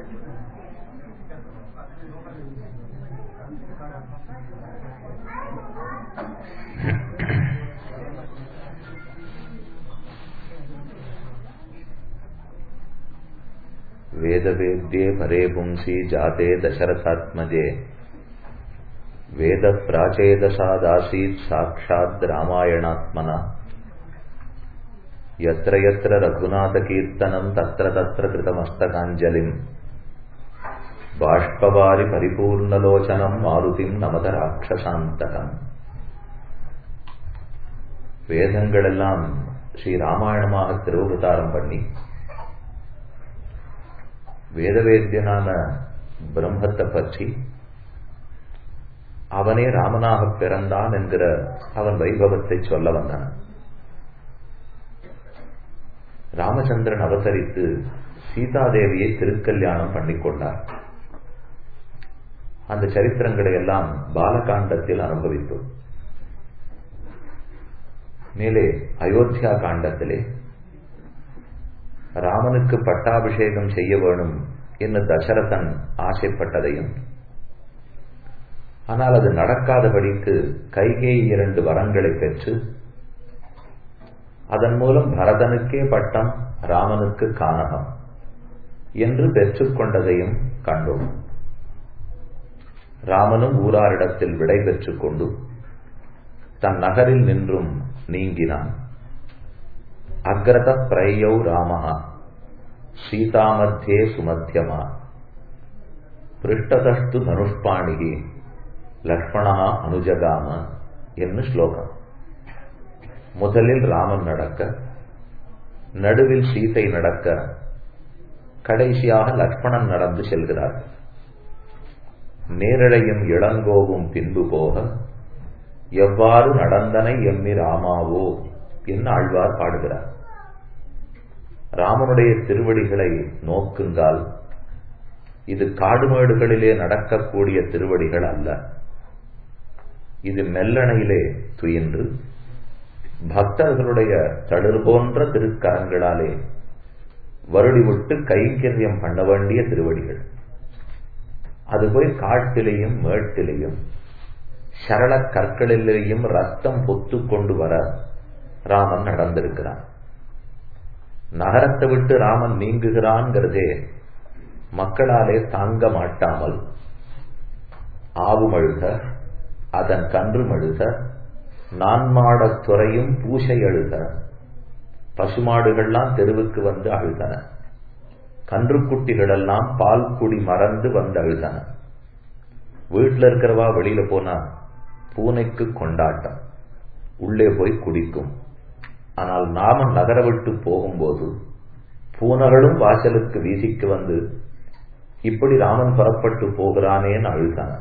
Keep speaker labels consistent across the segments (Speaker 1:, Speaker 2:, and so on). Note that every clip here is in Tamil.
Speaker 1: वेदवेद्ये परे पुंसि जाते दशरथात्मजे वेदप्राचेदसादासीत् साक्षात् रामायणात्मना यत्र यत्र रघुनाथकीर्तनम् तत्र तत्र कृतमस्तकाञ्जलिम् बाष्पवारि परिपूर्णलोचनम् मारुतिम् நமத ராட்சசாந்தகம் வேதங்கள் எல்லாம் ஸ்ரீ ராமாயணமாக திருவதாரம் பண்ணி வேதவேத்தியனான பிரம்மத்தை பற்றி அவனே ராமனாக பிறந்தான் என்கிற அவன் வைபவத்தை சொல்ல வந்தான் ராமச்சந்திரன் அவதரித்து சீதாதேவியை திருக்கல்யாணம் பண்ணிக்கொண்டார் அந்த சரித்திரங்களை எல்லாம் பாலகாண்டத்தில் அனுபவித்தோம் மேலே அயோத்தியா காண்டத்திலே ராமனுக்கு பட்டாபிஷேகம் செய்ய வேணும் என்று தசரதன் ஆசைப்பட்டதையும் ஆனால் அது நடக்காதபடிக்கு கைகே இரண்டு வரங்களை பெற்று அதன் மூலம் பரதனுக்கே பட்டம் ராமனுக்கு கானகம் என்று பெற்றுக்கொண்டதையும் கண்டோம் ராமனும் ஊராரிடத்தில் விடை பெற்றுக் கொண்டு தன் நகரில் நின்றும் நீங்கினான் அக்ரத பிரயௌ ராமஹா சீதாமத்தியே சுமத்தியமா பிருஷ்டதஸ்து தனுஷ்பாணிகி லக்ஷ்மணா அனுஜகாம என்று ஸ்லோகம் முதலில் ராமன் நடக்க நடுவில் சீதை நடக்க கடைசியாக லக்ஷ்மணன் நடந்து செல்கிறார் நேரழையும் இளங்கோவும் பின்பு போக எவ்வாறு நடந்தனை எம்மி ராமாவோ என்று ஆழ்வார் பாடுகிறார் ராமனுடைய திருவடிகளை நோக்குங்கால் இது காடுமேடுகளிலே நடக்கக்கூடிய திருவடிகள் அல்ல இது மெல்லணையிலே துயின்று பக்தர்களுடைய தளிர் போன்ற திருக்கரங்களாலே வருடி விட்டு கைங்கரியம் பண்ண வேண்டிய திருவடிகள் அது போய் காட்டிலேயும் மேட்டிலேயும் சரள கற்களிலேயும் ரத்தம் பொத்து கொண்டு வர ராமன் நடந்திருக்கிறான் நகரத்தை விட்டு ராமன் நீங்குகிறான்ங்கிறதே மக்களாலே தாங்க மாட்டாமல் ஆவும் அழுக அதன் கன்று அழுக நான்மாடத் துறையும் பூசை அழுக பசுமாடுகள்லாம் தெருவுக்கு வந்து அழுதன கன்றுக்குட்டிகள் எல்லாம் பால் குடி மறந்து வந்து அழுதன வீட்டில் இருக்கிறவா வெளியில போனா பூனைக்கு கொண்டாட்டம் உள்ளே போய் குடிக்கும் ஆனால் நாம நகர விட்டு போகும்போது பூனர்களும் வாசலுக்கு வீசிக்கு வந்து இப்படி ராமன் புறப்பட்டு போகிறானேன்னு அழுதான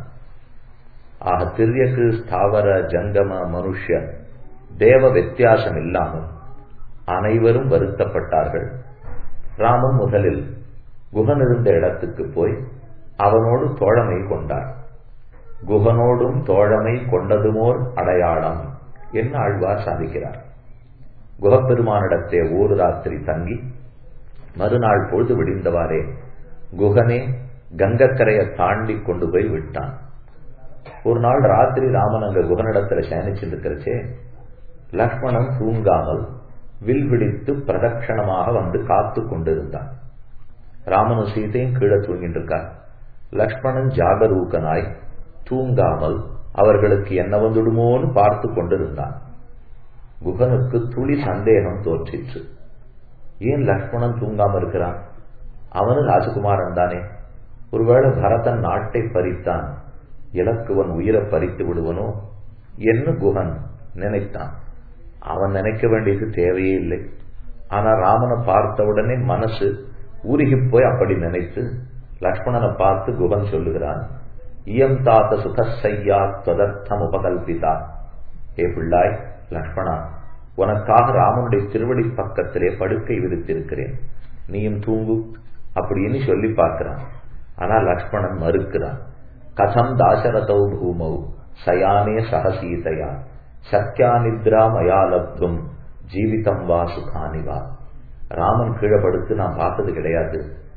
Speaker 1: ஆக திரியக்கு ஸ்தாவர ஜங்கம மனுஷ தேவ வித்தியாசம் இல்லாமல் அனைவரும் வருத்தப்பட்டார்கள் ராமன் முதலில் குகன் இருந்த இடத்துக்கு போய் அவனோடு தோழமை கொண்டார் குகனோடும் தோழமை கொண்டதுமோர் அடையாளம் என்ன ஆழ்வார் சாதிக்கிறார் குகப்பெருமானிடத்தே ஒரு ராத்திரி தங்கி மறுநாள் பொழுது விடிந்தவாறே குகனே கங்கக்கரையை தாண்டி கொண்டு போய் விட்டான் ஒரு நாள் ராத்திரி ராமன் அங்க குகனிடத்துல சயனிச்சுட்டு இருக்கிறச்சே லக்ஷ்மணன் தூங்காமல் வில் பிடித்து பிரதட்சணமாக வந்து காத்து கொண்டிருந்தான் ராமனும் சீதையும் கீழே தூங்கிட்டு இருக்கார் லக்ஷ்மணன் ஜாகரூகனாய் தூங்காமல் அவர்களுக்கு என்ன வந்துடுமோன்னு பார்த்து கொண்டிருந்தான் குகனுக்கு துளி சந்தேகம் தோற்றிற்று ஏன் லக்ஷ்மணன் தூங்காம இருக்கிறான் அவனு ராஜகுமாரன் தானே ஒருவேளை பரதன் நாட்டை பறித்தான் இலக்குவன் உயிரை பறித்து விடுவனோ என்ன குகன் நினைத்தான் அவன் நினைக்க வேண்டியது தேவையே இல்லை ஆனா ராமனை பார்த்த உடனே மனசு உருகி போய் அப்படி நினைத்து லக்ஷ்மணனை பார்த்து குகன் சொல்லுகிறான் இயம் தாத்த சுகசையா தொதர்த்தம் உபகல்பிதா ஏ பிள்ளாய் லக்ஷ்மணா உனக்காக ராமனுடைய திருவடி பக்கத்திலே படுக்கை விரித்திருக்கிறேன் நீயும் தூங்கு அப்படின்னு சொல்லி பார்க்கிறான் ஆனா லக்ஷ்மணன் மறுக்கிறான் கதம் தாசரதௌ பூமௌ சயானே சகசீதையா சத்யா நித்ரா மயா லப்தும் ஜீவிதம் வா சுகானி வா ராமன் கீழே படுத்து நான் பார்த்தது கிடையாது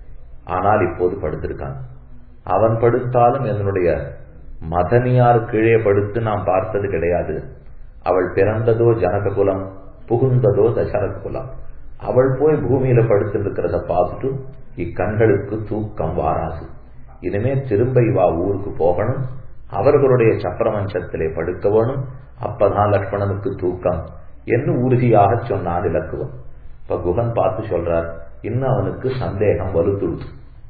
Speaker 1: ஆனால் இப்போது படுத்திருக்கான் அவன் படுத்தாலும் என்னுடைய மதனியார் கீழே படுத்து நாம் பார்த்தது கிடையாது அவள் பிறந்ததோ ஜனக குலம் புகுந்ததோ தசரத குலம் அவள் போய் பூமியில படுத்திருக்கிறத பார்த்துட்டு இக்கண்களுக்கு தூக்கம் வாராது இனிமே திரும்ப இவா ஊருக்கு போகணும் அவர்களுடைய சக்கரமஞ்சத்திலே படுக்க வேணும் அப்பதான் லக்ஷ்மணனுக்கு தூக்கம் என்று உறுதியாக சொன்னான் இலக்குவன் இப்ப குகன் பார்த்து சொல்றார் இன்னும் அவனுக்கு சந்தேகம் வலுத்துடுது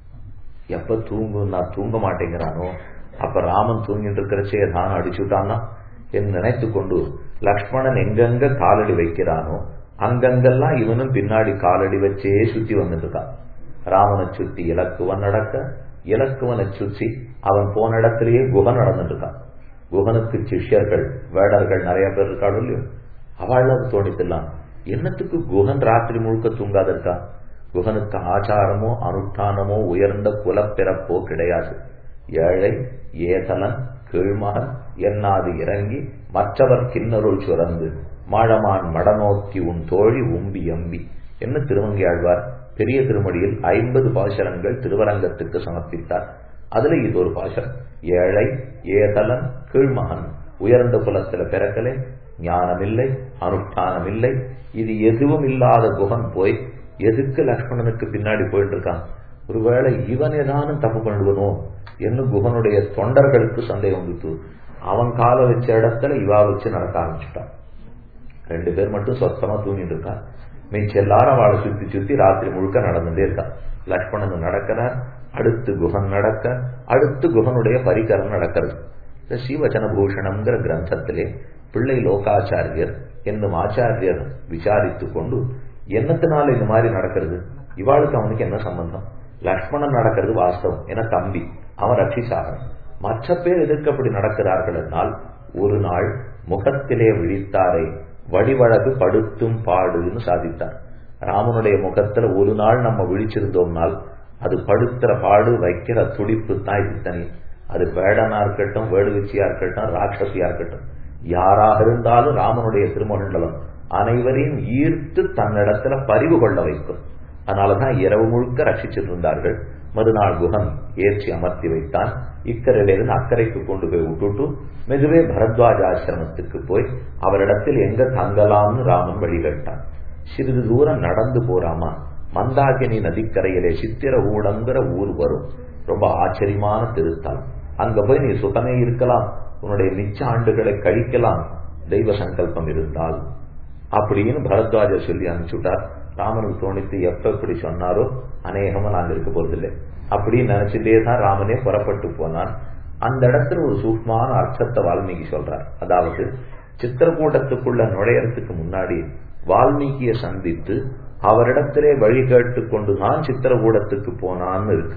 Speaker 1: எப்ப தூங்கு நான் தூங்க மாட்டேங்கிறானோ அப்ப ராமன் தூங்கிட்டு இருக்கிறச்சே தான் அடிச்சுட்டான்னா என்று நினைத்து கொண்டு லக்ஷ்மணன் எங்கெங்க காலடி வைக்கிறானோ அங்கங்கெல்லாம் இவனும் பின்னாடி காலடி வச்சே சுத்தி வந்துட்டு இருக்கான் ராமனை சுத்தி இலக்குவன் நடக்க இலக்குவனை சுற்றி அவன் போன இடத்திலேயே குகன் நடந்துட்டு இருக்கான் குகனுக்கு சிஷ்யர்கள் வேடர்கள் நிறைய பேர் இருக்காடு இல்லையோ அவள் அது தோணித்துலாம் என்னத்துக்கு குகன் ராத்திரி முழுக்க தூங்காத இருக்கா குகனுக்கு ஆச்சாரமோ அனுஷ்டானமோ உயர்ந்த குலப்பிறப்போ கிடையாது ஏழை ஏதலன் கீழ்மகன் என்னாது இறங்கி மற்றவர் கிண்ணருள் சுரந்து மாழமான் மடநோக்கி உன் தோழி உம்பி எம்பி என்ன திருமங்கை ஆழ்வார் பெரிய திருமடியில் ஐம்பது பாசரங்கள் திருவரங்கத்துக்கு சமர்ப்பித்தார் அதுல இது ஒரு பாசரம் ஏழை ஏதலன் கீழ்மகன் உயர்ந்த குலத்துல பிறக்கலே ஞானமில்லை அனுஷ்டானமில்லை இது எதுவும் இல்லாத குகன் போய் எதுக்கு லக்ஷ்மணனுக்கு பின்னாடி போயிட்டு இருக்கான் ஒருவேளை இவன் ஏதானும் தப்பு பண்ணுவனோ என்று குகனுடைய தொண்டர்களுக்கு சந்தேகம் வந்துட்டு அவன் கால வச்ச இடத்துல இவா வச்சு நடக்க ஆரம்பிச்சுட்டான் ரெண்டு பேர் மட்டும் சொத்தமா தூங்கிட்டு இருக்கான் மிச்ச எல்லாரும் அவளை சுத்தி சுத்தி ராத்திரி முழுக்க நடந்துட்டே இருக்கான் லக்ஷ்மணன் நடக்கிறார் அடுத்து குகன் நடக்க அடுத்து குகனுடைய பரிகரம் நடக்கிறது இந்த ஸ்ரீவச்சன பூஷணம்ங்கிற கிரந்தத்திலே பிள்ளை லோகாச்சாரியர் என்னும் ஆச்சாரியர் விசாரித்து கொண்டு என்னத்தினால இந்த மாதிரி நடக்கிறது இவாளுக்கு அவனுக்கு என்ன சம்பந்தம் லக்ஷ்மணன் நடக்கிறது வாஸ்தவம் என தம்பி அவன் ரட்சிசாகன் மற்ற பேர் எதற்கு அப்படி நடக்கிறார்கள் என்றால் ஒரு நாள் முகத்திலே விழித்தாரை வடிவழகு படுத்தும் பாடுன்னு சாதித்தார் ராமனுடைய முகத்துல ஒரு நாள் நம்ம விழிச்சிருந்தோம்னால் அது படுத்துற பாடு வைக்கிற துடிப்பு தான் இது தனி அது வேடனா இருக்கட்டும் வேடுவிச்சியா இருக்கட்டும் ராட்சசியா இருக்கட்டும் யாராக இருந்தாலும் ராமனுடைய திருமண்டலம் அனைவரையும் ஈர்த்து தன்னிடத்துல பரிவு கொள்ள வைக்கும் அதனாலதான் இரவு முழுக்க ரட்சிச்சிட்டு இருந்தார்கள் மறுநாள் குகன் ஏற்றி அமர்த்தி வைத்தான் இக்கரையிலிருந்து அக்கறைக்கு கொண்டு போய் விட்டுட்டு மெதுவே பரத்வாஜ ஆசிரமத்துக்கு போய் அவரிடத்தில் எங்க தங்கலாம்னு ராமன் வழி கேட்டான் சிறிது தூரம் நடந்து போறாமா மந்தாகினி நதிக்கரையிலே சித்திர ஊடங்கிற ஊர் வரும் ரொம்ப ஆச்சரியமான திருத்தலம் அங்க போய் நீ சுகமே இருக்கலாம் உன்னுடைய மிச்ச ஆண்டுகளை கழிக்கலாம் தெய்வ சங்கல்பம் இருந்தால் அப்படின்னு பரத்வாஜர் சொல்லி அனுப்பிச்சுட்டார் ராமனுக்கு தோணித்து எப்ப இப்படி சொன்னாரோ அநேகமா நாங்க இருக்க போறதில்லை அப்படின்னு நினைச்சுட்டே தான் ராமனே புறப்பட்டு போனான் அந்த இடத்துல ஒரு சூக்மான அர்த்தத்தை வால்மீகி சொல்றார் அதாவது சித்திரக்கூட்டத்துக்குள்ள நுழையறதுக்கு முன்னாடி வால்மீகிய சந்தித்து அவரிடத்திலே வழி கேட்டு கொண்டுதான் சித்திரக்கூடத்துக்கு போனான்னு இருக்கு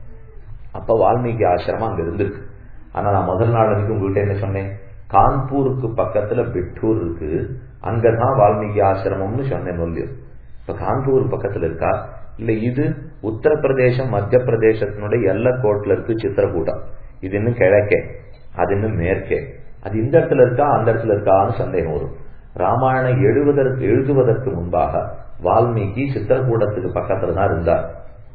Speaker 1: அப்ப வால்மீகி ஆசிரமம் அங்க இருந்திருக்கு ஆனா நான் முதல் நாள் அன்னைக்கு உங்ககிட்ட என்ன சொன்னேன் கான்பூருக்கு பக்கத்துல பிட்டூர் இருக்கு அங்கதான் வால்மீகி ஆசிரமம்னு சொன்னேன் சொல்லியும் இப்ப கான்பூர் பக்கத்துல இருக்கா இல்ல இது உத்தரப்பிரதேசம் மத்திய பிரதேசத்தினுடைய எல்லக்கோட்டில் இருக்கு சித்திரக்கூட்டம் இது இன்னும் கிழக்கே அது இன்னும் மேற்கே அது இந்த இடத்துல இருக்கா அந்த இடத்துல இருக்கான்னு சந்தேகம் வரும் ராமாயணம் எழுவதற்கு எழுதுவதற்கு முன்பாக வால்மீகி சித்திரக்கூடத்துக்கு பக்கத்துல தான் இருந்தார்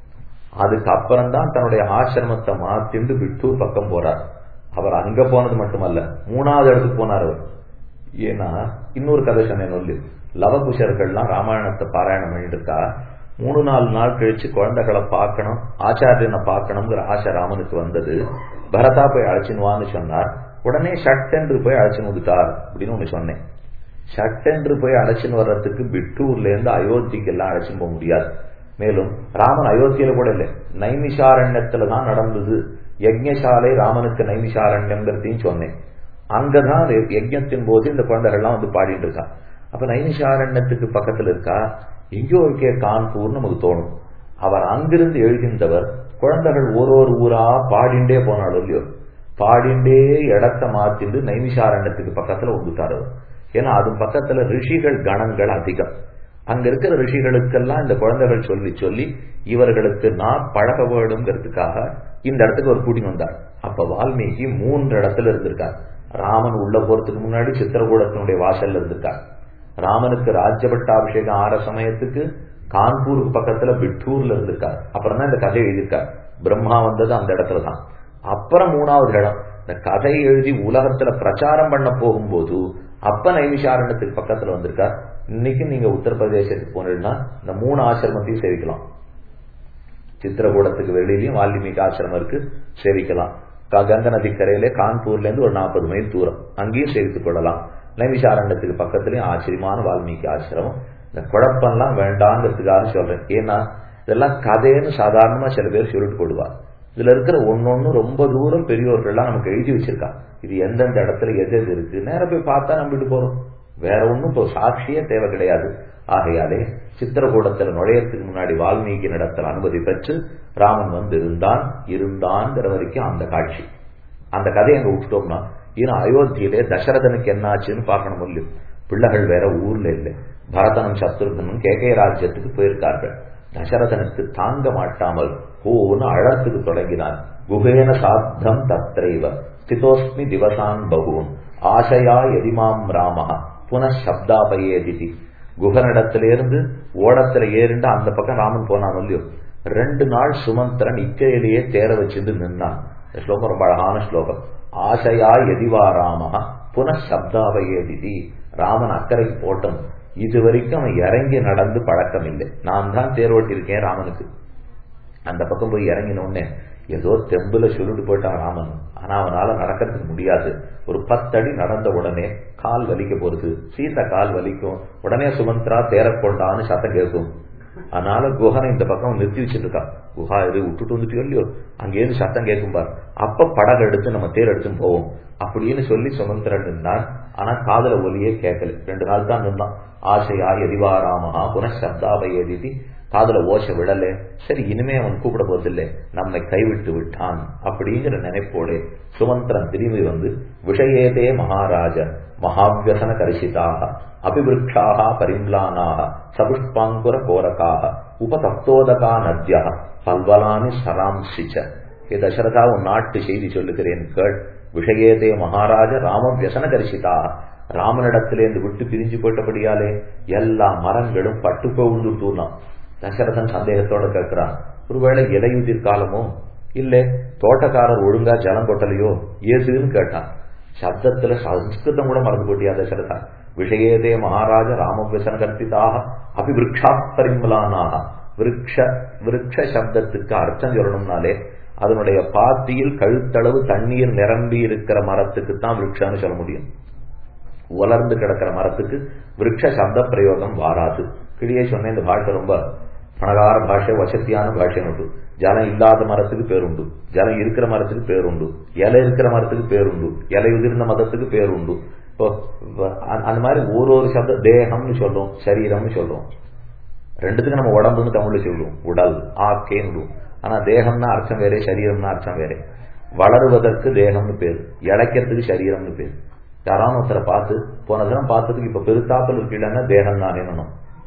Speaker 1: அதுக்கு அப்புறம் தான் தன்னுடைய ஆசிரமத்தை மாத்திண்டு விட்டூர் பக்கம் போறார் அவர் அங்க போனது மட்டுமல்ல மூணாவது இடத்துக்கு போனார் அவர் ஏன்னா இன்னொரு கதை சொன்னேன் சொல்லி லவகுஷர்கள்லாம் ராமாயணத்தை பாராயணம் பண்ணிட்டு இருக்கா மூணு நாலு நாள் கழிச்சு குழந்தைகளை பார்க்கணும் ஆச்சாரியனை பார்க்கணுங்கிற ஆசை ராமனுக்கு வந்தது பரதா போய் அழைச்சினுவான்னு சொன்னார் உடனே ஷட்டென்று போய் அழைச்சின்னு வந்துட்டார் அப்படின்னு ஒண்ணு சொன்னேன் ஷட்டென்று போய் அழைச்சின்னு வர்றதுக்கு பிட்டூர்ல இருந்து அயோத்திக்கு எல்லாம் அழைச்சின்னு போக முடியாது மேலும் ராமன் அயோத்தியில கூட இல்லை நைமிஷாரண்யத்துல தான் நடந்தது யஜ்ஞசாலை ராமனுக்கு நைமிஷாரண்யங்கிறதையும் சொன்னேன் அங்கதான் யஜ்ஞத்தின் போது இந்த குழந்தைகள்லாம் வந்து பாடிட்டு இருக்கா அப்ப நைமிஷாரண்யத்துக்கு பக்கத்துல இருக்கா எங்கேயோ இருக்கே கான்பூர்னு நமக்கு தோணும் அவர் அங்கிருந்து எழுகின்றவர் குழந்தைகள் ஒரு ஒரு ஊரா பாடிண்டே போனாலும் இல்லையோ பாடிண்டே இடத்த மாத்திண்டு நைமிஷாரண்யத்துக்கு பக்கத்துல வந்துட்டார் அவர் ஏன்னா அது பக்கத்துல ரிஷிகள் கணங்கள் அதிகம் அங்க இருக்கிற ரிஷிகளுக்கெல்லாம் இந்த குழந்தைகள் சொல்லி சொல்லி இவர்களுக்கு நான் பழக வேணுங்கிறதுக்காக இந்த இடத்துக்கு ஒரு கூட்டிங் வந்தார் அப்ப வால்மீகி மூன்று இடத்துல இருந்திருக்கார் ராமன் உள்ள போறதுக்கு முன்னாடி சித்திரகூடத்தினுடைய வாசல்ல இருந்திருக்கார் ராமனுக்கு ராஜ்யபட்டாபிஷேகம் ஆற சமயத்துக்கு கான்பூருக்கு பக்கத்துல பிட்டூர்ல இருந்திருக்கார் அப்புறம் தான் இந்த கதை எழுதியிருக்கார் பிரம்மா வந்தது அந்த இடத்துல தான் அப்புறம் மூணாவது இடம் இந்த கதை எழுதி உலகத்துல பிரச்சாரம் பண்ண போகும்போது அப்ப நைமிஷாரண்யத்துக்கு பக்கத்துல வந்திருக்கார் இன்னைக்கு நீங்க உத்தரப்பிரதேசத்துக்கு போனீங்கன்னா இந்த மூணு ஆசிரமத்தையும் சேவிக்கலாம் சித்திரகூடத்துக்கு வெளியிலயும் வால்மீகி ஆசிரமம் இருக்கு சேவிக்கலாம் கங்கை நதி கரையிலே கான்பூர்ல இருந்து ஒரு நாற்பது மைல் தூரம் அங்கேயும் சேவித்துக் கொள்ளலாம் நைமிஷாரண்யத்துக்கு பக்கத்துலயும் ஆச்சரியமான வால்மீகி ஆசிரமம் இந்த குழப்பம்லாம் வேண்டாங்கிறதுக்காக சொல்றேன் ஏன்னா இதெல்லாம் கதைன்னு சாதாரணமா சில பேர் சொல்லிட்டு போடுவார் இதுல இருக்கிற ஒன்னொன்னு ரொம்ப தூரம் பெரியோர்கள்லாம் நமக்கு எழுதி வச்சிருக்கா இது எந்தெந்த இடத்துல எது எது இருக்கு நேரம் போய் பார்த்தா நம்பிட்டு போறோம் வேற ஒன்றும் இப்போ சாட்சியே தேவை கிடையாது ஆகையாலே சித்திரகூடத்தில் நுழையறதுக்கு முன்னாடி வால்மீகி நடத்தல் அனுமதி பெற்று ராமன் வந்து இருந்தான் இருந்தான்ங்கிற வரைக்கும் அந்த காட்சி அந்த கதையை அங்க விட்டுட்டோம்னா ஏன்னா அயோத்தியிலே தசரதனுக்கு என்னாச்சுன்னு பார்க்கணும் இல்லையோ பிள்ளைகள் வேற ஊர்ல இல்லை பரதனும் சத்ருகனும் கேகே ராஜ்யத்துக்கு போயிருக்கார்கள் தசரதனுக்கு தாங்க மாட்டாமல் ஓன்னு அழத்துக்கு தொடங்கினான் குகேன சாத்தம் தத்ரைவ ஸ்திதோஸ்மி திவசான் பகூன் ஆசையா எதிமாம் ராமஹ புன சப்தாபயேதிதி குகனிடத்திலிருந்து ஓடத்துல ஏறிண்டு அந்த பக்கம் ராமன் போனான் இல்லையோ ரெண்டு நாள் சுமந்திரன் இக்கையிலேயே தேர வச்சிருந்து நின்னான் இந்த ஸ்லோகம் ரொம்ப அழகான ஸ்லோகம் ஆசையா எதிவா ராமஹ புன சப்தாபயேதிதி ராமன் அக்கறைக்கு போட்டும் இது வரைக்கும் அவன் இறங்கி நடந்து பழக்கம் இல்லை நான் தான் தேர் ஓட்டியிருக்கேன் ராமனுக்கு அந்த பக்கம் போய் இறங்கினோடனே ஏதோ தெம்புல சொல்லிட்டு போயிட்டான் ராமன் ஆனா அவனால நடக்கிறதுக்கு முடியாது ஒரு பத்தடி நடந்த உடனே கால் வலிக்க போறது சீத்த கால் வலிக்கும் உடனே சுமந்திரா தேரக்கொண்டான்னு சத்தம் கேட்கும் அதனால குஹனை இந்த பக்கம் நிறுத்தி வச்சுட்டு இருக்கான் குஹா இது விட்டுட்டு வந்துட்டு இல்லையோ அங்கேயிருந்து சத்தம் கேட்கும் பார் அப்ப படகு எடுத்து நம்ம தேர் எடுத்து போவோம் அப்படின்னு சொல்லி சுமந்திரன் நின்றான் ஆனா காதல ஒலியே கேட்கல ரெண்டு நாள் தான் நின்றான் ஆசையா எதிவாராமஹா புனഃசப்தாபயதிதி காதல ஓச விடல சரி இனிமே அவன் கூப்பிட போதில்லை நம்மை கைவிட்டு விட்டான் அப்படிங்கிற நினைப்போடு சுமந்திரன் திரும்பி வந்து விஷயேதே மகாராஜ மகாவியசன கரிசிதாக அபிவிருட்சாக பரிம்லானாக சபுஷ்பாங்குர கோரக்காக உபதப்தோதகா நத்யா பல்வலானி சராம்சிச்ச ஏ தசரதா உன் நாட்டு செய்தி சொல்லுகிறேன் கேள் விஷயேதே மகாராஜ ராம வியசன கரிசிதாக ராமனிடத்திலேருந்து விட்டு பிரிஞ்சு போயிட்டபடியாலே எல்லா மரங்களும் பட்டு போந்துட்டூர்லாம் தசரதன் சந்தேகத்தோட கேட்கிறான் ஒருவேளை இலையுதிர் காலமோ இல்ல தோட்டக்காரர் ஒழுங்கா ஜலம் கொட்டலையோ ஏசுன்னு கேட்டான் சப்தத்துல சம்ஸ்கிருதம் கூட மறந்து போட்டியா தசரதா விஷயேதே மகாராஜ ராமவியசன கர்த்திதாக அபிவிருக்ஷா பரிமலானாக விருக்ஷ விருக்ஷ சப்தத்துக்கு அர்த்தம் சொல்லணும்னாலே அதனுடைய பாத்தியில் கழுத்தளவு தண்ணீர் நிரம்பி இருக்கிற மரத்துக்கு தான் விருட்சான்னு சொல்ல முடியும் உலர்ந்து கிடக்கிற மரத்துக்கு விருட்ச சப்த பிரயோகம் வாராது கிளியே சொன்ன இந்த பாஷை ரொம்ப பணகார பாஷை வசதியான பாஷை உண்டு ஜலம் இல்லாத மரத்துக்கு பேருண்டு ஜலம் இருக்கிற மரத்துக்கு பேருண்டு இலை இருக்கிற மரத்துக்கு பேருண்டு இலை உதிர்ந்த மதத்துக்கு பேருண்டு இப்போ அந்த மாதிரி ஒரு ஒரு சப்த தேகம்னு சொல்றோம் சரீரம்னு சொல்றோம் ரெண்டுத்துக்கு நம்ம உடம்புன்னு தமிழ்ல சொல்லுவோம் உடல் ஆக்கேன்னு ஆனா தேகம்னா அர்த்தம் வேறே சரீரம்னா அர்த்தம் வேறே வளருவதற்கு தேகம்னு பேர் இழைக்கிறதுக்கு சரீரம்னு பேர் யாரான ஒருத்தரை பார்த்து போன தினம் பார்த்ததுக்கு இப்ப பெருத்தாப்பல் இருக்கீங்கன்னா தேகம் தானேன்னு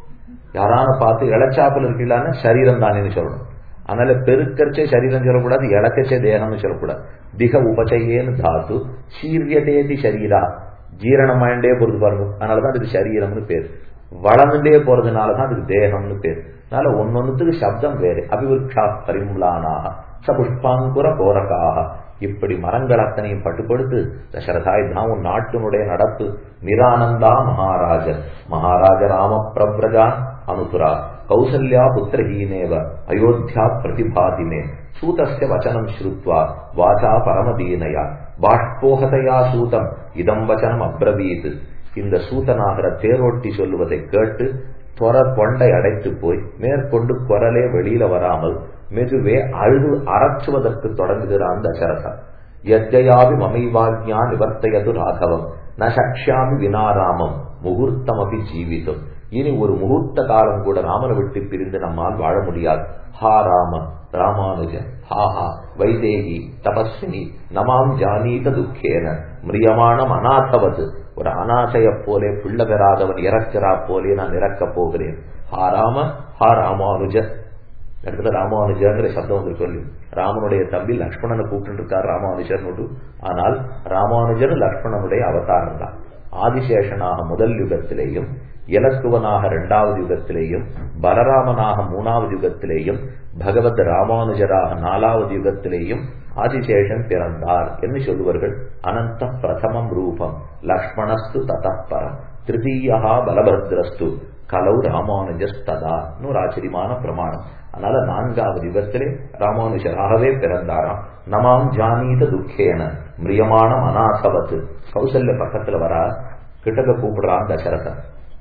Speaker 1: யாரான பார்த்து இழைச்சாப்பல் இருக்கீங்கன்னா சரீரம் தானேன்னு சொல்லணும் அதனால பெருக்கச்சே சரீரம் சொல்லக்கூடாது இழக்கச்சே தேகம்னு சொல்லக்கூடாது திக உபச்சையேன்னு தாத்து சீரியதேதி சரீரா ஜீரணமாயிண்டே பொறுத்து பாருங்க அதனாலதான் அதுக்கு சரீரம்னு பேர் வளர்ந்துட்டே போறதுனாலதான் அதுக்கு தேகம்னு பேர் அதனால ஒன்னொன்னுத்துக்கு சப்தம் வேறு அபிவிருஷா பரிமுலானாக சபுஷ்பாங்குர கோரக்காக இப்படி மரங்கள் அத்தனையும் பட்டுப்படுத்து தசரதாய் தான் உன் நாட்டினுடைய நடப்பு நிரானந்தா மகாராஜ மகாராஜ ராம பிரபிரஜா அனுசுரா கௌசல்யா புத்திரஹீனேவ அயோத்தியா பிரதிபாதிமே சூதஸ்ய வச்சனம் ஸ்ருத்வா வாசா பரமதீனயா பாஷ்போகதையா சூதம் இதம் வச்சனம் அப்ரவீத் இந்த சூதனாகிற தேரோட்டி சொல்லுவதை கேட்டு தொர கொண்டை அடைத்து போய் மேற்கொண்டு குரலே வெளியில வராமல் மெதுவே அழுது அரற்றுவதற்கு தொடங்குகிறான் தசரதன் யஜ்ஜயாவி மமைவாக்யா நிவர்த்தையது ராகவம் ந சக்ஷாமி வினாராமம் முகூர்த்தமபி ஜீவிதம் இனி ஒரு முகூர்த்த காலம் கூட ராமனை விட்டு பிரிந்து நம்மால் வாழ முடியாது ஹா ராம ராமானுஜ ஹா ஹா வைதேகி தபஸ்வினி நமாம் ஜானீத துக்கேன மிரியமானம் அநாதவது ஒரு அனாசைய போலே பிள்ளை பெறாதவன் இறக்கிறா போலே நான் இறக்கப் போகிறேன் ஹா ராம ஹா ராமானுஜ இடத்துல ராமானுஜங்கிற சப்தம் வந்து சொல்லி ராமனுடைய தம்பி லக்ஷ்மணனை கூப்பிட்டு இருக்கார் ராமானுஜர் ஆனால் ராமானுஜர் லக்ஷ்மணனுடைய அவதாரம் தான் ஆதிசேஷனாக முதல் யுகத்திலேயும் இலக்குவனாக இரண்டாவது யுகத்திலேயும் பலராமனாக மூணாவது யுகத்திலேயும் பகவத் ராமானுஜராக நாலாவது யுகத்திலேயும் ஆதிசேஷன் பிறந்தார் என்று சொல்லுவார்கள் அனந்த பிரதமம் ரூபம் லக்ஷ்மணஸ்து ததப்பரம் திருத்தீயா பலபத்ரஸ்து கலவு ராமானுஜஸ்ததா ஒரு ஆச்சரியமான பிரமாணம் அதனால நான்காவது யுகத்திலே ராமானுஜராகவே பிறந்தாராம் நமாம் ஜானீத துக்கேன மிரியமானம் அநாசவத்து கௌசல்ய பக்கத்துல வரா கிட்டக்க கூப்பிடுறான் தசரதன்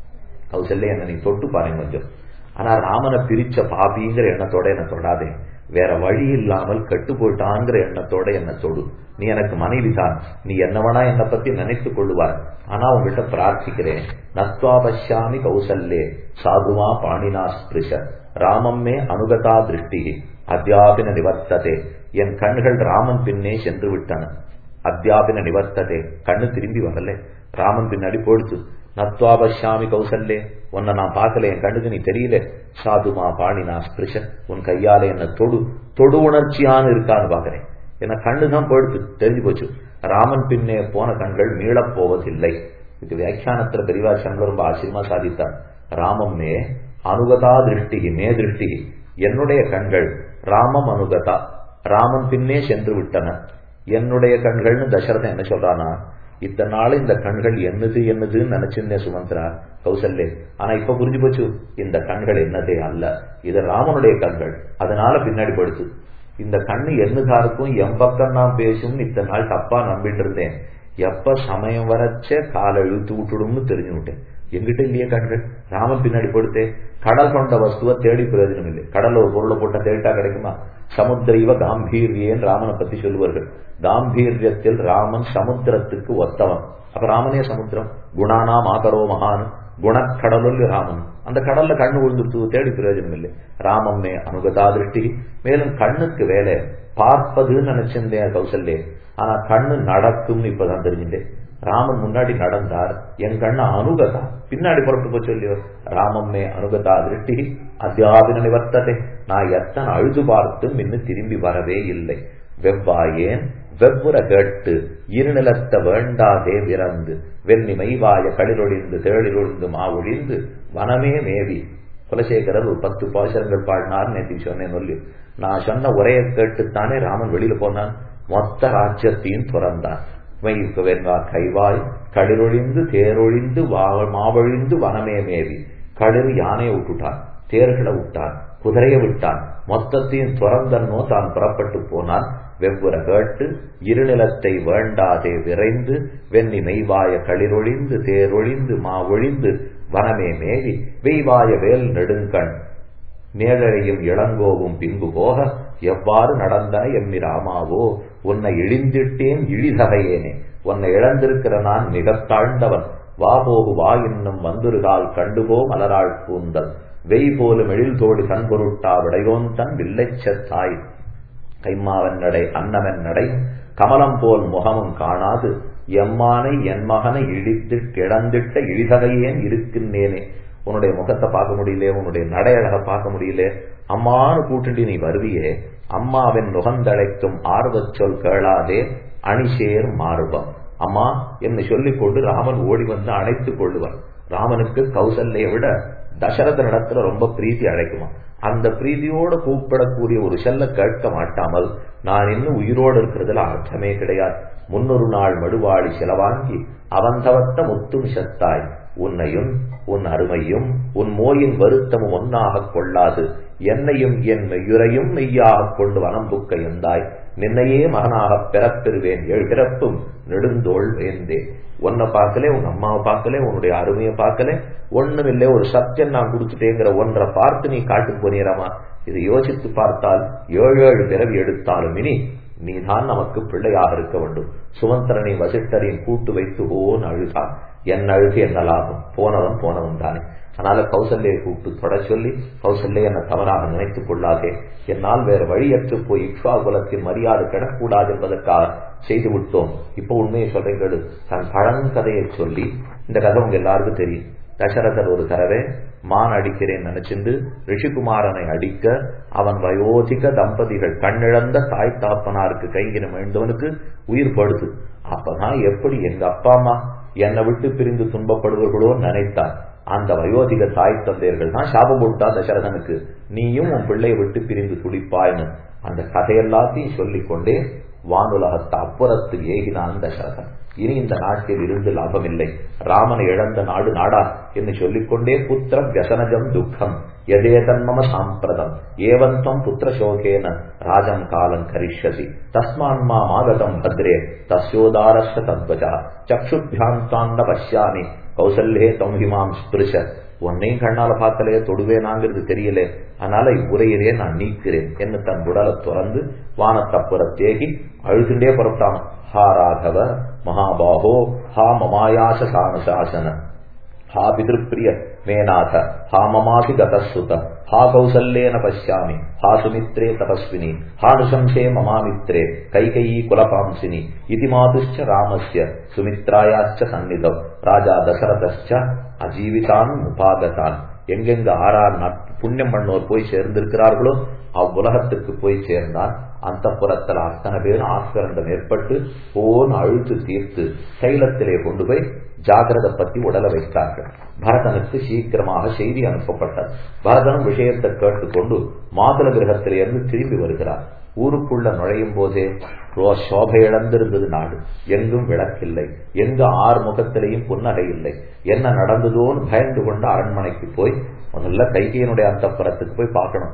Speaker 1: கௌசல்ய என்ன நீ தொட்டு பாருங்க கொஞ்சம் ஆனா ராமனை பிரிச்ச பாபிங்கிற எண்ணத்தோட என்ன தொடாதே வேற வழி இல்லாமல் கெட்டு போயிட்டாங்கிற எண்ணத்தோட என்ன தொடு நீ எனக்கு மனைவி தான் நீ என்னவனா என்னை பத்தி நினைத்துக் கொள்ளுவார் ஆனா உங்ககிட்ட பிரார்த்திக்கிறேன் நத்வாபஷ்யாமி கௌசல்யே சாதுமா பாணினா ஸ்பிருஷ ராமம்மே அனுகதா திருஷ்டி அத்தியாபின நிவர்த்ததே என் கண்கள் ராமன் பின்னே சென்று விட்டன அத்தியாபின நிவர்த்ததே கண்ணு திரும்பி வரல ராமன் பின்னாடி போடுச்சு நத்வாபஷ்யாமி கௌசல்லே உன்னை நான் பார்க்கல என் கண்ணுக்கு நீ தெரியல சாதுமா பாணினா ஸ்பிருஷ உன் கையால என்ன தொடு தொடு உணர்ச்சியான்னு இருக்கான்னு பாக்குறேன் என்ன கண்ணுதான் போயிடுச்சு தெரிஞ்சு போச்சு ராமன் பின்னே போன கண்கள் மீளப் போவதில்லை இது வியாக்கியானத்துல பெரியவா சங்கர் ரொம்ப ஆச்சரியமா சாதித்தார் ராமம்மே அனுகதா திருஷ்டி மே திருஷ்டி என்னுடைய கண்கள் ராமம் அனுகதா ராமன் பின்னே சென்று விட்டன என்னுடைய கண்கள்னு தசரதன் என்ன சொல்றானா இத்தனை நாள் இந்த கண்கள் என்னது என்னதுன்னு நினைச்சிருந்தேன் சுமந்திரா கௌசல்யே ஆனா இப்ப புரிஞ்சு போச்சு இந்த கண்கள் என்னதே அல்ல இது ராமனுடைய கண்கள் அதனால பின்னாடி படுத்து இந்த கண்ணு என்னதா இருக்கும் என் பக்கம் நான் பேசும் இத்தனை நாள் தப்பா நம்பிட்டு இருந்தேன் எப்ப சமயம் வரச்ச காலை இழுத்து விட்டுடும்னு தெரிஞ்சு விட்டேன் எங்கிட்ட இல்லையே கண்கள் ராமன் பின்னாடி படுத்தே கடல் கொண்ட வஸ்துவ தேடி பிரயோஜனம் இல்லை கடல்ல ஒரு பொருளை போட்டா தேடிட்டா கிடைக்குமா சமுத்திரைவ காம்பீரியன் ராமனை பத்தி சொல்லுவார்கள் காம்பீரியத்தில் ராமன் சமுத்திரத்துக்கு ஒத்தவன் அப்ப ராமனே சமுத்திரம் குணானாம் ஆகரோ மகான் குணக்கடலுள் ராமன் அந்த கடல்ல கண்ணு விழுந்துட்டு தேடி பிரயோஜனம் இல்லை ராமம்மே அனுகதா திருஷ்டி மேலும் கண்ணுக்கு வேலை பார்ப்பதுன்னு நினைச்சிருந்தேன் கௌசல்யே ஆனா கண்ணு நடக்கும்னு இப்பதான் தெரிஞ்சுட்டேன் ராமன் முன்னாடி நடந்தார் என் கண்ணு அனுகதா பின்னாடி புறப்பட்டு போய் சொல்லியோ ராமம்மே அனுகதா திருஷ்டி அத்தியாபின நிவர்த்ததே நான் எத்தனை அழுது பார்த்தும் இன்னும் திரும்பி வரவே இல்லை வெவ்வாயேன் வெவ்வுற கேட்டு இருநிலத்த வேண்டாதே விரந்து வெண்ணி மைவாய களிரொழிந்து தேளிரொழிந்து மாவொழிந்து வனமே மேவி குலசேகரர் ஒரு பத்து பாசரங்கள் பாடினார் நேற்று சொன்னேன் சொல்லி நான் சொன்ன உரையை கேட்டுத்தானே ராமன் வெளியில போனான் மொத்த ராஜ்யத்தையும் துறந்தான் வைக்கு வெங்கா கைவாய் களிரொழிந்து தேரொழிந்து மாவழிந்து வனமே மேவி களிர் யானையை விட்டுட்டான் தேர்களை விட்டான் குதிரையை விட்டான் மொத்தத்தையும் துறந்தன்னோ தான் புறப்பட்டு போனான் வெவ்வுற கேட்டு இருநிலத்தை வேண்டாதே விரைந்து வெண்ணி மெய்வாய களிரொழிந்து தேரொழிந்து மாவொழிந்து வனமே மேவி வெய்வாய வேல் நெடுங்கண் நேழழையும் இளங்கோவும் பின்பு போக எவ்வாறு நடந்தன எம்மி ராமாவோ உன்னை இழிந்திட்டேன் இழிதகையேனே உன்னை இழந்திருக்கிற நான் மிக தாழ்ந்தவன் வா போகு வா இன்னும் வந்துருகால் கண்டுபோ மலராள் கூந்தல் வெய் போலும் எழில் தோடி கண் பொருட்டா விடையோன் தன் வில்லைச்சத்தாய் கைம்மாவன் நடை அன்னவன் நடை கமலம் போல் முகமும் காணாது எம்மானை என் மகனை இழித்திட்டு இழந்திட்ட இழிதகையேன் இருக்கின்றேனே உன்னுடைய முகத்தை பார்க்க முடியல உன்னுடைய நடை அழக பார்க்க முடியல அம்மானு கூட்டிட்டு நீ வருவியே அம்மாவின் நுகந்தழைக்கும் ஆர்வச் சொல் கேளாதே அணிசேர் மார்பம் அம்மா என்று சொல்லிக் கொண்டு ராமன் ஓடி வந்து அணைத்துக் கொள்ளுவான் ராமனுக்கு கௌசல்யை விட தசரத இடத்துல ரொம்ப பிரீத்தி அழைக்குமா அந்த பிரீதியோட கூப்பிடக்கூடிய ஒரு செல்ல கேட்க மாட்டாமல் நான் இன்னும் உயிரோடு இருக்கிறதுல அர்த்தமே கிடையாது முன்னொரு நாள் மடுவாடி செலவாங்கி அவந்தவத்த முத்தும் செத்தாய் உன்னையும் உன் அருமையும் உன் மோயின் வருத்தமும் ஒன்னாக கொள்ளாது என்னையும் என் மெய்யுரையும் மெய்யாக கொண்டு வனம்புக்க எந்தாய் நின்னையே மகனாக பெறப்பெறுவேன் ஏழு பிறப்பும் நெடுந்தோள் வேந்தே உன்னை பார்க்கல உன் அம்மாவை பார்க்கல உன்னுடைய அருமையை பார்க்கல ஒண்ணும் இல்லை ஒரு சத்தியம் நான் கொடுத்துட்டேங்கிற ஒன்றை பார்த்து நீ காட்டு போனீரமா இதை யோசித்து பார்த்தால் ஏழு ஏழு பிறவி எடுத்தாலும் இனி நீதான் நமக்கு பிள்ளையாக இருக்க வேண்டும் சுமந்திரனை வசிட்டரின் கூட்டு வைத்து ஓன் அழுதான் என் அழுகு என்ன லாபம் போனவன் போனவன் தானே அதனால கௌசல்யை கூப்பிட்டு தொட சொல்லி கௌசல்யை என்ன தவறாக நினைத்துக் கொள்ளாதே என்னால் வேற வழியற்று போய் இக்ஷா குலத்தின் மரியாதை கிடக்கூடாது என்பதற்காக செய்து விட்டோம் இப்ப உண்மையை சொல்றேன் கேடு தன் பழங்கதையை சொல்லி இந்த கதை உங்க எல்லாருக்கும் தெரியும் தசரதர் ஒரு தடவை மான் அடிக்கிறேன் நினைச்சிருந்து ரிஷிகுமாரனை அடிக்க அவன் வயோதிக தம்பதிகள் கண்ணிழந்த தாய் தாப்பனாருக்கு கைங்கினம் எழுந்தவனுக்கு உயிர் படுத்து அப்பதான் எப்படி எங்க அப்பா அம்மா என்னை விட்டு பிரிந்து துன்பப்படுவர்களோ நினைத்தார் அந்த வயோதிக தாய் தந்தையர்கள் தான் சாபம் போட்டா தசரதனுக்கு நீயும் உன் பிள்ளையை விட்டு பிரிந்து துடிப்பாய்னு அந்த கதையெல்லாத்தையும் சொல்லிக்கொண்டே வானுலகத்தை அப்புறத்து ஏகினான் தசரதன் இனி இந்த நாட்டில் இருந்து லாபமில்லை ராமனை இழந்த நாடு நாடா என்று சொல்லிக்கொண்டே புத்திர வியசனஜம் துக்கம் எதேதன்மம சாம்பிரதம் ஏவந்தம் புத்திர சோகேன ராஜம் காலம் கரிஷ்யசி தஸ்மான்மா மாகதம் பத்ரே தஸ்யோதாரஸ்ய தத்வஜா சக்ஷுபியாந்தாந்த பஷ்யாமி கௌசல்யே தம் ஹிமாம் ஸ்பிருஷ உன்னையும் கண்ணால பார்க்கலையே தொடுவேனாங்கிறது தெரியல அதனால இவ்வுரையிலே நான் நீக்கிறேன் என்று தன் உடலை துறந்து வானத்தப்புற தேகி அழுதுண்டே புறப்பட்டான் ஹா ராகவ மகாபாகோ ஹா மமாயாச சானசாசன ஹா பிதிருப்பிரிய மேநாத ஹா மமாசி கதசுத ஹா கௌசல்யேன பசியாமி ஹா சுமித்ரே தபஸ்வினி ஹா நிசம்சே மமாமித்ரே கைகையீ குலபாம்சினி இது மாதுஷ்ச ராமஸ்ய சுமித்ராயாச்ச சந்நிதம் ராஜா தசரதச்ச அஜீவிதான் உபாகதான் எங்கெங்க ஆறார் புண்ணியம் பண்ணோர் போய் சேர்ந்திருக்கிறார்களோ அவ்வுலகத்துக்கு போய் சேர்ந்தான் அந்த புறத்தில் அத்தனை பேரும் ஆஸ்கரண்டம் ஏற்பட்டு போன் அழுத்து தீர்த்து தைலத்திலே கொண்டு போய் ஜாகிரத பத்தி உடல வைத்தார்கள் பரதனுக்கு சீக்கிரமாக செய்தி அனுப்பப்பட்டது பரதனும் விஷயத்தை கேட்டுக்கொண்டு மாதுள கிரகத்திலிருந்து திரும்பி வருகிறார் ஊருக்குள்ள நுழையும் போதே சோபை இழந்திருந்தது நாடு எங்கும் விளக்கில்லை எங்கு ஆறு முகத்திலையும் புன்னகை இல்லை என்ன நடந்ததோன்னு பயந்து கொண்டு அரண்மனைக்கு போய் முதல்ல கைகையனுடைய அந்தப்புறத்துக்கு போய் பார்க்கணும்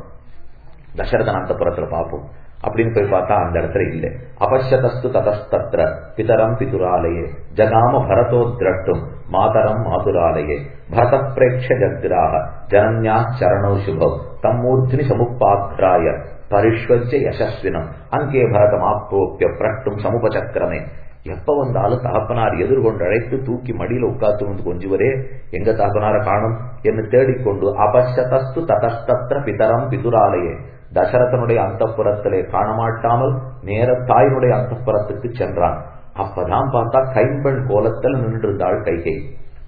Speaker 1: தசரதன் அந்தப்புறத்துல பார்ப்போம் அப்படின்னு போய் பார்த்தா அந்த இடத்துல இல்லை அபஷதஸ்து ததஸ்தத்ர பிதரம் பிதுராலயே ஜகாம பரதோ திரட்டும் மாதரம் மாதுராலயே பரத பிரேட்ச ஜக்ராக ஜனன்யா சரணோ சுபவ் தம்மூர்த்தினி சமுப்பாக்ராய பரிஷ்வஜ யசஸ்வினம் அங்கே பரதம் ஆப்ரோப்பிய பிரட்டும் சமுபசக்கிரமே எப்ப வந்தாலும் தகப்பனார் எதிர்கொண்டு அழைத்து தூக்கி மடியில உட்காத்து வந்து கொஞ்சுவரே எங்க தகப்பனார காணும் என்று தேடிக்கொண்டு அபஷதஸ்து ததஸ்தத்ர பிதரம் பிதுராலயே தசரதனுடைய அந்தப்புறத்திலே காணமாட்டாமல் நேர தாயினுடைய அந்தப்புறத்துக்கு சென்றான் அப்பதான் பார்த்தா கைம்பெண் கோலத்தில் நின்றிருந்தாள் கைகை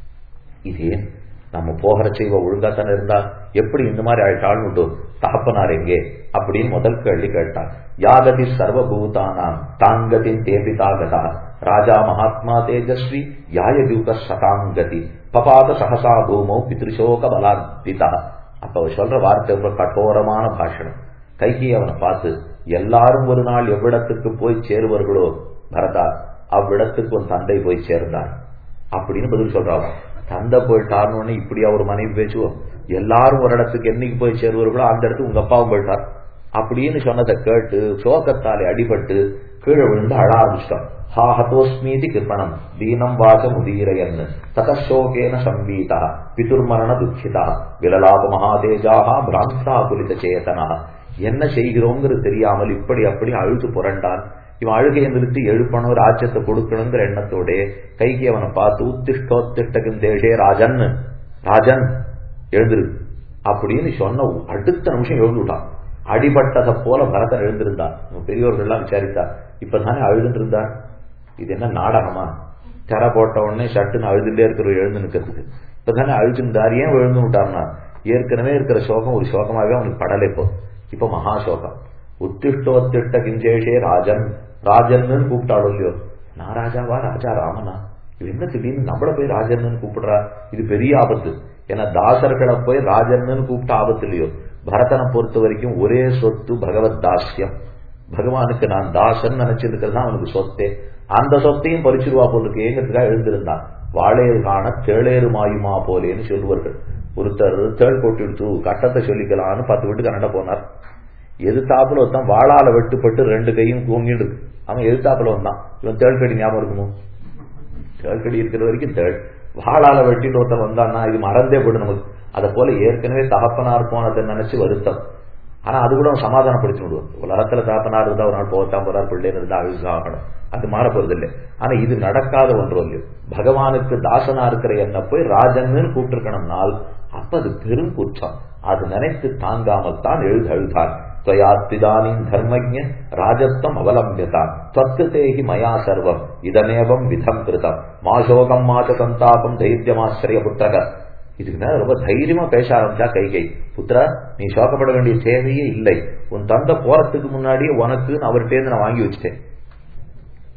Speaker 1: இதே நம்ம போகிற செய்வ ஒழுங்காத்தானே இருந்தா எப்படி இந்த மாதிரி ஆயிட்டாள்னு தகப்பனார் எங்கே அப்படின்னு முதல் கேள்வி கேட்டான் யாகதி சர்வபூதானாம் தாங்கதின் தேபிதாகதா ராஜா மகாத்மா தேஜஸ்வி யாயதூக சதாங்கதி பபாத சகசா பூமோ பித்ருசோக பலாந்திதா அப்ப அவர் சொல்ற வார்த்தை ரொம்ப கட்டோரமான பாஷணம் கைகி அவனை பார்த்து எல்லாரும் ஒரு நாள் எவ்விடத்துக்கு போய் சேருவார்களோ பரதா அவ்விடத்துக்கு உன் தந்தை போய் சேர்ந்தார் அப்படின்னு பதில் சொல்றாங்க தந்தை போயிட்டார்னு இப்படியா ஒரு மனைவி பேசுவோம் எல்லாரும் ஒரு இடத்துக்கு என்னைக்கு போய் சேருவார்களோ அந்த இடத்துக்கு உங்க அப்பாவும் போயிட்டார் அப்படின்னு சொன்னதை கேட்டு சோகத்தாலே அடிபட்டு கீழே விழுந்து அழ ஆரம்பிச்சிட்டான் ஹா ஹதோஸ்மீதி கிருப்பணம் தீனம் வாச முதீரயன் ததசோகேன சம்பீதா பிதுர்மரண துக்கிதா விலலாப மகாதேஜாகா பிராந்தா குலித சேதனா என்ன செய்கிறோங்கிறது தெரியாமல் இப்படி அப்படி அழுது புரண்டான் இவன் அழுகையை நிறுத்தி எழுப்பணும் ராஜ்யத்தை கொடுக்கணுங்கிற எண்ணத்தோட கைகி அவனை பார்த்து உத்திஷ்டோத்திஷ்டகும் தேஷே ராஜன் ராஜன் எழுந்திரு அப்படின்னு சொன்ன அடுத்த நிமிஷம் எழுந்துட்டான் அடிபட்டதை போல பரதன் எழுந்திருந்தான் பெரியவர்கள்லாம் விசாரித்தார் இப்பதானே அழுதுட்டு இருந்தார் இது என்ன நாடகமா தெர போட்ட உடனே சட்டுன்னு அழுதுட்டே இருக்கிற எழுந்து நிற்கிறதுக்கு இப்பதானே அழுதுந்தார் ஏன் எழுந்து விட்டார்னா ஏற்கனவே இருக்கிற சோகம் ஒரு சோகமாகவே அவனுக்கு படலை இப்போ இப்ப மகா சோகம் உத்திஷ்டோத்திஷ்ட கிஞ்சேஷே ராஜன் ராஜன்னு கூப்பிட்டாலும் இல்லையோ நான் ராஜாவா ராஜா ராமனா இது என்ன திடீர்னு நம்மள போய் ராஜன்னு கூப்பிடுறா இது பெரிய ஆபத்து ஏன்னா தாசர்களை போய் ராஜன்னு கூப்பிட்ட ஆபத்து இல்லையோ பரதனை பொறுத்த வரைக்கும் ஒரே சொத்து பகவத் தாசியம் பகவானுக்கு நான் தாசன் நினைச்சிருக்கிறது தான் அவனுக்கு சொத்தே அந்த சொத்தையும் பறிச்சிருவா போலுக்கு ஏங்கிறதுக்காக எழுந்திருந்தான் வாழையர் காண தேளேறு மாயுமா போலேன்னு சொல்லுவார்கள் ஒருத்தர் தேள் போட்டு எடுத்து கட்டத்தை சொல்லிக்கலாம்னு பத்து வீட்டுக்கு கனட போனார் எதிர்த்தாப்புல ஒருத்தன் வாழால வெட்டுப்பட்டு ரெண்டு கையும் தூங்கிடு அவன் எதிர்த்தாப்புல வந்தான் இவன் தேள்கடி ஞாபகம் இருக்குமோ தேள்கடி இருக்கிற வரைக்கும் தேள் வாழால வெட்டிட்டு ஒருத்தன் வந்தான்னா இது மறந்தே போடும் நமக்கு அதை போல ஏற்கனவே தகப்பனார் போனதை நினைச்சு வருத்தம் ஆனா அது கூட அவன் சமாதானப்படுத்தி விடுவான் உலகத்துல தகப்பனார் இருந்தா ஒரு நாள் போகத்தான் போறார் பிள்ளைன்னு இருந்தா அழுசாகணும் அது மாற போறது இல்லை ஆனா இது நடக்காத ஒன்று இல்லையோ பகவானுக்கு தாசனா இருக்கிற என்ன போய் ராஜன்னு கூப்பிட்டுருக்கணும்னால் அப்ப அது பெரும் குற்றம் அது நினைத்து தாங்காமல் தான் எழுது அழுதார் துவயாத்திதானின் தர்மஜ ராஜத்வம் அவலம்பியதான் தொத்துதேகி மயா சர்வம் இதமேவம் விதம் கிருதம் மாசோகம் மாச சந்தாபம் தைரியமாசிரிய புத்தக இதுக்கு மேல ரொம்ப தைரியமா பேச ஆரம்பிச்சா கைகை புத்திரா நீ சோகப்பட வேண்டிய தேவையே இல்லை உன் தந்தை போறதுக்கு முன்னாடியே உனக்குன்னு அவர்கிட்ட நான் வாங்கி வச்சுட்டேன்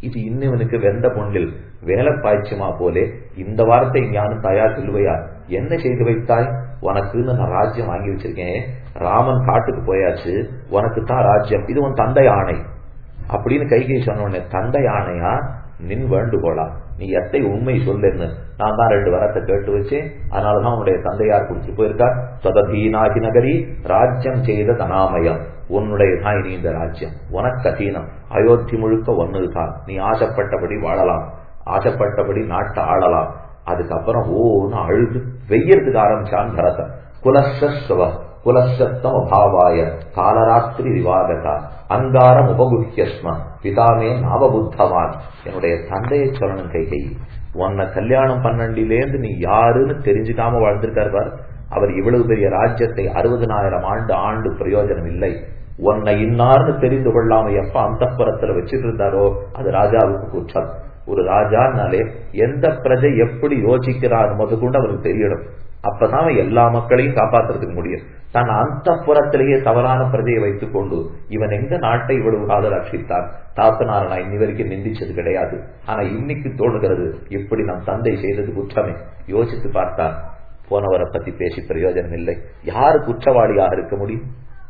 Speaker 1: இது இன்னவனுக்கு வெந்த பொண்ணில் வேலை பாய்ச்சுமா போலே இந்த வார்த்தை ஞானம் தாயா சொல்லுவையா என்ன செய்து வைத்தாய் உனக்குன்னு நான் ராஜ்யம் வாங்கி வச்சிருக்கேன் ராமன் காட்டுக்கு போயாச்சு உனக்கு தான் ராஜ்யம் இது உன் தந்தை ஆணை அப்படின்னு கைகை சொன்ன உடனே தந்தை ஆணையா நின் வேண்டுகோளா நீ எத்தை உண்மை சொல்லுன்னு நான் தான் ரெண்டு வரத்தை கேட்டு வச்சேன் அதனாலதான் உன்னுடைய தந்தையார் குடிச்சு போயிருக்கார் சொததீனாகி நகரி ராஜ்யம் செய்த தனாமயம் உன்னுடைய தான் இனி இந்த ராஜ்யம் உனக்கு அதீனம் அயோத்தி முழுக்க ஒன்னுதான் நீ ஆசைப்பட்டபடி வாழலாம் ஆசைப்பட்டபடி நாட்டை ஆளலாம் அதுக்கப்புறம் ஓன்னு அழுது வெய்யறதுக்கு ஆரம்பிச்சான் பரதன் குலஸ்வ குலசத்தம் அபாவாய காலராத்திரி விவாதகா அங்காரம் உபகுஹ்யஸ்ம பிதாமே நாவபுத்தவான் என்னுடைய தந்தையை சொல்லணும் கை கை உன்னை கல்யாணம் பன்னெண்டிலேருந்து நீ யாருன்னு தெரிஞ்சுக்காம வாழ்ந்திருக்கார் பார் அவர் இவ்வளவு பெரிய ராஜ்யத்தை அறுபதனாயிரம் ஆண்டு ஆண்டு பிரயோஜனம் இல்லை உன்னை இன்னார்னு தெரிந்து கொள்ளாம எப்ப அந்த புறத்துல வச்சுட்டு இருந்தாரோ அது ராஜாவுக்கு குற்றம் ஒரு ராஜானாலே எந்த பிரஜை எப்படி யோசிக்கிறார் முதற்கொண்டு அவருக்கு தெரியணும் அப்பதான் எல்லா மக்களையும் காப்பாத்துறதுக்கு முடியும் தன் அந்த புறத்திலேயே தவறான பிரஜையை வைத்துக் கொண்டு இவன் எங்க நாட்டை இவ்வளவு காதல் ரட்சித்தான் தாத்தனார நான் இன்னி வரைக்கும் நிந்திச்சது கிடையாது ஆனா இன்னைக்கு தோணுகிறது இப்படி நம் தந்தை செய்தது குற்றமே யோசித்து பார்த்தா போனவரை பத்தி பேசி பிரயோஜனம் இல்லை யாரு குற்றவாளியாக இருக்க முடியும்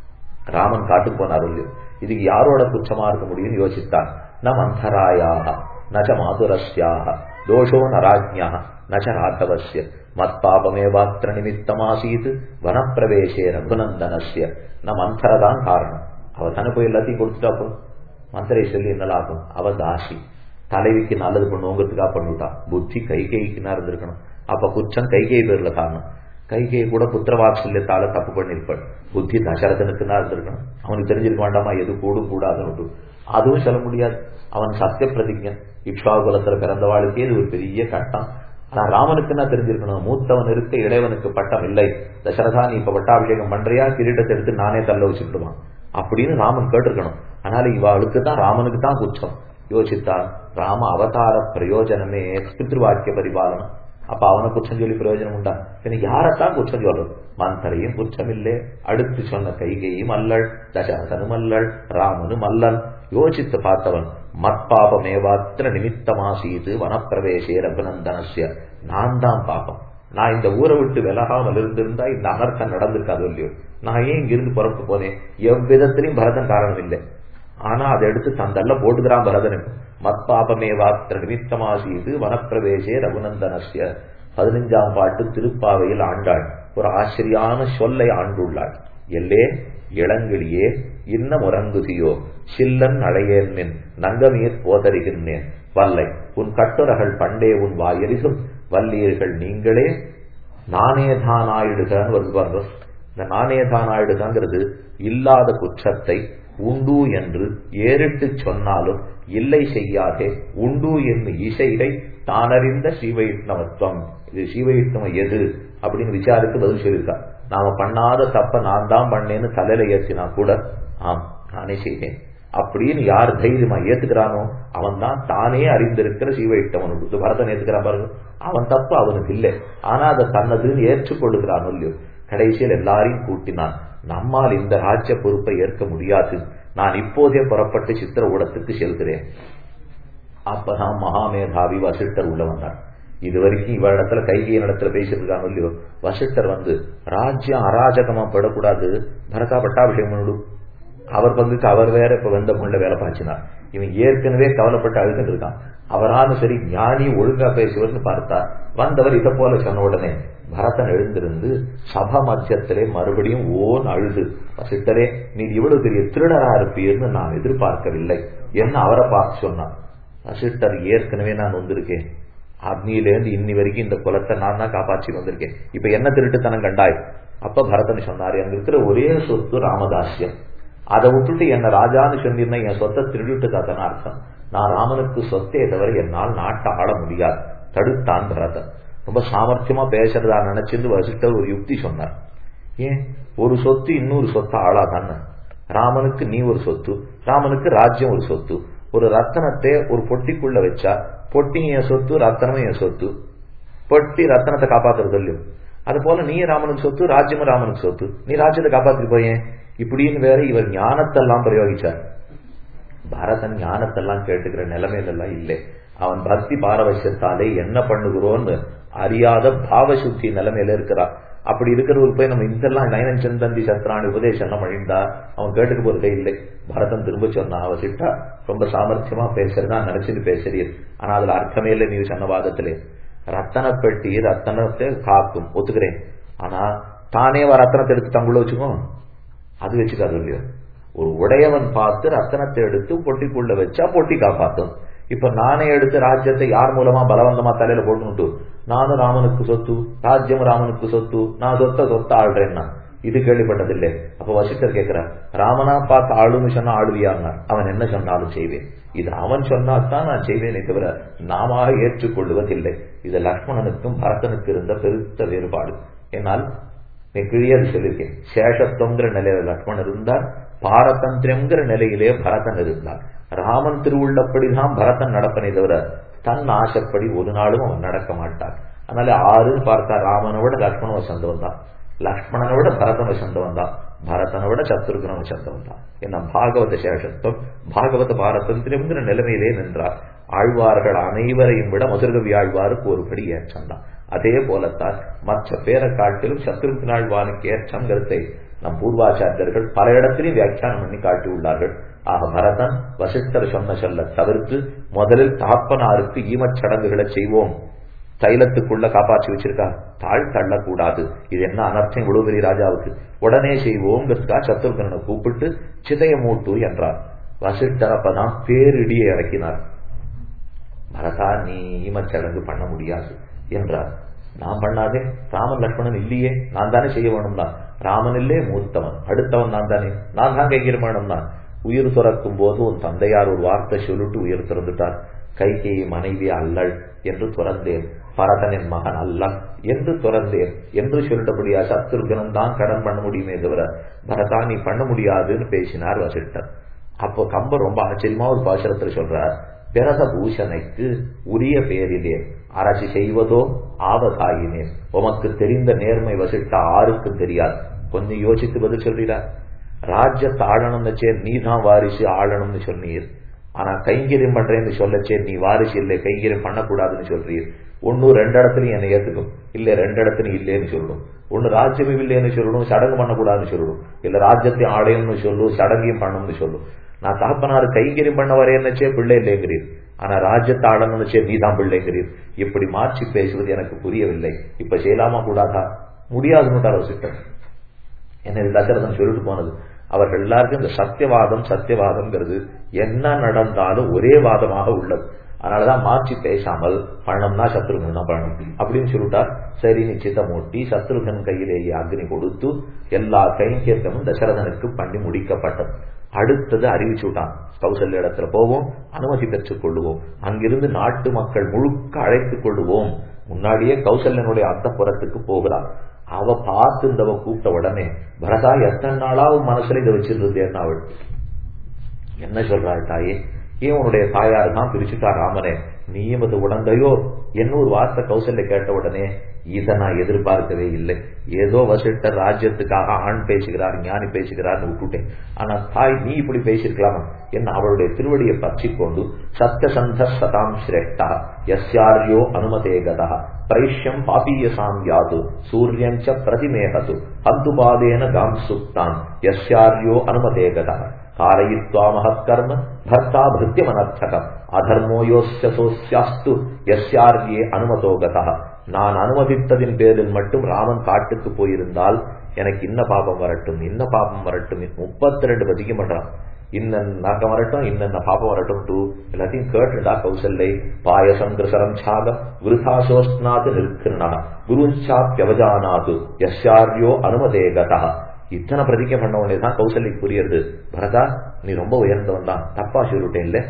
Speaker 1: ராமன் காட்டுக்கு போனார் இல்லையோ இதுக்கு யாரோட குற்றமா இருக்க முடியும் யோசித்தான் நம் அந்தராயாக நச்ச மாதுரஸ்யாக தோஷோ நராஜ்யா நச்ச ராகவசிய மத்பாபமேவாத்திர நிமித்தமாசீத் வனப்பிரவேசே ரகுநந்தனசிய நம் அந்தரதான் காரணம் அவ தானே போய் எல்லாத்தையும் கொடுத்துட்டா போதும் மந்திரை சொல்லி என்னலாகும் அவ தாசி தலைவிக்கு நல்லது பண்ணுவோங்கிறதுக்காக பண்ணிவிட்டா புத்தி கைகைக்குனா இருந்திருக்கணும் அப்ப குற்றம் கைகை பேர்ல காரணம் கைகை கூட புத்திரவாத்சல்யத்தால தப்பு பண்ணிருப்பாள் புத்தி தசரதனுக்கு தான் இருந்திருக்கணும் அவனுக்கு தெரிஞ்சிருக்க வேண்டாமா எது கூடும் கூடாதுன்னு அதுவும் சொல்ல முடியாது அவன் சத்திய பிரதிஜன் இக்ஷாகுலத்துல பிறந்தவாளுக்கே இது ஒரு பெரிய கட்டம் ஆனா ராமனுக்கு என்ன தெரிஞ்சிருக்கணும் மூத்தவன் இருக்க இளையவனுக்கு பட்டம் இல்லை தசரதா நீ இப்ப பட்டாபிஷேகம் பண்றியா கிரீடத்தை எடுத்து நானே தள்ள வச்சுக்கிடுவான் அப்படின்னு ராமன் கேட்டிருக்கணும் அதனால இவாளுக்கு தான் ராமனுக்கு தான் குற்றம் யோசித்தான் ராம அவதார பிரயோஜனமே பித்ருவாக்கிய பரிபாலனம் அப்ப அவனை குற்றம் சொல்லி பிரயோஜனம் உண்டா பின்ன யாரத்தான் குற்றம் சொல்றது மந்தரையும் குற்றம் இல்லை அடுத்து சொன்ன கைகையும் அல்லள் தசரதனும் அல்லள் ராமனும் அல்லல் யோசித்து பார்த்தவன் மத்பாபமேவாத்திர நிமித்தமாசீது வனப்பிரவேசே ரகுநந்தனசிய நான் தான் பாப்பம் நான் இந்த ஊரை விட்டு விலகாமல் இருந்திருந்தா இந்த அனர்த்தம் நடந்திருக்காது இல்லையோ நான் ஏன் இங்கிருந்து புறப்பட்டு போனேன் எவ்விதத்திலையும் பரதன் காரணம் இல்லை ஆனா அதை எடுத்து தந்தல்ல போட்டுக்கிறான் பரதனுக்கு மத்பாபமேவாத்திர நிமித்தமாசீது வனப்பிரவேசே ரகுநந்தனசிய பதினைஞ்சாம் பாட்டு திருப்பாவையில் ஆண்டாள் ஒரு ஆச்சரியான சொல்லை ஆண்டுள்ளாள் எல்லே இளங்கிளியே இன்னம் உறங்குதியோ சில்லன் அடையேன் நங்கமீர் போதறிகின்றேன் வல்லை உன் கட்டுரகள் பண்டே உன் வாயறிகும் வல்லீர்கள் நீங்களே நானேதானாயிடுகன்னு வருது பாருங்க இந்த நானேதானாயிடுகாங்கிறது இல்லாத குற்றத்தை உண்டு என்று ஏறிட்டு சொன்னாலும் இல்லை செய்யாதே உண்டு என்று இசைகை தானறிந்த ஸ்ரீவைஷ்ணவத்துவம் இது ஸ்ரீவைஷ்ணவம் எது அப்படின்னு விசாரித்து பதில் சொல்லியிருக்கா நாம பண்ணாத தப்ப நான் தான் பண்ணேன்னு தலையில ஏற்றினா கூட ஆம் நானே செய்தேன் அப்படின்னு யார் தைரியமா ஏத்துக்கிறானோ அவன் தான் தானே அறிந்திருக்கிற சீவையிட்டவன் உண்டு பரதன் ஏத்துக்கிறான் பாருங்க அவன் தப்பு அவனுக்கு இல்லை ஆனா அதை தன்னதுன்னு ஏற்றுக்கொள்ளுகிறான் இல்லையோ கடைசியில் எல்லாரையும் கூட்டினான் நம்மால் இந்த ராஜ்ய பொறுப்பை ஏற்க முடியாது நான் இப்போதே புறப்பட்டு சித்திர ஊடத்துக்கு செல்கிறேன் அப்பதான் மகாமேதாவி வசிஷ்டர் உள்ள வந்தார் இது வரைக்கும் இவ இடத்துல கைகையின் இடத்துல பேசிட்டு இருக்காங்க இல்லையோ வசிஷ்டர் வந்து ராஜ்யம் அராஜகமா படக்கூடாது பரதா பட்டாபிஷேகம் பண்ணிவிடும் அவர் பங்குக்கு அவர் வேற இப்ப வந்த பொண்ணுல வேலை பாய்ச்சினார் இவன் ஏற்கனவே கவலைப்பட்டு அழுதுட்டு இருக்கான் அவரான சரி ஞானி ஒழுங்கா பேசுவர்னு பார்த்தா வந்தவர் இதை போல சொன்ன உடனே பரதன் எழுந்திருந்து சபா மத்தியத்திலே மறுபடியும் ஓன் அழுது வசிட்டரே நீ இவ்வளவு பெரிய திருடரா இருப்பீர்னு நான் எதிர்பார்க்கவில்லை என்ன அவரை பார்த்து சொன்னான் வசிட்டர் ஏற்கனவே நான் வந்திருக்கேன் அக்னியிலேருந்து இன்னி வரைக்கும் இந்த குலத்தை நான் தான் காப்பாற்றி வந்திருக்கேன் இப்ப என்ன திருட்டுத்தனம் கண்டாய் அப்ப பரதன் சொன்னார் எனக்கு இருக்கிற ஒரே சொத்து ராமதாசியம் அதை விட்டுட்டு என்ன ராஜான்னு சொன்னீர்னா என் சொத்தை திருடிட்டு தாத்தன அர்த்தம் நான் ராமனுக்கு சொத்தே தவிர என்னால் நாட்டை ஆள முடியாது தடுத்தான் பரதன் ரொம்ப சாமர்த்தியமா பேசுறதா நினைச்சிருந்து வசிட்டர் ஒரு யுக்தி சொன்னார் ஏன் ஒரு சொத்து இன்னொரு சொத்தை ஆளாதானே ராமனுக்கு நீ ஒரு சொத்து ராமனுக்கு ராஜ்யம் ஒரு சொத்து ஒரு ரத்தனத்தை ஒரு பொட்டிக்குள்ள வச்சா பொட்டியும் என் சொத்து ரத்தனமும் என் சொத்து பொட்டி ரத்தனத்தை காப்பாத்துறது இல்லையோ அது போல நீ ராமனுக்கு சொத்து ராஜ்யமும் ராமனுக்கு சொத்து நீ ராஜ்யத்தை காப்பாத்திட்டு போயேன் இப்படின்னு வேற இவர் ஞானத்தெல்லாம் பிரயோகிச்சார் பரதன் ஞானத்தெல்லாம் கேட்டுக்கிற நிலைமையில எல்லாம் இல்லை அவன் பக்தி பாரவசியத்தாலே என்ன பண்ணுகிறோன்னு அறியாத பாவசுத்தி நிலைமையில இருக்கிறான் அப்படி இருக்கிறவருக்கு போய் நம்ம இதெல்லாம் நயனன் சந்தந்தி சத்ராணி உபதேசம் எல்லாம் அழிந்தா அவன் கேட்டுக்கு போறதே இல்லை பரதன் திரும்ப சொன்னா அவ சிட்டா ரொம்ப சாமர்த்தியமா பேசுறதா நினைச்சிட்டு பேசுறீர் ஆனா அதுல அர்த்தமே இல்லை நீ சொன்ன வாதத்திலே ரத்தன பெட்டி ரத்தனத்தை காக்கும் ஒத்துக்கிறேன் ஆனா தானே வர ரத்தனத்தை எடுத்து தங்குள்ள வச்சுக்கோ அது வச்சுக்காது இல்லையோ ஒரு உடையவன் பார்த்து ரத்தனத்தை எடுத்து பொட்டிக்குள்ள வச்சா பொட்டி காப்பாத்தும் இப்ப நானே எடுத்து ராஜ்யத்தை யார் மூலமா பலவந்தமா தலையில போட்டுனுட்டு நானும் ராமனுக்கு சொத்து ராஜ்யம் ராமனுக்கு சொத்து நான் சொத்த சொத்த ஆள்றேன்னா இது கேள்விப்பட்டதில்லை அப்ப வசிஷ்டர் கேட்கிறார் ராமனா பார்த்து ஆளுன்னு சொன்னா ஆளுவியாங்க அவன் என்ன சொன்னாலும் செய்வேன் இது அவன் சொன்னாத்தான் நான் செய்வேனே தவிர நாம ஏற்றுக்கொள்வதில்லை இது லக்ஷ்மணனுக்கும் பரதனுக்கு இருந்த பெருத்த வேறுபாடு என்னால் நீ கிழியது சொல்லியிருக்கேன் சேஷத்துவங்கிற நிலையில லக்ஷ்மணன் இருந்தார் பாரதந்திரம்ங்கிற நிலையிலே பரதன் இருந்தார் ராமன் திருவுள்ளப்படிதான் பரதன் நடப்பனே தவிர தன் ஆசைப்படி ஒரு நாளும் அவன் நடக்க மாட்டான் அதனால ஆறுன்னு பார்த்தா ராமனை விட லக்ஷ்மண வசந்தவன் தான் லக்ஷ்மணனை விட பரதன் வசந்தவன் தான் பரதனை விட சத்ருகுண வசந்தவன் தான் என்ன பாகவத சேஷத்துவம் பாகவத பாரதந்திரம்ங்கிற நிலைமையிலே நின்றார் ஆழ்வார்கள் அனைவரையும் விட மதுரகவி ஆழ்வாருக்கு ஒருபடி ஏற்றம் தான் அதே போலத்தான் மற்ற பேரை காட்டிலும் சத்ருகுணாழ்வானுக்கு ஏற்றம் கருத்தை நம் பூர்வாச்சாரியர்கள் பல இடத்திலையும் வியாக்கியானம் பண்ணி காட்டியுள்ளார்கள் ஆக பரதன் வசிஷ்டர் சொன்ன சொல்ல தவிர்த்து முதலில் தாப்பனாருக்கு ஈமச் சடங்குகளை செய்வோம் தைலத்துக்குள்ள காப்பாற்றி வச்சிருக்கா தாழ் தள்ளக்கூடாது இது என்ன அனர்த்தம் இவ்வளவு பெரிய ராஜாவுக்கு உடனே செய்வோங்கிறதுக்கா சத்ருகனை கூப்பிட்டு சிதைய மூட்டு என்றார் வசிஷ்டர் அப்பதான் பேரிடியை இறக்கினார் பரதா நீ ஈமச்சடங்கு பண்ண முடியாது என்றார் நான் பண்ணாதே ராமன் லக்ஷ்மணன் இல்லையே நான் தானே செய்ய வேணும்னா ராமன் இல்லே மூத்தவன் அடுத்தவன் நான் தானே நான் தான் கைகிரமணம் தான் உயிர் துறக்கும் போது உன் தந்தையார் ஒரு வார்த்தை சொல்லிட்டு உயிர் திறந்துட்டார் கைகேயி மனைவி அல்லள் என்று துறந்தேன் பரதனின் மகன் அல்லன் என்று துறந்தேன் என்று சொல்லிட்டபடியா சத்ருகனம் தான் கடன் பண்ண முடியுமே தவிர பரதா நீ பண்ண முடியாதுன்னு பேசினார் வசிஷ்டர் அப்போ கம்பர் ரொம்ப ஆச்சரியமா ஒரு பாசுரத்தில் சொல்றார் பிறத பூஷணைக்கு உரிய பேரிலே அரசு செய்வதோ ஆவதாயினேன் உமக்கு தெரிந்த நேர்மை வசிட்ட ஆருக்கும் தெரியாது கொஞ்சம் யோசித்து பதில் சொல்றீரா ராஜ்யத்தை ஆளணும்னு சே நீ தான் வாரிசு ஆளணும்னு சொன்னீர் ஆனா கைங்கரியம் பண்றேன்னு சொல்லச்சே நீ வாரிசு இல்லை கைங்கரியம் பண்ணக்கூடாதுன்னு சொல்றீர் ஒன்னு ரெண்டு இடத்துலயும் என்னை ஏத்துக்கும் இல்ல ரெண்டு இடத்துலயும் இல்லைன்னு சொல்லணும் ஒன்னு ராஜ்யமும் இல்லைன்னு சொல்லணும் சடங்கு பண்ணக்கூடாதுன்னு சொல்லணும் இல்ல ராஜ்யத்தை ஆடையம்னு சொல்லும் சடங்கையும் பண்ணணும்னு சொல்லும் நான் தகப்பனாரு கைங்கரியம் பண்ண வரேன்னச்சே பிள்ளை இல்லைங்கிறீர் ஆனா ராஜ்யத்தை ஆடணும்னுச்சே நீ தான் பிள்ளைங்கிறீர் இப்படி மாற்றி பேசுவது எனக்கு புரியவில்லை இப்ப செய்யலாமா கூடாதா முடியாதுன்னு சிஸ்டர் என்ன தசரதன் சொல்லிட்டு போனது அவர்கள் எல்லாருக்கும் இந்த சத்தியவாதம் சத்தியவாதம்ங்கிறது என்ன நடந்தாலும் ஒரே வாதமாக உள்ளது அதனாலதான் மாற்றி பேசாமல் பணம்னா சத்ருகன் தான் பணம் அப்படின்னு சொல்லிட்டார் சரி நிச்சித்த மூட்டி சத்ருகன் கையிலேயே அக்னி கொடுத்து எல்லா கைங்கேற்றமும் தசரதனுக்கு பண்ணி முடிக்கப்பட்டது அடுத்தது அறிவிச்சு விட்டான் கௌசல்ய இடத்துல போவோம் அனுமதி பெற்றுக் கொள்ளுவோம் அங்கிருந்து நாட்டு மக்கள் முழுக்க அழைத்துக் கொள்ளுவோம் முன்னாடியே கௌசல்யனுடைய அந்த புறத்துக்கு போகிறார் அவ பார்த்து இந்தவ கூப்பிட்ட உடனே பரதா எத்தனை நாளாவும் மனசுல இதை வச்சிருந்தேன் அவள் என்ன சொல்றாள் தாயே ஏன் உன்னுடைய தாயார் தான் பிரிச்சுட்டா ராமனே நீயும் அது உடந்தையோ என்ன ஒரு வார்த்தை கௌசல்ய கேட்ட உடனே இதை நான் எதிர்பார்க்கவே இல்லை ஏதோ வசிட்ட ராஜ்யத்துக்காக ஆண் பேசுகிறார் ஞானி பேசுகிறார்னு விட்டுட்டேன் ஆனா தாய் நீ இப்படி பேசியிருக்கலாமா என்ன அவளுடைய திருவடியை பற்றி கொண்டு சத்தியசந்த சதாம் சிரேஷ்டா எஸ்யாரியோ அனுமதே கதா பிரைஷ்யம் பாபீயசாம் யாது சூரியஞ்ச பிரதிமேகது ஹந்துபாதேன காம் சுக்தான் எஸ்யாரியோ அனுமதே கதா காரயித்வா மகத்கர்ம பர்த்தா பிருத்தியமனர்த்தகம் அதர்மோ யோஸ்ய சோஸ்யாஸ்து எஸ்யார்யே அனுமதோ கதா நான் அனுமதித்ததின் பேரில் மட்டும் ராமன் காட்டுக்கு போயிருந்தால் எனக்கு இன்ன பாபம் வரட்டும் இன்ன பாபம் வரட்டும் முப்பத்தி ரெண்டு பதிக்கம் பண்றான் இன்ன நரகம் வரட்டும் இன்னென்ன பாபம் வரட்டும் டூ எல்லாத்தையும் கேட்டுடா கௌசல்லை பாயசம் கிருசரம் சாகம் விருதாசோஸ்நாது நிற்கிருணா குருஞ்சாப்பியவஜானாது யஸ்யாரியோ அனுமதே கதா இத்தனை பிரதிக்க பண்ண உடனே தான் கௌசல்யக்கு புரியுது பரதா நீ ரொம்ப உயர்ந்தவன் தான் தப்பா சொல்லிட்டேன் இல்ல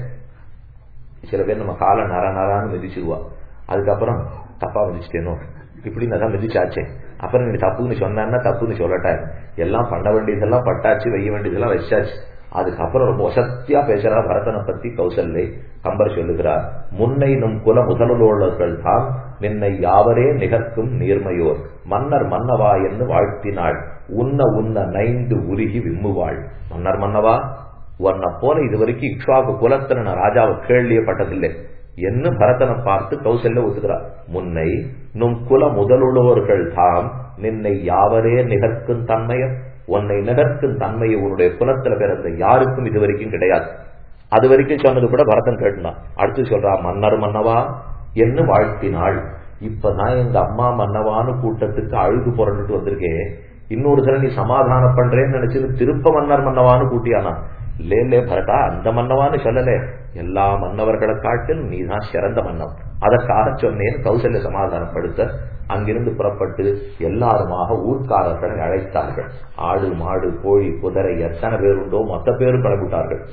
Speaker 1: சில பேர் நம்ம காலை நர நரான்னு மிதிச்சிருவா அதுக்கப்புறம் தப்பா மிதிச்சிட்டேனோ இப்படி நான் மிதிச்சாச்சே அப்புறம் நீ தப்புன்னு சொன்னா தப்புன்னு சொல்லட்டா எல்லாம் பண்ண வேண்டியதெல்லாம் பட்டாச்சு வைய வேண்டியதெல்லாம் வச்சாச்சு அதுக்கப்புறம் ரொம்ப வசத்தியா பேசுறா பரதனை பத்தி கௌசல்லை கம்பர் சொல்லுகிறார் முன்னை நும் குல முதலுள்ளவர்கள் தான் நின்னை யாவரே நிகர்க்கும் நீர்மையோர் மன்னர் மன்னவா என்று வாழ்த்தினாள் உன்ன உன்ன நைந்து உருகி விம்முவாள் மன்னர் மன்னவா உன்னை போல இது வரைக்கும் இக்ஷாக்கு குலத்துல நான் ராஜாவை கேள்வியே பட்டதில்லை என்ன பரதனை பார்த்து கௌசல்ய ஒத்துக்கிறார் முன்னை நும் குல முதலுள்ளவர்கள் தாம் நின்னை யாவரே நிகர்க்கும் தன்மைய உன்னை நிகர்க்கும் தன்மையை உன்னுடைய குலத்துல பிறந்த யாருக்கும் இது வரைக்கும் கிடையாது அது வரைக்கும் சொன்னது கூட பரதன் கேட்டுனான் அடுத்து சொல்றா மன்னர் மன்னவா என்ன வாழ்த்தினாள் இப்ப நான் எங்க அம்மா மன்னவான்னு கூட்டத்துக்கு அழுது புரண்டுட்டு வந்திருக்கேன் இன்னொரு தடவை நீ சமாதானம் பண்றேன்னு நினைச்சது திருப்ப மன்னர் மன்னவான்னு கூட்டியானா லே லே பரட்டா அந்த மன்னவான்னு சொல்லலே எல்லா மன்னவர்களை காட்டில் நீதான் சிறந்த மன்னம் அதற்காக சொன்னேன் கௌசல்ய சமாதானப்படுத்த அங்கிருந்து புறப்பட்டு எல்லாருமாக ஊர்க்காரர்களை அழைத்தார்கள் ஆடு மாடு கோழி குதிரை எத்தனை பேர் உண்டோ மொத்த பேரும் கிளம்பிட்டார்கள்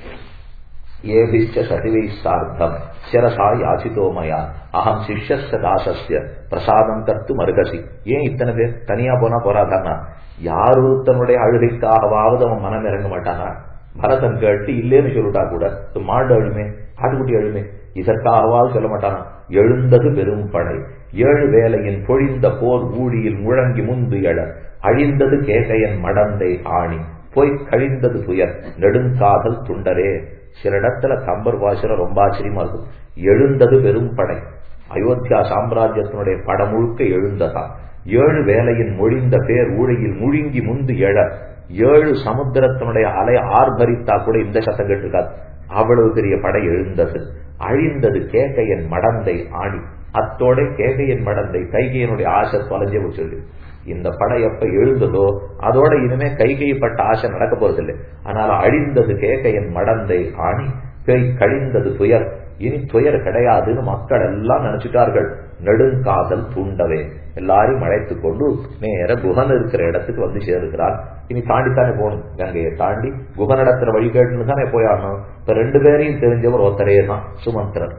Speaker 1: ஏபிச்ச சதிவை சார்த்தம் சிரசா யாசிதோமயா அகம் சிஷ்யஸ்ய தாசஸ்ய பிரசாதம் கத்து மருகசி ஏன் இத்தனை பேர் தனியா போனா போறாதானா யார் ஒருத்தனுடைய அழுகைக்காகவாவது அவன் மனம் இறங்க மாட்டானா பரதன் கேட்டு இல்லேன்னு சொல்லிட்டா கூட மாடு அழுமே ஆட்டுக்குட்டி அழுமே இதற்காகவாவது சொல்ல மாட்டானா எழுந்தது பெரும் படை ஏழு வேலையின் பொழிந்த போர் ஊழியில் முழங்கி முந்து எழ அழிந்தது கேகையன் மடந்தை ஆணி போய் கழிந்தது துயர் நெடுங்காதல் துண்டரே சில இடத்துல கம்பர் பாஷையில ரொம்ப ஆச்சரியமா இருக்கும் எழுந்தது பெரும் படை அயோத்தியா சாம்ராஜ்யத்தினுடைய படம் முழுக்க எழுந்ததா ஏழு வேலையின் மொழிந்த பேர் ஊழையில் முழுங்கி முந்து எழ ஏழு சமுத்திரத்தினுடைய அலை ஆர்ப்பரித்தா கூட இந்த சத்தம் கேட்டிருக்காது அவ்வளவு பெரிய படை எழுந்தது அழிந்தது கேகையன் மடந்தை ஆணி அத்தோட கேகையன் மடந்தை கைகையனுடைய ஆசை தொலைஞ்சே சொல்லு இந்த படை எப்ப எழுந்ததோ அதோட இனிமே கைகைப்பட்ட ஆசை நடக்க போறதில்லை ஆனால் அழிந்தது கேகையன் மடந்தை ஆணி பேய் கழிந்தது துயர் இனி துயர் கிடையாதுன்னு மக்கள் எல்லாம் நினைச்சிட்டார்கள் நெடுங்காதல் தூண்டவே எல்லாரையும் அழைத்து கொண்டு நேர குகன் இருக்கிற இடத்துக்கு வந்து சேருகிறார் இனி தாண்டித்தானே போகணும் கங்கையை தாண்டி குகனிடத்துல வழி கேட்டுன்னு தானே போயாகணும் இப்ப ரெண்டு பேரையும் தெரிஞ்சவர் ஒருத்தரே தான் சுமந்திரர்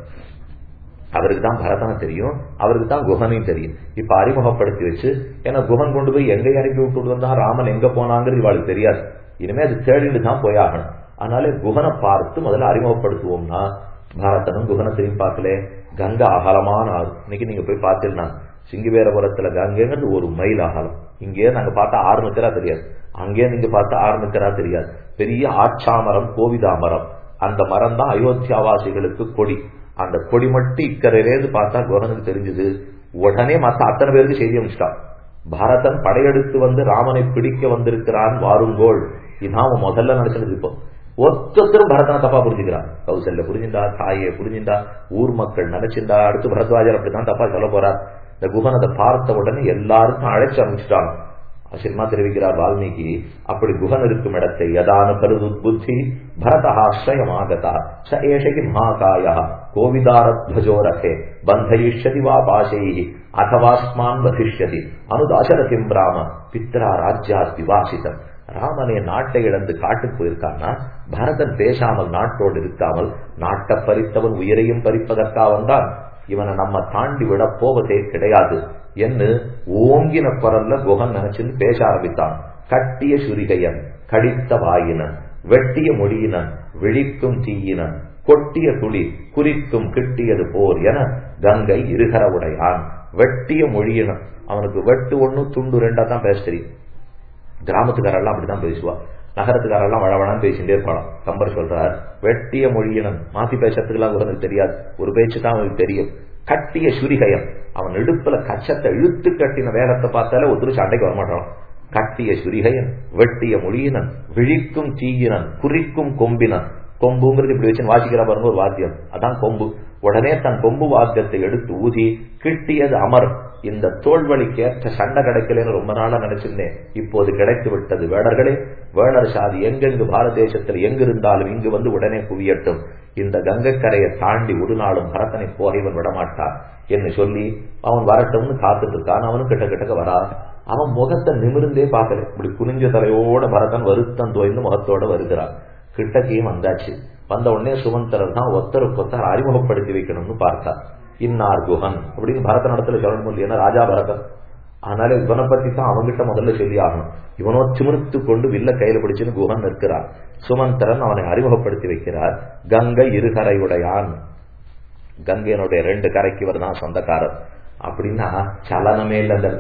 Speaker 1: அவருக்கு தான் பரதனை தெரியும் அவருக்கு தான் குகனையும் தெரியும் இப்ப அறிமுகப்படுத்தி வச்சு ஏன்னா குகன் கொண்டு போய் எங்க இறக்கி விட்டு வந்தா ராமன் எங்க போனாங்கிறது இவாளுக்கு தெரியாது இனிமே அது தேடிட்டு தான் போயாகணும் அதனால குகனை பார்த்து முதல்ல அறிமுகப்படுத்துவோம்னா பாரதனும் குகனை திரும்பி பார்க்கல கங்கை அகலமான ஆறு இன்னைக்கு நீங்க போய் பார்த்துருந்தா சிங்கிவேரபுரத்துல கங்கைங்கிறது ஒரு மைல் அகலம் இங்கே நாங்க பார்த்தா ஆறு நிக்கிறா தெரியாது அங்கே நீங்க பார்த்தா ஆறு நிக்கிறா தெரியாது பெரிய ஆட்சாமரம் கோவிதாமரம் அந்த மரம் தான் அயோத்தியாவாசிகளுக்கு கொடி அந்த கொடி மட்டும் இக்கரையிலேருந்து பார்த்தா குகனுக்கு தெரிஞ்சது உடனே மத்த அத்தனை பேருக்கு செய்தி அனுப்பிச்சிட்டான் பாரதன் படையெடுத்து வந்து ராமனை பிடிக்க வந்திருக்கிறான் வாருங்கோள் இதான் அவன் முதல்ல நினைச்சது இப்போ ஒத்தொத்தரும் பரதனை தப்பா புரிஞ்சுக்கிறான் கௌசல்ய புரிஞ்சுண்டா தாயை புரிஞ்சுண்டா ஊர் மக்கள் நினைச்சிருந்தா அடுத்து பரத்வாஜர் அப்படிதான் தப்பா சொல்ல போறார் இந்த குகனதை பார்த்த உடனே எல்லாருக்கும் அழைச்சு அனுப்பிச்சிட்டான் சினிமா தெரிவிக்கிறார் வால்மீகி அப்படி குகன் இருக்கும் இடத்தை யதான கருது புத்தி பரதாஸ்ரயமாகதா ச ஏஷகி மகாகாய கோவிதாரத்வஜோ ரதே பந்தயிஷ்யதி வா பாசை அதவாஸ்மான் வசிஷ்யதி அனுதாசரதிம் ராம பித்ரா ராஜ்யாத் விவாசிதம் ராமனே நாட்டை இழந்து காட்டுக்கு போயிருக்கான்னா பரதன் பேசாமல் நாட்டோடு இருக்காமல் நாட்டை பறித்தவன் உயிரையும் பறிப்பதற்காக வந்தான் இவனை நம்ம தாண்டி விட போவதே கிடையாது என்று ஓங்கின குரல்ல குகன் நினைச்சுன்னு பேச ஆரம்பித்தான் கட்டிய சுரிகையன் கடித்த வாயினன் வெட்டிய மொழியினன் விழிக்கும் தீயினன் கொட்டிய துளி குறிக்கும் கிட்டியது போர் என கங்கை இருகர உடையான் வெட்டிய மொழியினன் அவனுக்கு வெட்டு ஒண்ணு துண்டு ரெண்டா தான் பேச தெரியும் கிராமத்துக்காரெல்லாம் அப்படிதான் பேசுவா நகரத்துக்காரெல்லாம் வளவளான்னு பேசிட்டே இருப்பாளாம் கம்பர் சொல்றார் வெட்டிய மொழியினன் மாத்தி பேசுறதுக்கெல்லாம் உனக்கு தெரியாது ஒரு பேச்சு தான் அவனுக்கு தெரியும் கட்டிய சுரிகயம் அவன் இடுப்புல கச்சத்தை இழுத்து கட்டின வேகத்தை பார்த்தாலே ஒருத்தர் சண்டைக்கு வரமாட்டான் கட்டிய சுரிகையன் வெட்டிய மொழியினன் விழிக்கும் தீயினன் குறிக்கும் கொம்பினன் கொம்புங்கிறது இப்படி வச்சு வாசிக்கிற பாருங்க ஒரு வாத்தியம் அதான் கொம்பு உடனே தன் கொம்பு வாத்தியத்தை எடுத்து ஊதி கிட்டியது அமர் இந்த தோல்வழிக்கு ஏற்ற சண்டை கிடைக்கலன்னு ரொம்ப நாளா நினைச்சிருந்தேன் இப்போது கிடைத்து விட்டது வேடர்களே வேடர் சாதி எங்கெங்கு பாரத தேசத்தில் எங்கிருந்தாலும் இங்கு வந்து உடனே குவியட்டும் இந்த கங்கைக்கரையை தாண்டி ஒரு நாளும் பரத்தனை போக இவன் விடமாட்டான் என்று சொல்லி அவன் வரட்டும்னு காத்துட்டு இருக்கான் அவனும் கிட்ட கிட்டக்க வரா அவன் முகத்தை நிமிர்ந்தே பார்க்கல இப்படி குனிஞ்ச தலையோட பரதன் வருத்தம் தோய்ந்து முகத்தோட வருகிறான் கிட்டக்கையும் வந்தாச்சு வந்த உடனே சுமந்தரர் தான் ஒத்தருக்கு ஒத்தர் அறிமுகப்படுத்தி வைக்கணும்னு பார்த்தார் இன்னார் குஹன் அப்படின்னு பரத நடத்துல சொல்லணும் இல்லையா ராஜா பரதன் அதனால இவனை பத்தி தான் அவங்கிட்ட முதல்ல சொல்லி ஆகணும் இவனோ திமிர்த்து கொண்டு வில்ல கையில பிடிச்சுன்னு குஹன் நிற்கிறார் சுமந்தரன் அவனை அறிமுகப்படுத்தி வைக்கிறார் கங்கை இருகரையுடையான் கங்கையனுடைய ரெண்டு கரைக்கு இவர் தான் சொந்தக்காரர் அப்படின்னா சலனமே இல்லை அந்த இடத்துல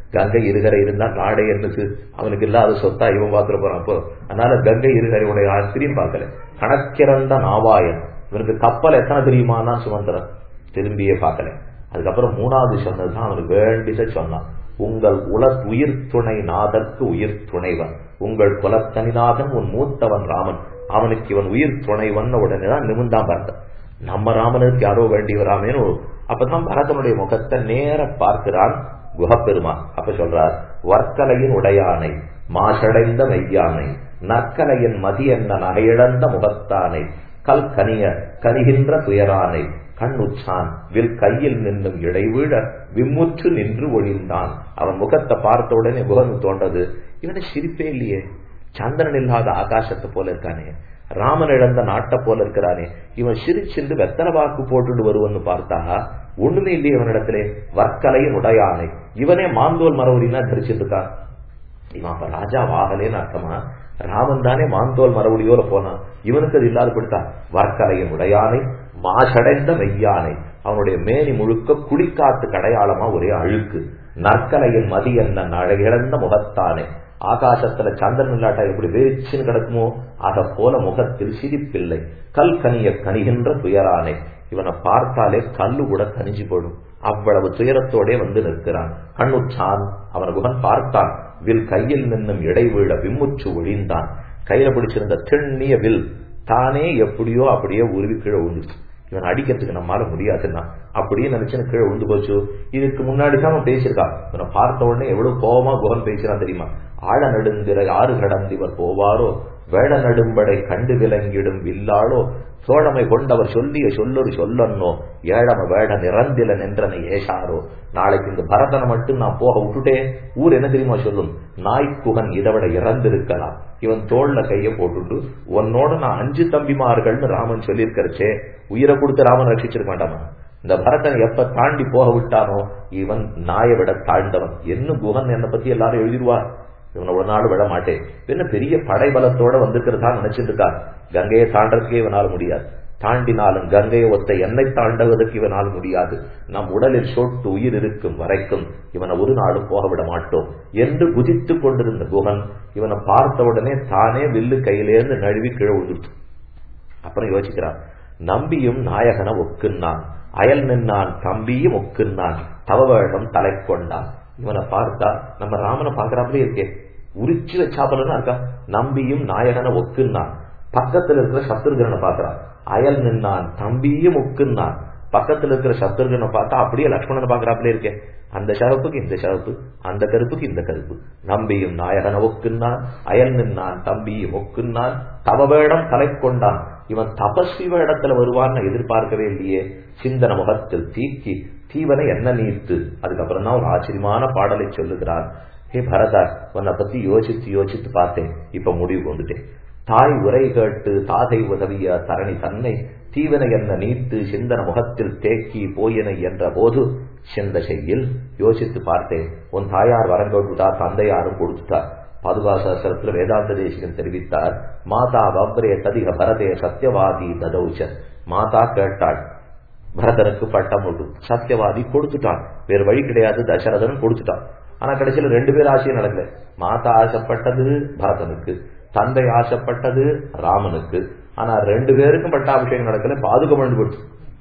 Speaker 1: கங்கை இருகரை இருந்தா நாடே என்னது அவனுக்கு இல்லாத சொத்தா இவன் பாத்துட்டு போறான் அப்போ அதனால கங்கை இருகரை உடைய ஆசிரியம் பார்க்கல கணக்கிறந்த நாவாயன் இவனுக்கு கப்பல் எத்தனை தெரியுமானா சுமந்திரன் திரும்பியே பார்க்கல அதுக்கப்புறம் மூணாவது சொன்னதுதான் அவனுக்கு வேண்டியதை சொன்னான் உங்கள் உல உயிர் துணை நாதற்கு உயிர் துணைவன் உங்கள் குலத்தனிநாதன் உன் மூத்தவன் ராமன் அவனுக்கு இவன் உயிர் துணைவன் உடனேதான் நிமிந்தான் பார்த்தன் நம்ம ராமனுக்கு யாரோ வேண்டியவராமேனு அப்பதான் பரதனுடைய முகத்தை நேர பார்க்கிறான் குஹப்பெருமா அப்ப சொல்றார் வர்க்கலையின் உடையானை மாசடைந்த மெய்யானை நற்கலையின் மதி என்ன நகையிழந்த முகத்தானை கல் கனிய கனிகின்ற துயரானை கண்ணுச்சான் வில் கையில் நின்றும் இடைவீழ விம்முற்று நின்று ஒழிந்தான் அவன் முகத்தை பார்த்த உடனே முகம் தோன்றது இவனை சிரிப்பே இல்லையே சந்திரன் இல்லாத ஆகாசத்தை போல இருக்கானே ராமன் இழந்த நாட்டை போல இருக்கிறானே இவன் சிரிச்சிருந்து வெத்தலை வாக்கு போட்டுட்டு வருவன்னு பார்த்தா ஒண்ணுமே இல்லையே இவனிடத்திலே வர்க்கலையின் உடையானை இவனே மாந்தோல் மரவரினா தரிச்சிட்டு இருக்கான் இவன் அப்ப ராஜா வாகலேன்னு அர்த்தமா ராமன் தானே மாந்தோல் மரவடியோட போனான் இவனுக்கு அது இல்லாத கொடுத்தா வார்க்கலையின் உடையானை மாசடைந்த மெய்யானை அவனுடைய மேனி முழுக்க குடிக்காத்து கடையாளமா ஒரே அழுக்கு நற்கலையின் மதி என்ன நழகிழந்த முகத்தானே ஆகாசத்துல சந்திரன் இல்லாட்டா எப்படி வெறிச்சுன்னு கிடக்குமோ அத போல முகத்தில் சிரிப்பில்லை கல் கனிய கனிகின்ற துயரானை இவனை பார்த்தாலே கல்லு கூட கனிஞ்சு போடும் அவ்வளவு துயரத்தோடே வந்து நிற்கிறான் கண்ணுச்சான் அவன் குகன் பார்த்தான் வில் கையில் நின்னும் இடைவீழ விம்முச்சு ஒழிந்தான் கையில பிடிச்சிருந்த திண்ணிய வில் தானே எப்படியோ அப்படியே உருவி கீழே விழுந்துச்சு இவன் அடிக்கிறதுக்கு நம்மளால முடியாதுன்னா அப்படியே நினைச்சுன்னு கீழே விழுந்து போச்சு இதுக்கு முன்னாடி தான் அவன் பேசியிருக்கான் இவனை பார்த்த உடனே எவ்வளவு கோபமா குகன் பேசுறான் தெரியுமா ஆழ நெடுந்திர ஆறு கடந்திவர் போவாரோ வேட நடும்படை கண்டு விலங்கிடும் வில்லாளோ சோழமை கொண்டவர் சொல்லிய சொல்லொரு சொல்லன்னோ ஏழம வேட நிறந்தில நின்றனை ஏசாரோ நாளைக்கு இந்த பரதனை மட்டும் நான் போக விட்டுட்டேன் ஊர் என்ன தெரியுமா சொல்லும் நாய்க்குகன் இதை விட இறந்திருக்கலாம் இவன் தோல்ல கைய போட்டுட்டு உன்னோட நான் அஞ்சு தம்பிமார்கள்னு ராமன் சொல்லியிருக்கிறச்சே உயிரை கொடுத்து ராமன் ரட்சிச்சிருக்க வேண்டாமா இந்த பரதன் எப்ப தாண்டி போக விட்டானோ இவன் நாயை விட தாழ்ந்தவன் என்ன குகன் என்னை பத்தி எல்லாரும் எழுதிடுவார் இவனை ஒரு நாள் விட மாட்டேன் என்ன பெரிய படைபலத்தோட வந்திருக்கிறதா நினைச்சிட்டு இருக்கா கங்கையை தாண்டறதுக்கே இவனால் முடியாது தாண்டினாலும் கங்கையை ஒத்த என்னை தாண்டவதற்கு இவனால் முடியாது நம் உடலில் சொட்டு உயிர் இருக்கும் வரைக்கும் இவனை ஒரு நாளும் போக விட மாட்டோம் என்று குதித்து கொண்டிருந்த குகன் இவனை பார்த்த உடனே தானே வில்லு கையிலேருந்து நழுவி கீழே விழுந்துட்டு அப்புறம் யோசிக்கிறான் நம்பியும் நாயகன ஒக்குன்னான் அயல் நின்னான் தம்பியும் ஒக்குன்னான் தவவேடம் தலை கொண்டான் இவனை பார்த்தா நம்ம ராமனை பாக்குறாப்புலே இருக்கே உரிச்சு வச்சாப்பலன்னா இருக்கா நம்பியும் நாயகனை ஒக்குன்னான் பக்கத்துல இருக்கிற சத்ருகனை பாக்குறான் அயல் நின்னான் தம்பியும் ஒக்குன்னான் பக்கத்துல இருக்கிற சத்ருகனை பார்த்தா அப்படியே லக்ஷ்மணனை பாக்குறாப்புலே இருக்கேன் அந்த சிவப்புக்கு இந்த சிவப்பு அந்த கருப்புக்கு இந்த கருப்பு நம்பியும் நாயகன ஒக்குன்னான் அயல் நின்னான் தம்பியும் ஒக்குன்னான் தவவேடம் தலை கொண்டான் இவன் தபஸ்வி வேடத்துல வருவான்னு எதிர்பார்க்கவே இல்லையே சிந்தன முகத்தில் தீக்கி தீவனை என்ன நீர்த்து அதுக்கப்புறம் தான் ஒரு ஆச்சரியமான பாடலை சொல்லுகிறான் ஹே பரதா உன்னை பத்தி யோசித்து யோசித்து பார்த்தேன் இப்ப முடிவு கொண்டுட்டேன் தாய் உரை கேட்டு தாதை உதவிய தரணி தன்னை தீவனை என்ன நீத்து சிந்தன முகத்தில் தேக்கி போயினை என்ற போது சிந்த செய்யில் யோசித்து பார்த்தேன் உன் தாயார் வரம் கேட்டுட்டா தந்தையாரும் கொடுத்துட்டார் பாதுகாசாஸ்திரத்துல வேதாந்த தேசிகன் தெரிவித்தார் மாதா வவ்ரே ததிக பரதே சத்தியவாதி ததௌச்ச மாதா கேட்டாள் பரதனுக்கு பட்டம் உண்டு சத்தியவாதி கொடுத்துட்டான் வேறு வழி கிடையாது தசரதன் கொடுத்துட்டான் ஆனா கடைசியில ரெண்டு பேர் ஆசையும் நடக்கல மாதா ஆசைப்பட்டது பரதனுக்கு தந்தை ஆசைப்பட்டது ராமனுக்கு ஆனா ரெண்டு பேருக்கும் பட்டாபிஷேகம் நடக்கல பாதுகம் பண்ணி போச்சு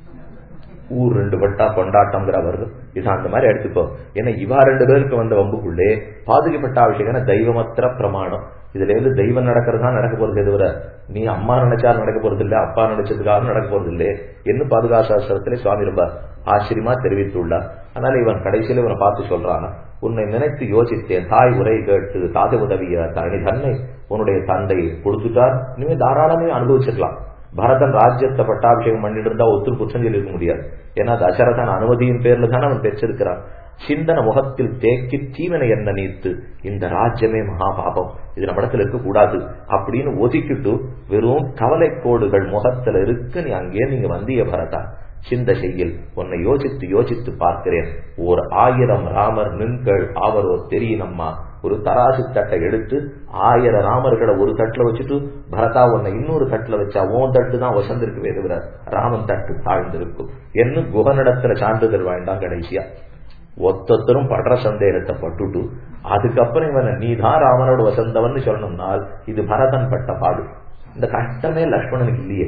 Speaker 1: ஊர் ரெண்டு பட்டா கொண்டாட்டம்ங்கிற வருது இது அந்த மாதிரி எடுத்துக்கோ ஏன்னா இவா ரெண்டு பேருக்கு வந்த வம்புக்குள்ளே பாதுகை பட்டாபிஷேகம் தெய்வமத்திர பிரமாணம் இதுல இருந்து தெய்வம் நடக்கிறதா நடக்க போறது எதுவரை நீ அம்மா நினைச்சாலும் நடக்க போறது இல்ல அப்பா நினைச்சதுக்காக நடக்க போறது இல்லையே என்ன பாதுகாசாஸ்திரத்திலே சுவாமி ரொம்ப ஆச்சரியமா தெரிவித்துள்ளார் அதனால இவன் கடைசியில இவனை பார்த்து சொல்றான் உன்னை நினைத்து யோசித்தேன் தாய் உரை கேட்டு தாதை உதவிய தரணி தன்னை உன்னுடைய தந்தை கொடுத்துட்டார் இனிமே தாராளமே அனுபவிச்சிருக்கலாம் பரதன் ராஜ்யத்தை பட்டாபிஷேகம் பண்ணிட்டு இருந்தா ஒத்துரு குற்றம் சொல்லிருக்க முடியாது ஏன்னா தசரதன் அனுமதியின் பேர்ல தானே அவன் பெற்றிருக்கிறான் சிந்தன முகத்தில் தேக்கி தீவனை என்ன நீத்து இந்த ராஜ்யமே மகாபாபம் இது நம்ம இடத்துல இருக்க கூடாது அப்படின்னு ஒதுக்கிட்டு வெறும் கவலை கோடுகள் முகத்துல இருக்கு நீ அங்கே நீங்க வந்திய பரதா சிந்த செய்யில் உன்னை யோசித்து யோசித்து பார்க்கிறேன் ஓர் ஆயிரம் ராமர் நின்கள் ஆவரோ தெரியணம்மா ஒரு தராசு தட்டை எடுத்து ஆயிரம் ராமர்களை ஒரு தட்டுல வச்சுட்டு பரதா உன்னை இன்னொரு தட்டுல வச்சா ஓன் தட்டு தான் வசந்திருக்கு வேறுகிற ராமன் தட்டு தாழ்ந்திருக்கும் என்ன குகனிடத்துல சான்றிதழ் வேண்டாம் கடைசியா ஒத்தொத்தரும் படுற சந்தேகத்தை பட்டுட்டு அதுக்கப்புறம் இவனை நீதான் ராமனோட வசந்தவன் சொல்லணும்னால் இது பரதன் பட்ட பாடு இந்த கஷ்டமே லக்ஷ்மணனுக்கு இல்லையே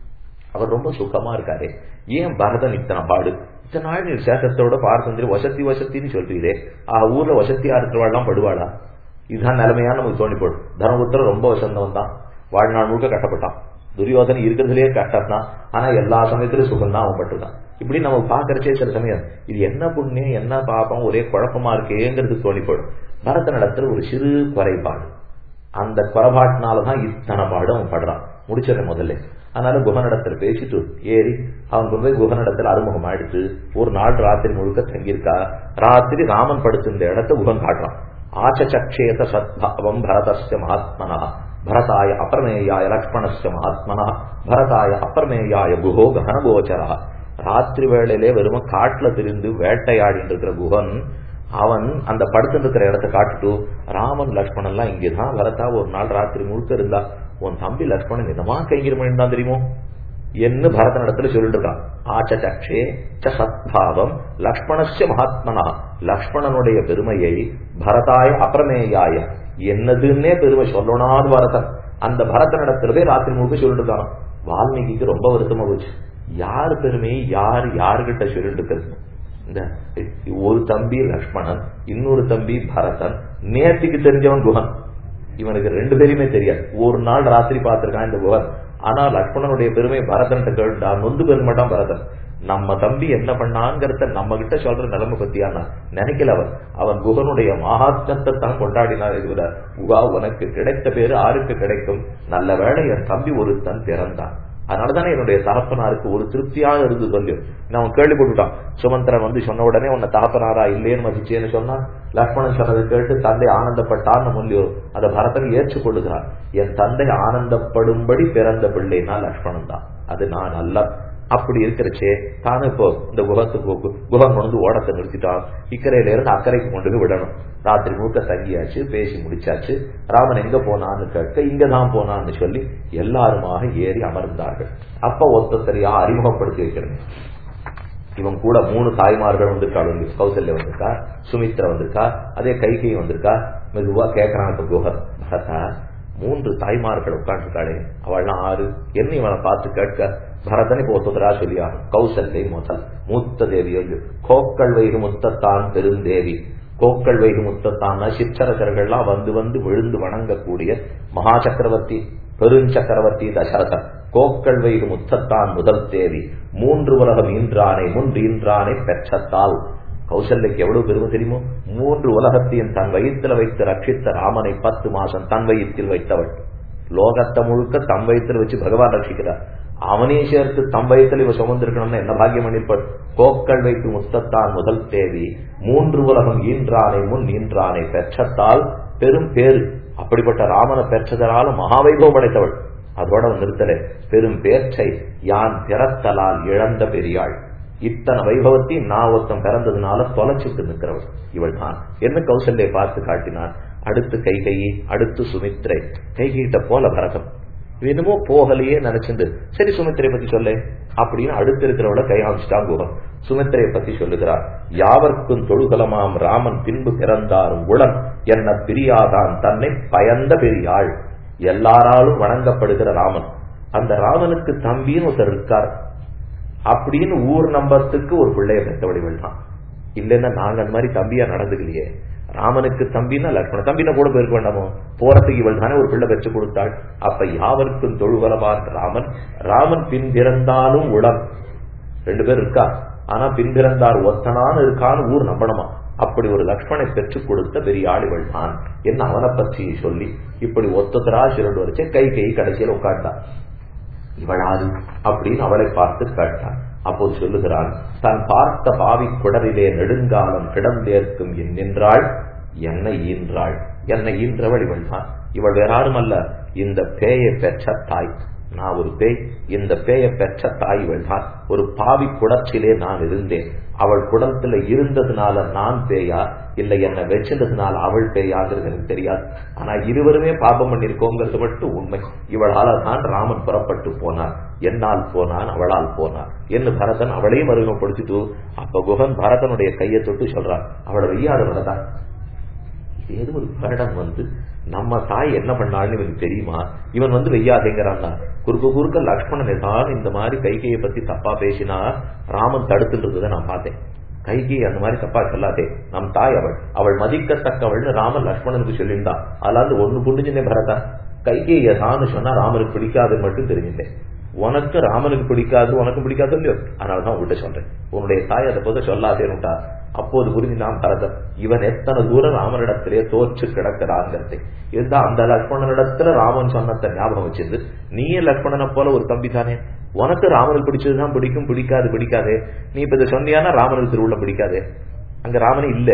Speaker 1: அவர் ரொம்ப சுகமா இருக்காரு ஏன் பரதன் இத்தனை பாடு இத்தனை நாள் நீ சேஷத்தோட பார்த்தந்திரி வசதி வசத்தின்னு சொல்றீரே ஆ ஊர்ல வசதியா இருக்கிறவாள்லாம் படுவாளா இதுதான் நிலைமையான நமக்கு தோணி போடும் தர்மபுத்திரம் ரொம்ப வசந்தவன் தான் வாழ்நாள் முழுக்க கட்டப்பட்டான் துரியோதனை இருக்கிறதுலயே கஷ்டம் தான் ஆனா எல்லா சமயத்திலும் சுகம் தான் அவன் பட்டுதான் இப்படி நம்ம பாக்குறச்சே சில சமயம் இது என்ன புண்ணியம் என்ன பாப்பம் ஒரே குழப்பமா இருக்கேங்கிறது தோணி போடும் பரத நடத்துல ஒரு சிறு குறைபாடு அந்த குறைபாட்டினாலதான் இத்தனை பாடு அவன் படுறான் முடிச்சிடறேன் முதல்ல அதனால குகனிடத்துல பேசிட்டு ஏறி அவன் கொண்டு போய் குகனிடத்துல அறிமுகம் ஆயிடுத்து ஒரு நாள் ராத்திரி முழுக்க தங்கியிருக்கா ராத்திரி ராமன் படுத்திருந்த இடத்த குகன் காட்டுறான் ஆச்சச்சேத சத்பாவம் பரதஸ்ய மகாத்மனா பரதாய அப்பிரமேயாய லக்ஷ்மணஸ்ய மகாத்மனா பரதாய அப்பிரமேயாய குஹோ கனகோச்சரா ராத்திரி வேளையிலே வெறும் காட்டுல திரிந்து வேட்டையாடிட்டு இருக்கிற குஹன் அவன் அந்த படுத்து இருக்கிற இடத்த காட்டுட்டு ராமன் லக்ஷ்மணன் எல்லாம் இங்கேதான் வரதா ஒரு நாள் ராத்திரி முழுக்க இருந்தா உன் தம்பி லக்ஷ்மணன் என்னமா கைங்கிருமன் தான் தெரியுமோ என்ன பரதன் இடத்துல சொல்லிட்டு இருக்கான் ஆச்சே சத்பாவம் லக்ஷ்மணஸ்ய மகாத்மனா லக்ஷ்மணனுடைய பெருமையை பரதாய அப்பிரமேயாய என்னதுன்னே பெருமை சொல்லணாது பரதன் அந்த பரதன் இடத்துல போய் ராத்திரி முழுக்க சொல்லிட்டு இருக்கான் வால்மீகிக்கு ரொம்ப வருத்தமா போச்சு யார் பெருமையை யார் யாருகிட்ட சொல்லிட்டு இருக்கிறது இந்த ஒரு தம்பி லக்ஷ்மணன் இன்னொரு தம்பி பரதன் நேற்றுக்கு தெரிஞ்சவன் குஹன் இவனுக்கு ரெண்டு பேருமே தெரியாது ஒரு நாள் ராத்திரி பார்த்திருக்கான் இந்த குஹன் ஆனா லக்ஷ்மணனுடைய பெருமை பரதன் கேட்டா நொந்து பெருமாட்டான் பரதன் நம்ம தம்பி என்ன பண்ணாங்கிறத நம்ம கிட்ட சொல்ற நிலைமை பத்தியான நினைக்கல அவன் அவன் குகனுடைய மகாத்மத்தை தான் கொண்டாடினார் இதுவிட குகா உனக்கு கிடைத்த பேரு ஆருக்கு கிடைக்கும் நல்ல வேளை என் தம்பி ஒருத்தன் பிறந்தான் அதனாலதானே என்னுடைய தகப்பனாருக்கு ஒரு திருப்தியாக இருந்து சொல்லியும் நான் கேள்விப்பட்டுட்டான் சுமந்திரன் வந்து சொன்ன உடனே உன்னை தகப்பனாரா இல்லேன்னு மதிச்சேன்னு சொன்னா லக்ஷ்மணன் சொன்னதை கேட்டு தந்தை ஆனந்தப்பட்டான்னு முல்லியோ அதை பரதன் ஏற்றுக்கொள்ளுகிறான் என் தந்தை ஆனந்தப்படும்படி பிறந்த பிள்ளைனா லக்ஷ்மணன் தான் அது நான் அல்ல அப்படி இருக்கிறச்சே தானும் இப்போ இந்த குகத்துக்கு குகம் கொண்டு ஓடத்தை நிறுத்திட்டான் இக்கரையில இருந்து அக்கறைக்கு கொண்டு போய் விடணும் ராத்திரி முழுக்க தங்கியாச்சு பேசி முடிச்சாச்சு ராமன் எங்க போனான்னு கேட்க இங்கதான் போனான்னு சொல்லி எல்லாருமாக ஏறி அமர்ந்தார்கள் அப்ப ஒத்தத்தரையா அறிமுகப்படுத்தி வைக்கிறேன் இவன் கூட மூணு தாய்மார்கள் வந்திருக்காள் கௌசல்யா வந்திருக்கா சுமித்ரா வந்திருக்கா அதே கைகை வந்திருக்கா மெதுவா கேட்கறான் இப்ப குஹர் பரதா மூன்று தாய்மார்கள் உட்காந்துருக்காளே அவள்லாம் ஆறு என்ன இவனை பார்த்து கேட்க பரதனை போத்துதரா சொல்லியா கௌசல்யை முதல் மூத்த தேவி கோக்கள் வைகு முத்தத்தான் பெருந்தேவி கோக்கள் வைகு முத்தத்தான் சிற்றரசர்கள்லாம் வந்து வந்து விழுந்து வணங்கக்கூடிய மகா சக்கரவர்த்தி பெருஞ்சக்கரவர்த்தி தசரதன் கோக்கள் வைகு முத்தத்தான் முதல் தேவி மூன்று உலகம் ஈன்றானை முன்று ஈன்றானை பெற்றத்தால் கௌசல்யக்கு எவ்வளவு பெருமை தெரியுமோ மூன்று உலகத்தையும் தன் வயிற்றுல வைத்து ரட்சித்த ராமனை பத்து மாசம் தன் வயிற்றில் வைத்தவள் லோகத்தை முழுக்க தம் வயிற்றுல வச்சு பகவான் ரட்சிக்கிறார் அவனே சேர்த்து தம் வயிற்றில் இவ சுமந்திருக்கணும்னு என்ன பாக்கியம் பண்ணிருப்பாள் கோக்கள் வைத்து முத்தத்தான் முதல் தேவி மூன்று உலகம் ஈன்றானை முன் ஈன்றானை பெற்றத்தால் பெரும் பேரு அப்படிப்பட்ட ராமனை பெற்றதனால மகாவைபவம் படைத்தவள் அதோட நிறுத்தலே பெரும் பேற்றை யான் பிறத்தலால் இழந்த பெரியாள் இத்தனை வைபவத்தையும் நான் ஒருத்தன் பிறந்ததுனால தொலைச்சிட்டு நிற்கிறவள் இவள் தான் என்ன கௌசல்யை பார்த்து காட்டினான் அடுத்து கைகையை அடுத்து சுமித்ரை கைகிட்ட போல பரதம் என்னமோ போகலையே நினைச்சிருந்து சரி சுமித்திரை பத்தி சொல்ல அப்படின்னு அடுத்து இருக்கிறவள கை காமிச்சிட்டான் குகம் சுமித்திரையை பத்தி சொல்லுகிறார் யாவர்க்கும் தொழுகலமாம் ராமன் பின்பு பிறந்தாரும் உளன் என்ன பிரியாதான் தன்னை பயந்த பெரியாள் எல்லாராலும் வணங்கப்படுகிற ராமன் அந்த ராமனுக்கு தம்பின்னு ஒருத்தர் இருக்கார் அப்படின்னு ஊர் நம்பத்துக்கு ஒரு பிள்ளைய பெற்றவடிவள் தான் இல்லைன்னா நாங்க அந்த மாதிரி தம்பியா நடந்துக்கலையே ராமனுக்கு தம்பின்னா லக்ஷ்மண தம்பினா கூட போயிருக்க வேண்டாமோ போறதுக்கு இவள் தானே ஒரு பிள்ளை பெற்று கொடுத்தாள் அப்ப யாவருக்கும் தொழுகலவான் ராமன் ராமன் பின் பிறந்தாலும் உளம் ரெண்டு பேர் இருக்கா ஆனா பின் பிறந்தார் ஒத்தனான்னு இருக்கான்னு ஊர் நம்பணுமா அப்படி ஒரு லக்ஷ்மணை பெற்றுக் கொடுத்த பெரிய ஆளுகள் தான் என்ன அவனை பற்றி சொல்லி இப்படி ஒத்ததரா சிறண்டு வரைச்சே கை கை கடைசியில் உட்காண்டான் இவளாது அப்படின்னு அவளை பார்த்து கேட்டான் அப்போது சொல்லுகிறான் தான் பார்த்த பாவி குடரிலே நெடுங்காலம் கிடந்தேற்கும் என் நின்றாள் என்னை ஈன்றாள் என்னை ஈன்றவள் இவள் தான் இவள் வேறாரும் அல்ல இந்த பேயை பெற்ற தாய் நான் ஒரு பேய் இந்த பேய பெற்ற தாய் தான் ஒரு பாவி குடத்திலே நான் இருந்தேன் அவள் குடத்துல இருந்ததுனால நான் பேயா இல்ல என்ன வச்சதுனால அவள் பேயாங்கிறது எனக்கு தெரியாது ஆனா இருவருமே பாபம் பண்ணிருக்கோங்கிறது மட்டும் உண்மை இவளால தான் ராமன் புறப்பட்டு போனார் என்னால் போனான் அவளால் போனார் என்று பரதன் அவளையும் அறிமுகப்படுத்திட்டு அப்ப குகன் பரதனுடைய கையை தொட்டு சொல்றான் அவளை வெய்யாடு வரதான் ஏதோ ஒரு வருடம் வந்து நம்ம தாய் என்ன பண்ணாள்னு இவனுக்கு தெரியுமா இவன் வந்து வெய்யாதேங்கிறான்னா குறுக்க குறுக்க லக்ஷ்மணன் தான் இந்த மாதிரி கைகையை பத்தி தப்பா பேசினா ராமன் தடுத்துட்டு இருந்ததை நான் பார்த்தேன் கைகி அந்த மாதிரி தப்பா சொல்லாதே நம் தாய் அவள் அவள் மதிக்கத்தக்கவள்னு ராமன் லக்ஷ்மணனுக்கு சொல்லியிருந்தா அதாவது ஒண்ணு புரிஞ்சுனே பரதா கைகேய தான்னு சொன்னா ராமனுக்கு பிடிக்காதுன்னு மட்டும் தெரிஞ்சுட்டேன் உனக்கு ராமனுக்கு பிடிக்காது உனக்கு பிடிக்காது இல்லையோ அதனாலதான் உங்கள்கிட்ட சொல்றேன் உன்னுடைய தாய் அதை போது சொல்லாதேன்னுட்டா அப்போது புரிஞ்சுதான் பரதன் இவன் எத்தனை தூரம் ராமனிடத்திலே தோற்று கிடக்கிறாங்கிறதை இதுதான் அந்த லக்ஷ்மணனிடத்துல ராமன் சொன்னத்தை ஞாபகம் வச்சிருந்து நீயே லக்ஷ்மணனை போல ஒரு தம்பி தானே உனக்கு ராமனுக்கு பிடிச்சதுதான் பிடிக்கும் பிடிக்காது பிடிக்காதே நீ இப்ப இதை சொன்னியானா ராமனுக்கு திருவுள்ள பிடிக்காதே அங்க ராமனே இல்ல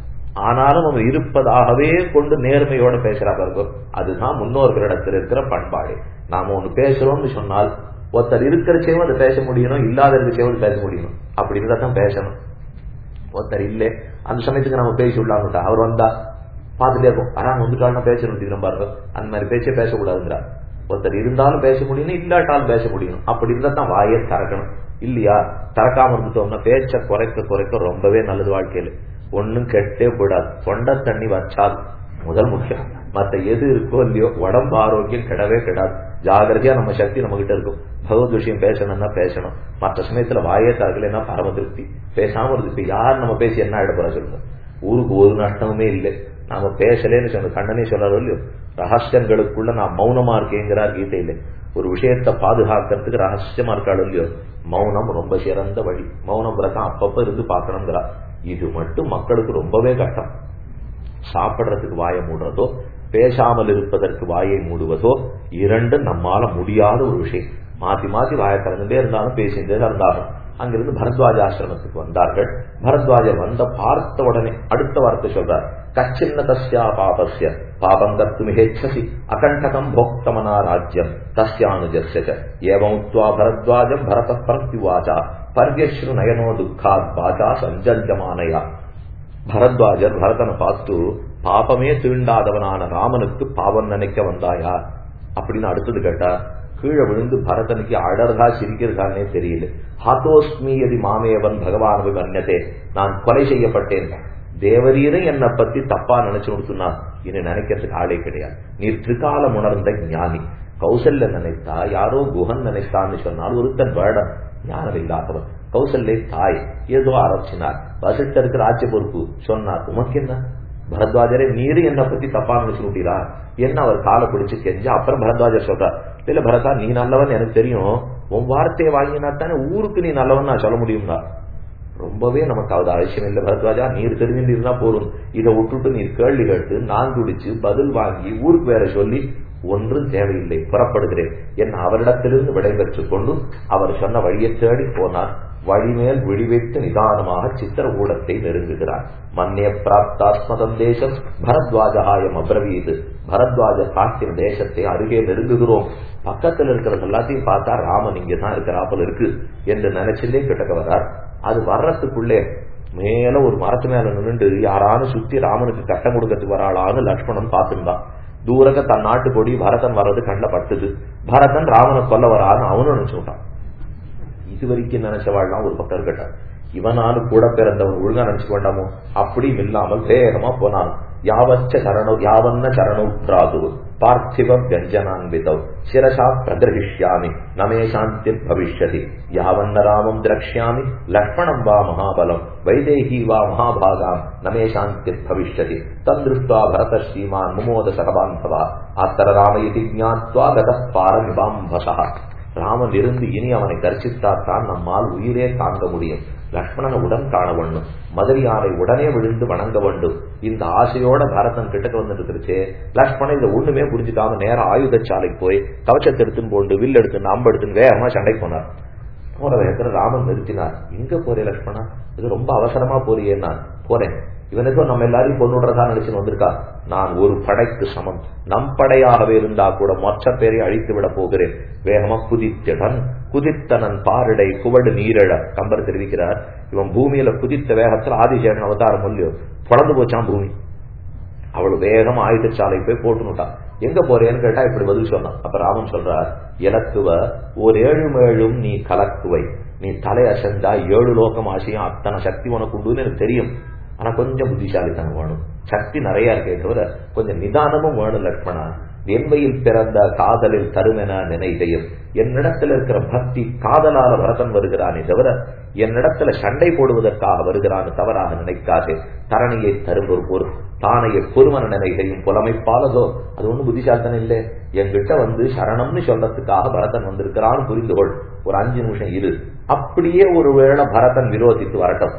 Speaker 1: ஆனாலும் அவன் இருப்பதாகவே கொண்டு நேர்மையோட பேசுறா பாருங்க அதுதான் முன்னோர்களிடத்தில் இருக்கிற பண்பாடு நாம ஒண்ணு பேசுறோம்னு சொன்னால் ஒருத்தர் இருக்கிறச்சேவும் அதை பேச முடியணும் இல்லாத இருக்கச்சேவும் பேச முடியணும் அப்படி இருந்தா தான் பேசணும் ஒருத்தர் இல்லை அந்த சமயத்துக்கு நம்ம பேசி விடலாம்ட்டா அவர் வந்தா பார்த்துட்டே இருக்கும் ஆனா வந்துட்டாலும் பேசணும் பாருங்க அந்த மாதிரி பேச்சே பேசக்கூடாதுங்கிறா ஒருத்தர் இருந்தாலும் பேச முடியணும் இல்லாட்டாலும் பேச முடியணும் அப்படி இருந்தா தான் வாயே திறக்கணும் இல்லையா திறக்காம இருந்துட்டோம்னா பேச்ச குறைக்க குறைக்க ரொம்பவே நல்லது வாழ்க்கையில ஒன்னும் கெட்டே போயிடாது தொண்டை தண்ணி வச்சால் முதல் முக்கியம் மத்த எது இருக்கோ இல்லையோ உடம்பு ஆரோக்கியம் கிடவே கிடாது ஜாகிரதையா நம்ம சக்தி நம்ம கிட்ட இருக்கும் பகவத் விஷயம் பேசணும்னா பேசணும் மற்ற சமயத்துல வாயே தரக்கலைன்னா பரம திருப்தி பேசாம இருக்கு இப்ப யார் நம்ம பேசி என்ன ஆயிட போறா சொல்லுங்க ஊருக்கு ஒரு நஷ்டமுமே இல்லை நாம பேசலேன்னு சொன்ன கண்ணனே சொல்றாரோ இல்லையோ ரகசியங்களுக்குள்ள நான் மௌனமா இருக்கேங்கிறார் கீதையில ஒரு விஷயத்தை பாதுகாக்கிறதுக்கு ரகசியமா இருக்காளோ இல்லையோ மௌனம் ரொம்ப சிறந்த வழி மௌனம் பிரதான் அப்பப்ப இருந்து பார்க்கணுங்கிறா இது மட்டும் மக்களுக்கு ரொம்பவே கஷ்டம் சாப்பிடுறதுக்கு வாயை மூடுறதோ பேசாமல் இருப்பதற்கு வாயை மூடுவதோ இரண்டு நம்மால முடியாத ஒரு விஷயம் மாத்தி மாத்தி வாயை திறந்துட்டே இருந்தாலும் பேசிட்டே இருந்தாலும் அங்கிருந்து பரத்வாஜ ஆசிரமத்துக்கு வந்தார்கள் பரத்வாஜர் வந்த பார்த்த உடனே அடுத்த வார்த்தை சொல்றார் கச்சின்ன தஸ்யா பாபஸ்ய பாபம் கத்து மிகேச்சசி அகண்டகம் போக்தமனா ராஜ்யம் தஸ்யானுஜஸ்ய ஏவமுத்வா பரத்வாஜம் பரத பிரத்யுவாச்சா பர்யஸ்ரு நயனோ துக்காத் பாஜா சஞ்சல்யமானயா பரத்வாஜர் பரதனை பார்த்து பாபமே தீண்டாதவனான ராமனுக்கு பாவம் நினைக்க வந்தாயா அப்படின்னு அடுத்தது கேட்டா கீழே விழுந்து பரதனுக்கு அழறதா சிரிக்கிறதானே தெரியல ஹாத்தோஸ்மி எதி மாமேவன் பகவான் வர்ணதே நான் கொலை செய்யப்பட்டேன் தேவரீரை என்னை பத்தி தப்பா நினைச்சு சொன்னா இனி நினைக்கிறதுக்கு ஆளே கிடையாது நீ திரிகாலம் உணர்ந்த ஞானி கௌசல்ய நினைத்தா யாரோ குஹன் நினைத்தான்னு சொன்னால் ஒருத்தன் வேடம் ஞானம் இல்லாதவன் கௌசல்யை தாய் ஏதோ அரசினார் வசிஷ்டருக்கு ராஜ்ய பொறுப்பு சொன்னார் உமக்கு என்ன பரத்வாஜரே நீரு என்னை பத்தி தப்பா நினைச்சுட்டீரா என்ன அவர் காலை பிடிச்சு செஞ்சா அப்புறம் பரத்வாஜர் சொல்றார் இல்ல பரதா நீ நல்லவன் எனக்கு தெரியும் உன் வார்த்தையை வாங்கினா தானே ஊருக்கு நீ நல்லவன் நான் சொல்ல முடியும்னா ரொம்பவே நமக்கு அது அவசியம் இல்லை பரத்வாஜா நீர் தெரிஞ்சுட்டு இருந்தா போதும் இதை விட்டுட்டு நீர் கேள்வி கேட்டு நான் துடிச்சு பதில் வாங்கி ஊருக்கு வேற சொல்லி ஒன்றும் தேவையில்லை புறப்படுகிறேன் என் அவரிடத்திலிருந்து விடைபெற்றுக் கொண்டு அவர் சொன்ன வழியை தேடி போனார் வழிமேல் விழிவைத்து நிதானமாக சித்திரகூடத்தை நெருங்குகிறார் மன்னிய பிராப்தாஸ்மதம் தேசம் பரத்வாஜகாயம் அப்ரவீது பரத்வாஜ காட்டின தேசத்தை அருகே நெருங்குகிறோம் பக்கத்தில் இருக்கிறது எல்லாத்தையும் பார்த்தா ராமன் இங்கே தான் இருக்கிறாப்பல் இருக்கு என்று நினைச்சிலே கிட்டக்க வர்றார் அது வர்றதுக்குள்ளே மேல ஒரு மரத்து மேல நின்று யாரானு சுத்தி ராமனுக்கு கட்டம் கொடுக்கறதுக்கு வராளான்னு லக்ஷ்மணன் பார்த்துருந்தான் தூரக்க தன் நாட்டு கொடி பரதன் வர்றது கண்ட பட்டுது பரதன் ராமனை கொல்ல வரான்னு அவனும் நினைச்சுட்டான் இது வரைக்கும் நினைச்சவாள்லாம் ஒரு பக்கம் இருக்கட்டும் இவனாலும் கூட பிறந்தவன் ஒழுங்கா நினைச்சுக்க வேண்டாமோ அப்படியும் இல்லாமல் வேகமா போனான் யாவச்ச சரணோ யாவன்ன சரணோத்ராது பார்த்திவ வியஞ்சனான்விதவ் சிரசா பிரகிருஷ்யாமி நமே சாந்தி பவிஷ்யதி யாவன்ன ராமம் திரக்ஷாமி லக்ஷ்மணம் வா மகாபலம் வைதேகி வா மகாபாகாம் நமே சாந்தி பவிஷ்யதி தந்திருஷ்டுவா பரத ஸ்ரீமான் முமோத சகபாந்தவா அத்தர ராம இது ஜாத்வா கத பாரமிபாம்பசா ராமன் இருந்து இனி அவனை தரிசித்தாத்தான் நம்மால் உயிரே தாங்க முடியும் லக்ஷ்மணனை உடன் காண வேண்டும் மதுரையாரை உடனே விழுந்து வணங்க வேண்டும் இந்த ஆசையோட பரதன் கிட்டக்க வந்து இருக்கிறச்சே லக்ஷ்மணன் இதை ஒண்ணுமே புரிஞ்சுக்காம நேரம் ஆயுத சாலைக்கு போய் கவச்சத்தை எடுத்துன்னு போண்டு வில் எடுத்துன்னு அம்பு எடுத்துன்னு வேகமா சண்டைக்கு போனார் போற வேகத்துல ராமன் நிறுத்தினார் எங்க போறே லக்ஷ்மணா இது ரொம்ப அவசரமா போறியே நான் போறேன் இவனுக்கு நம்ம எல்லாரையும் கொண்டுடுறதா நினைச்சுன்னு வந்திருக்கா நான் ஒரு படைக்கு சமம் நம் படையாகவே இருந்தா கூட மொச்ச பேரை அழித்து விட போகிறேன் வேகமா குதித்திடன் குதித்தனன் பாரிடை குவடு நீரழ கம்பர் தெரிவிக்கிறார் இவன் பூமியில குதித்த வேகத்தில் ஆதிசேகன் அவதாரம் இல்லையோ தொடர்ந்து போச்சான் பூமி அவள் வேகமா ஆயுதச்சாலை போய் போட்டுனுட்டான் எங்க போறேன்னு கேட்டா இப்படி பதில் சொன்னான் அப்ப ராமன் சொல்றார் இலக்குவ ஒரு ஏழும் ஏழும் நீ கலக்குவை நீ தலை அசைந்தா ஏழு லோகம் ஆசையும் அத்தனை சக்தி உனக்கு உண்டுன்னு எனக்கு தெரியும் ஆனா கொஞ்சம் புத்திசாலித்தனம் வேணும் சக்தி நிறைய இருக்கே தவிர கொஞ்சம் நிதானமும் வேணும் லக்ஷ்மணா என்மையில் பிறந்த காதலில் தருமென நினைதையும் என்னிடத்தில் இருக்கிற பக்தி காதலால பரதன் வருகிறானே தவிர என்னிடத்துல சண்டை போடுவதற்காக வருகிறான் தவறாக நினைக்காதே தரணியை தரும் ஒரு பொருள் தானைய பொறுமன நினைதையும் புலமைப்பாலதோ அது ஒண்ணும் புத்திசாலித்தனம் இல்லை என்கிட்ட வந்து சரணம்னு சொல்றதுக்காக பரதன் வந்திருக்கிறான்னு புரிந்து கொள் ஒரு அஞ்சு நிமிஷம் இரு அப்படியே ஒருவேளை பரதன் விரோதித்து வரட்டும்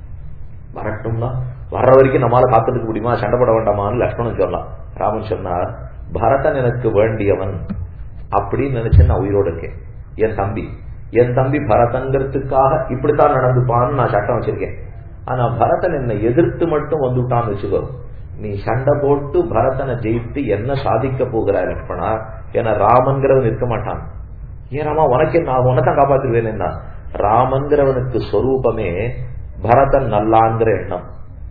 Speaker 1: வரட்டும்னா வர்ற வரைக்கும் நம்மளால காத்துக்க முடியுமா சண்டை போட வேண்டாமான்னு லக்ஷ்மணன் சொல்லலாம் ராமன் சொன்னார் பரதன் எனக்கு வேண்டியவன் அப்படின்னு நினைச்சு நான் உயிரோடு இருக்கேன் என் தம்பி என் தம்பி பரதங்கிறதுக்காக இப்படித்தான் நடந்துப்பான்னு நான் சட்டம் வச்சிருக்கேன் ஆனா பரதன் என்னை எதிர்த்து மட்டும் வந்துட்டான்னு வச்சுக்கோ நீ சண்டை போட்டு பரதனை ஜெயித்து என்ன சாதிக்க போகிறாய் லக்ஷ்மணா ஏன்னா ராமன்கிறவன் இருக்க மாட்டான் ஏன் ராமா உனக்கு நான் உனத்தான் காப்பாத்துருவேன் என்ன ராமன்கிறவனுக்கு சொரூபமே பரதன் நல்லாங்கிற எண்ணம்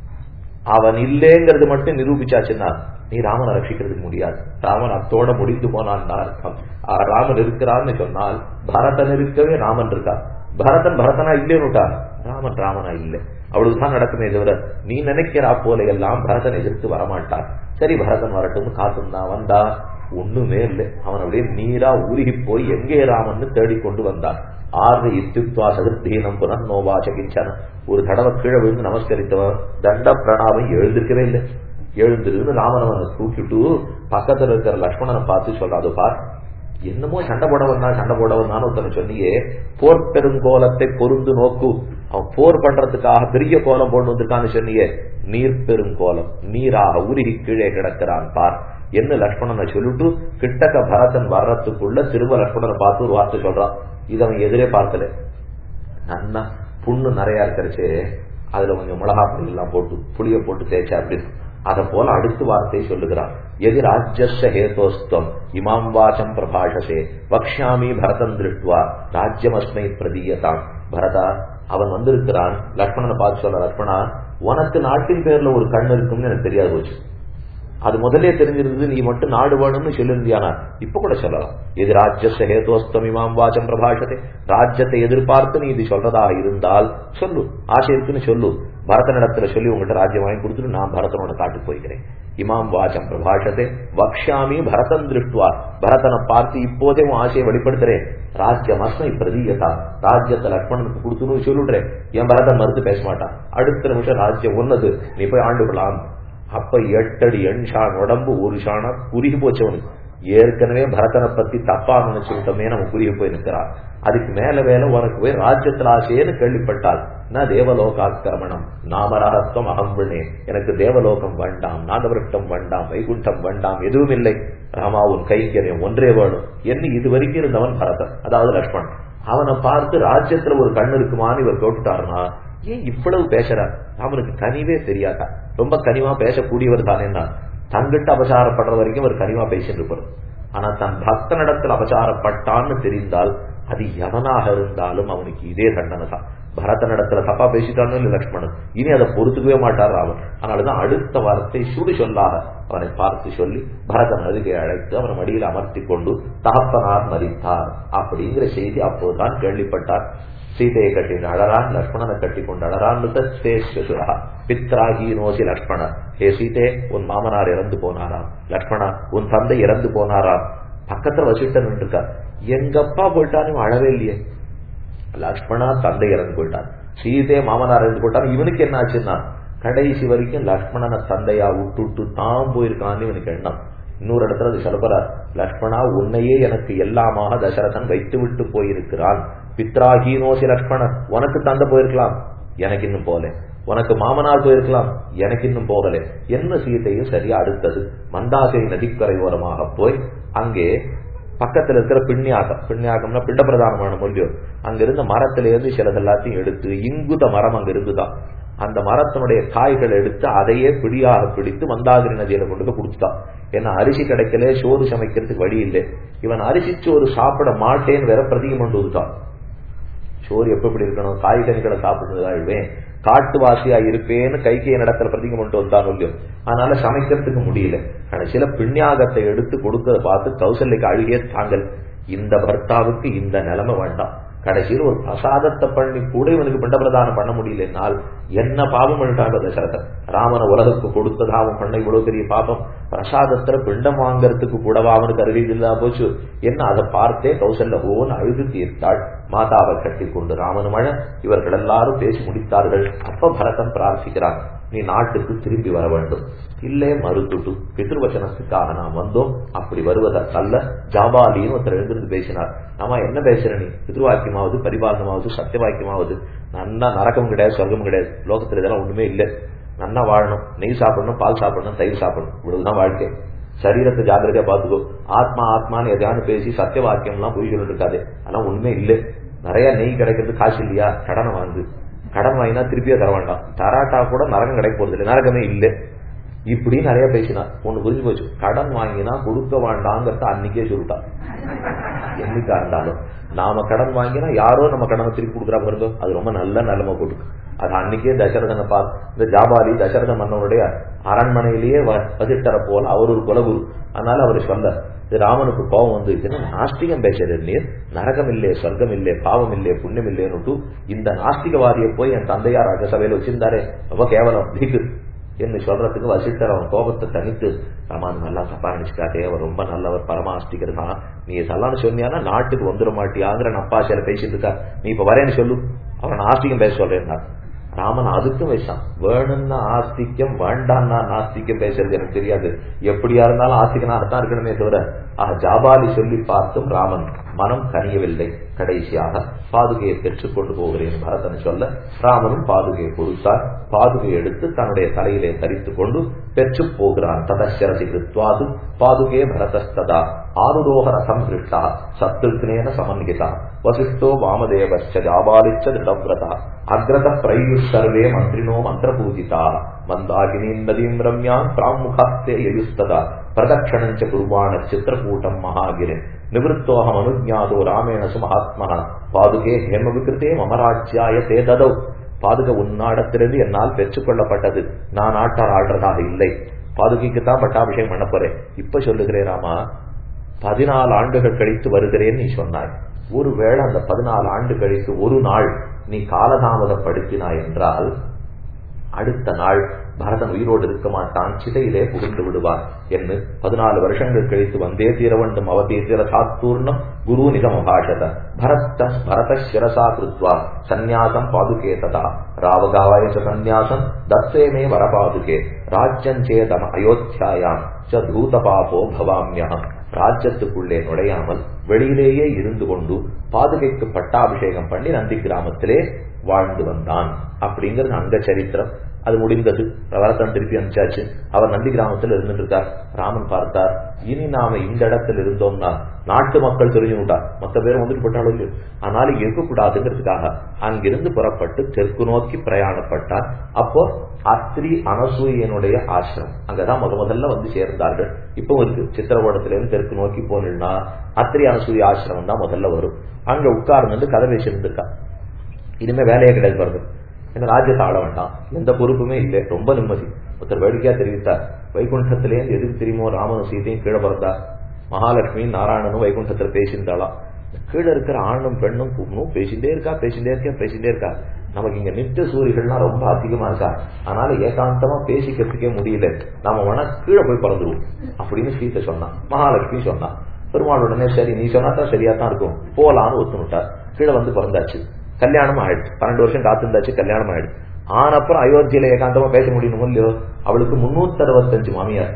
Speaker 1: அவன் இல்லேங்கிறது மட்டும் நிரூபிச்சாச்சுன்னா நீ ராமனை ரட்சிக்கிறதுக்கு முடியாது ராமன் அத்தோட முடிந்து போனான் அர்த்தம் ராமன் இருக்கிறான்னு சொன்னால் பரதன் இருக்கவே ராமன் இருக்கா பரதன் பரதனா இல்லைன்னுட்டா ராமன் ராமனா இல்லை அவ்வளவுதான் நடக்குமே தவிர நீ நினைக்கிறா போல எல்லாம் பரதன் எதிர்த்து வரமாட்டான் சரி பரதன் வரட்டும் காத்துந்தான் வந்தா ஒண்ணுமே இல்லை அவன் அப்படியே நீரா உருகி போய் எங்கே ராமன் தேடிக்கொண்டு வந்தான் ஆறு இத்தியுக்வா சதுர்த்தீனம் புனர் நோவாச்ச கிஞ்சன ஒரு தடவை கீழே விழுந்து நமஸ்கரித்தவன் தண்ட பிரணாமம் எழுந்திருக்கவே இல்லை எழுந்திருந்து ராமனவனை தூக்கிட்டு பக்கத்துல இருக்கிற லக்ஷ்மணனை பார்த்து சொல்றாது பார் என்னமோ சண்டை போட வந்தா சண்டை போட வந்தான்னு ஒருத்தனை சொன்னியே போர் பெருங்கோலத்தை பொருந்து நோக்கு அவன் போர் பண்றதுக்காக பெரிய கோலம் போட்டு வந்திருக்கான்னு சொன்னியே நீர் பெருங்கோலம் நீராக உருகி கீழே கிடக்கிறான் பார் என்ன லக்ஷ்மணனை சொல்லிட்டு கிட்டக்க பரதன் வர்றதுக்குள்ள திரும்ப லக்ஷ்மணனை பார்த்து ஒரு வார்த்தை சொல்றான் இது அவன் எதிரே பார்க்கல நன்னா புண்ணு நிறைய இருக்கிறச்சு அதுல கொஞ்சம் மிளகா பொடி எல்லாம் போட்டு புளிய போட்டு தேய்ச்சா அப்படின்னு அத போல அடுத்த வார்த்தை சொல்லுகிறான் எதி ராஜ்யஸ்ய ஹேதோஸ்தம் இமாம் வாச்சம் பிரபாஷசே வக்ஷாமி பரதம் திருஷ்டுவா ராஜ்யமஸ்மை பிரதீயதான் பரதா அவன் வந்திருக்கிறான் லக்ஷ்மணனை பார்த்து சொல்ற லக்ஷ்மணா உனக்கு நாட்டின் பேர்ல ஒரு கண் இருக்கும்னு எனக்கு தெரியாது போச்சு அது முதலே தெரிஞ்சிருந்தது நீ மட்டும் நாடு வேணும்னு சொல்லியிருந்தியானா இப்ப கூட சொல்லலாம் இது ராஜ்யச ஹேதோஸ்தம் இமாம் வாச்சம் பிரபாஷத்தை ராஜ்யத்தை எதிர்பார்த்து நீ இது சொல்றதா இருந்தால் சொல்லு ஆசை இருக்குன்னு சொல்லு பரதனிடத்துல சொல்லி உங்ககிட்ட ராஜ்யம் வாங்கி கொடுத்துட்டு நான் பரதனோட காட்டுக்கு போய்க்கிறேன் இமாம் வாச்சம் பிரபாஷத்தை வக்ஷாமி பரதன் திருஷ்டுவா பரதனை பார்த்து இப்போதே உன் ஆசையை வெளிப்படுத்துறேன் ராஜ்யம் அஸ்மை பிரதீயதா ராஜ்யத்தை லக்ஷ்மணனுக்கு கொடுத்துன்னு சொல்லிடுறேன் என் பரதன் மறுத்து பேச மாட்டான் அடுத்த நிமிஷம் ராஜ்யம் ஒன்னது நீ போய் ஆண்டு விடலாம் அப்ப எட்டடி எண் ஷான் உடம்பு ஒரு ஷானா குறுகி போச்சவனுக்கு ஏற்கனவே பரதனை பத்தி தப்பா நினைச்சுட்டோமே நம்ம குறுகி போய் நிற்கிறான் அதுக்கு மேல மேல உனக்கு போய் ராஜ்யத்தில் ஆசையேன்னு கேள்விப்பட்டால் நான் தேவலோகாக்கிரமணம் நாமரகத்துவம் அகம்பிழே எனக்கு தேவலோகம் வேண்டாம் நாகவருட்டம் வேண்டாம் வைகுண்டம் வேண்டாம் எதுவும் இல்லை ராமா உன் கைங்கரியம் ஒன்றே வேணும் என்று இது வரைக்கும் இருந்தவன் பரதன் அதாவது லக்ஷ்மணன் அவனை பார்த்து ராஜ்யத்துல ஒரு கண் இருக்குமான்னு இவர் கேட்டுட்டாருனா ஏன் இவ்வளவு பேசுறார் அவனுக்கு கனிவே தெரியாதா ரொம்ப கனிவா பேசக்கூடியவர் தானேன்னா தங்கிட்ட அபசாரப்படுற வரைக்கும் அவர் கனிவா பேசிட்டு இருப்பார் ஆனா தன் பக்தனிடத்தில் அபசாரப்பட்டான்னு தெரிந்தால் அது எவனாக இருந்தாலும் அவனுக்கு இதே தண்டனை தான் பரதனிடத்துல தப்பா பேசிட்டான்னு இல்லை லக்ஷ்மணன் இனி அதை பொறுத்துக்கவே மாட்டார் அவன் அதனாலதான் அடுத்த வார்த்தை சுடு சொல்லாக அவனை பார்த்து சொல்லி பரதன் அருகே அழைத்து அவன் மடியில் அமர்த்தி கொண்டு தகப்பனார் மறித்தார் அப்படிங்கிற செய்தி அப்போதுதான் கேள்விப்பட்டார் சீதையை கட்டி அழறான் லக்ஷ்மணனை கட்டி கொண்டு அழறான்னு சுரா பித்ராகி நோசி லக்ஷ்மண ஹே சீதே உன் மாமனார் இறந்து போனாராம் லக்ஷ்மணா உன் தந்தை இறந்து போனாராம் பக்கத்துல வசிட்டன் இருக்கார் எங்கப்பா போயிட்டான்னு அழவே இல்லையே லக்ஷ்மணா தந்தை இறந்து போயிட்டான் சீதே மாமனார் இறந்து போயிட்டான் இவனுக்கு என்ன ஆச்சுன்னா கடைசி வரைக்கும் லக்ஷ்மணனை தந்தையா விட்டு விட்டு தான் போயிருக்கான்னு இவனுக்கு எண்ணம் இன்னொரு இடத்துல அது சொல்லப்படுறார் லக்ஷ்மணா உன்னையே எனக்கு எல்லாமாக தசரதன் வைத்து விட்டு போயிருக்கிறான் பித்ராஹீனோசி லக்ஷ்மணன் உனக்கு தந்தை போயிருக்கலாம் எனக்கு இன்னும் போல உனக்கு மாமனார் போயிருக்கலாம் எனக்கு இன்னும் போகல என்ன சீதையும் சரியா அடுத்தது மந்தாசை நதிக்கரை ஓரமாக போய் அங்கே பக்கத்துல இருக்கிற பிண்ணியாகம் பிண்ணியாகம்னா பிண்ட பிரதானமான மொழியோ அங்க இருந்த மரத்துல இருந்து சிலது எல்லாத்தையும் எடுத்து இங்குத மரம் அங்க இருந்துதான் அந்த மரத்தினுடைய காய்களை எடுத்து அதையே பிடியாக பிடித்து மந்தாகிரி நதியில கொண்டு போய் கொடுத்துட்டான் ஏன்னா அரிசி கிடைக்கல சோறு சமைக்கிறதுக்கு வழி இல்லை இவன் அரிசி சோறு சாப்பிட மாட்டேன்னு வேற பிரதிகம் கொண்டு வந்துட்டான் சோறு எப்ப எப்படி இருக்கணும் காய்கறிகளை சாப்பிடுறதா இழுவேன் காட்டுவாசியா இருப்பேன்னு கைகைய நடத்துல பிரதிகம் கொண்டு வந்தான் இல்லையோ அதனால சமைக்கிறதுக்கு முடியல கடைசியில பிண்யாகத்தை எடுத்து கொடுக்கறத பார்த்து கௌசல்யக்கு அழுகிய தாங்கல் இந்த பர்த்தாவுக்கு இந்த நிலைமை வேண்டாம் கடைசியில் ஒரு பிரசாதத்தை பண்ணி கூட இவனுக்கு பிண்ட பிரதானம் பண்ண முடியல என்னால் என்ன பாவம் பண்ணிட்டாங்க தசரதன் ராமனை உலகத்துக்கு கொடுத்ததா அவன் பண்ண இவ்வளவு பெரிய பாபம் பிரசாதத்துல பிண்டம் வாங்கறதுக்கு கூடவா அவனுக்கு அருகில் இல்லா போச்சு என்ன அதை பார்த்தே கௌசல்ல ஓன் அழுது தீர்த்தாள் மாதாவை கட்டி கொண்டு ராமனு மழ இவர்கள் எல்லாரும் பேசி முடித்தார்கள் அப்ப பரதன் பிரார்த்திக்கிறான் நீ நாட்டுக்கு திரும்பி வர வேண்டும் இல்லே மறுத்துட்டு பிதிருவச்சனத்துக்காக நாம் வந்தோம் அப்படி வருவதற்கல்ல ஜாபாலின்னு ஒருத்தர் எழுந்திருந்து பேசினார் ஆமா என்ன பேசுற நீ பிதிருவாக்கியமாவது பரிபாலனமாவது சத்தியவாக்கியமாவது நன்னா நரக்கம் கிடையாது சொர்க்கம் கிடையாது லோகத்துல இதெல்லாம் ஒண்ணுமே இல்லை நன்னா வாழணும் நெய் சாப்பிடணும் பால் சாப்பிடணும் தயிர் சாப்பிடணும் இவ்வளவுதான் வாழ்க்கை சரீரத்தை ஜாகிரதையா பாத்துக்கோ ஆத்மா ஆத்மான்னு எதையானு பேசி சத்திய வாக்கியம் எல்லாம் பொய் சொல்லிட்டு இருக்காது அதெல்லாம் ஒண்ணுமே இல்லை நிறைய நெய் கிடைக்கிறது காசு இல்லையா கடனை வாங்கு கடன் வாங்கினா திருப்பியே தர வேண்டாம் தராட்டா கூட நரகம் கிடைக்க போறது இல்லை நரகமே இல்லை இப்படி நிறைய பேசினார் ஒண்ணு புரிஞ்சு போச்சு கடன் வாங்கினா கொடுக்க வேண்டாங்கிறத அன்னைக்கே சொல்லிட்டான் என்னைக்கா இருந்தாலும் நாம கடன் வாங்கினா யாரோ நம்ம கடனை திருப்பி கொடுக்குறா பாருங்க அது ரொம்ப நல்ல நிலைமை கொடுக்கு அது அன்னைக்கே தசரதனை பார் இந்த ஜாபாலி தசரத மன்னனுடைய அரண்மனையிலேயே வசிட்டர போல அவர் ஒரு குலகுரு அதனால அவர் சொல்ல இது ராமனுக்கு கோபம் வந்து இதுன்னா நாஸ்திகம் பேசுறது நீர் நரகம் இல்லே சொர்க்கம் இல்லே பாவம் இல்லே புண்ணியம் இல்லேன்னு இந்த நாஸ்திகவாதியை போய் என் தந்தையார் ராஜசபையில வச்சிருந்தாரே ரொம்ப கேவலம் பீக்கு என்று சொல்றதுக்கு வசிட்டர் அவன் கோபத்தை தனித்து ராமான் நல்லா தப்பா நினைச்சுக்காதே அவர் ரொம்ப நல்லவர் பரமாஸ்திகர் தான் நீ இதெல்லாம் சொன்னியானா நாட்டுக்கு வந்துட மாட்டியாங்கிற நப்பாசையில பேசிட்டு இருக்கா நீ இப்ப வரேன்னு சொல்லு அவன் ஆஸ்திகம் பேச சொல்றேன் ராமன் அதுக்கும் வச்சான் வேணும்னா ஆஸ்திக்கம் வேண்டாம்னா நாஸ்திக்கம் பேசுறது எனக்கு தெரியாது எப்படியா இருந்தாலும் ஆஸ்திகனாகத்தான் இருக்கணுமே தவிர ஆஹ் ஜாபாலி சொல்லி பார்த்தும் ராமன் மனம் கனியவில்லை கடைசியாக பாதுகையை பெற்றுக் கொண்டு போகிறேன் பரதன் சொல்ல ராமனும் பாதுகையை கொடுத்தார் பாதுகை எடுத்து தன்னுடைய தலையிலே தரித்துக் கொண்டு பெற்று போகிறான் ததசரசி கிருத்வாது பாதுகே பரதஸ்ததா ஆருரோக ரசம் கிருஷ்டா சத்ருக்னேன சமன்கிதா வசிஷ்டோ வாமதேவச்ச ஜாபாலிச்ச திருடவிரதா அக்ரத பிரயுஷ் சர்வே மந்திரினோ மந்திரபூஜிதா மந்தாகினீம் நதீம் ரம்யான் பிராமுகாஸ்தே யயுஸ்ததா பிரதக்ஷணஞ்ச குருவாண சித்திரகூட்டம் மகாகிரின் நிவத்தோகம் அனுஜாதோ ராமேணசு மகாத்மா பாதுகே ஹேம விகிருத்தே மமராஜ்யாய தே ததௌ பாதுக உன்னாடத்திலிருந்து என்னால் பெற்றுக் கொள்ளப்பட்டது நான் ஆட்டார் ஆடுறதாக இல்லை பாதுகைக்கு தான் பட்டாபிஷேகம் பண்ண போறேன் இப்ப சொல்லுகிறேன் ராமா பதினாலு ஆண்டுகள் கழித்து வருகிறேன் நீ சொன்னாய் ஒருவேளை அந்த பதினாலு ஆண்டு கழித்து ஒரு நாள் நீ காலதாமதப்படுத்தினாய் என்றால் அடுத்த நாள் பரதன் உயிரோடு இருக்க மாட்டான் சிதையிலே புகுந்து விடுவார் என்று பதினாலு வருஷங்கள் கழித்து வந்தே தீர வேண்டும் அவதீர சாத்தூர்ணம் குரு நிகம பாஷத பரத்த பரத சிரசா கிருத்வா சந்நியாசம் பாதுகே ததா ராவகாவாய சந்நியாசம் தத்தேமே வரபாதுகே ராஜ்யம் சேதம் அயோத்தியாயாம் ச தூத பாபோ பவாமியம் ராஜ்யத்துக்குள்ளே நுழையாமல் வெளியிலேயே இருந்து கொண்டு பாதுகைக்கு பட்டாபிஷேகம் பண்ணி நந்தி கிராமத்திலே வாழ்ந்து வந்தான் அப்படிங்கிறது அங்க சரித்திரம் அது முடிந்தது வரத்தன் திருப்பி அனுப்பிச்சாச்சு அவர் நந்தி கிராமத்தில் இருந்துட்டு இருக்கார் ராமன் பார்த்தார் இனி நாம இந்த இடத்துல இருந்தோம்னா நாட்டு மக்கள் தெரிஞ்சுட்டார் மற்ற பேர் வந்துட்டு போட்டாலும் இல்லையோ ஆனாலும் இருக்கக்கூடாதுங்கிறதுக்காக அங்கிருந்து புறப்பட்டு தெற்கு நோக்கி பிரயாணப்பட்டார் அப்போ அத்ரி அனசூயனுடைய ஆசிரம் அங்கதான் முத முதல்ல வந்து சேர்ந்தார்கள் இப்போ இருக்கு சித்திரகோடத்திலிருந்து தெற்கு நோக்கி போனா அத்ரி அனசூய ஆசிரமம் தான் முதல்ல வரும் அங்க உட்கார்ந்து கதை பேசியிருந்திருக்கா இனிமே வேலையே கிடையாது பாருங்க என்ன ராஜ்யத்தை ஆள வேண்டாம் எந்த பொறுப்புமே இல்லை ரொம்ப நிம்மதி ஒருத்தர் வேடிக்கையா தெரிவித்தார் வைகுண்டத்திலே எதுக்கு தெரியுமோ ராமனும் சீதையும் கீழே பிறந்தா மகாலட்சுமி நாராயணனும் வைகுண்டத்துல பேசியிருந்தாலாம் கீழே இருக்கிற ஆணும் பெண்ணும் கூப்பிடும் பேசிட்டே இருக்கா பேசிட்டே இருக்கா பேசிட்டே இருக்கா நமக்கு இங்க நித்திய சூரியர்கள்லாம் ரொம்ப அதிகமா இருக்கா அதனால ஏகாந்தமா பேசிக்கிறதுக்கே முடியல நாம வேணா கீழே போய் பிறந்துருவோம் அப்படின்னு சீத்தை சொன்னான் மகாலட்சுமி சொன்னான் பெருமாள் உடனே சரி நீ சொன்னா தான் சரியா தான் இருக்கும் போலான்னு ஒத்துனுட்டார் கீழே வந்து பிறந்தாச்சு கல்யாணம் ஆயிடுச்சு பன்னெண்டு வருஷம் காத்திருந்தாச்சு கல்யாணம் ஆயிடுச்சு ஆனப்புறம் அயோத்தியில ஏகாந்தமா பேச முடியணும் இல்லையோ அவளுக்கு முன்னூத்தி அறுபத்தஞ்சு மாமியார்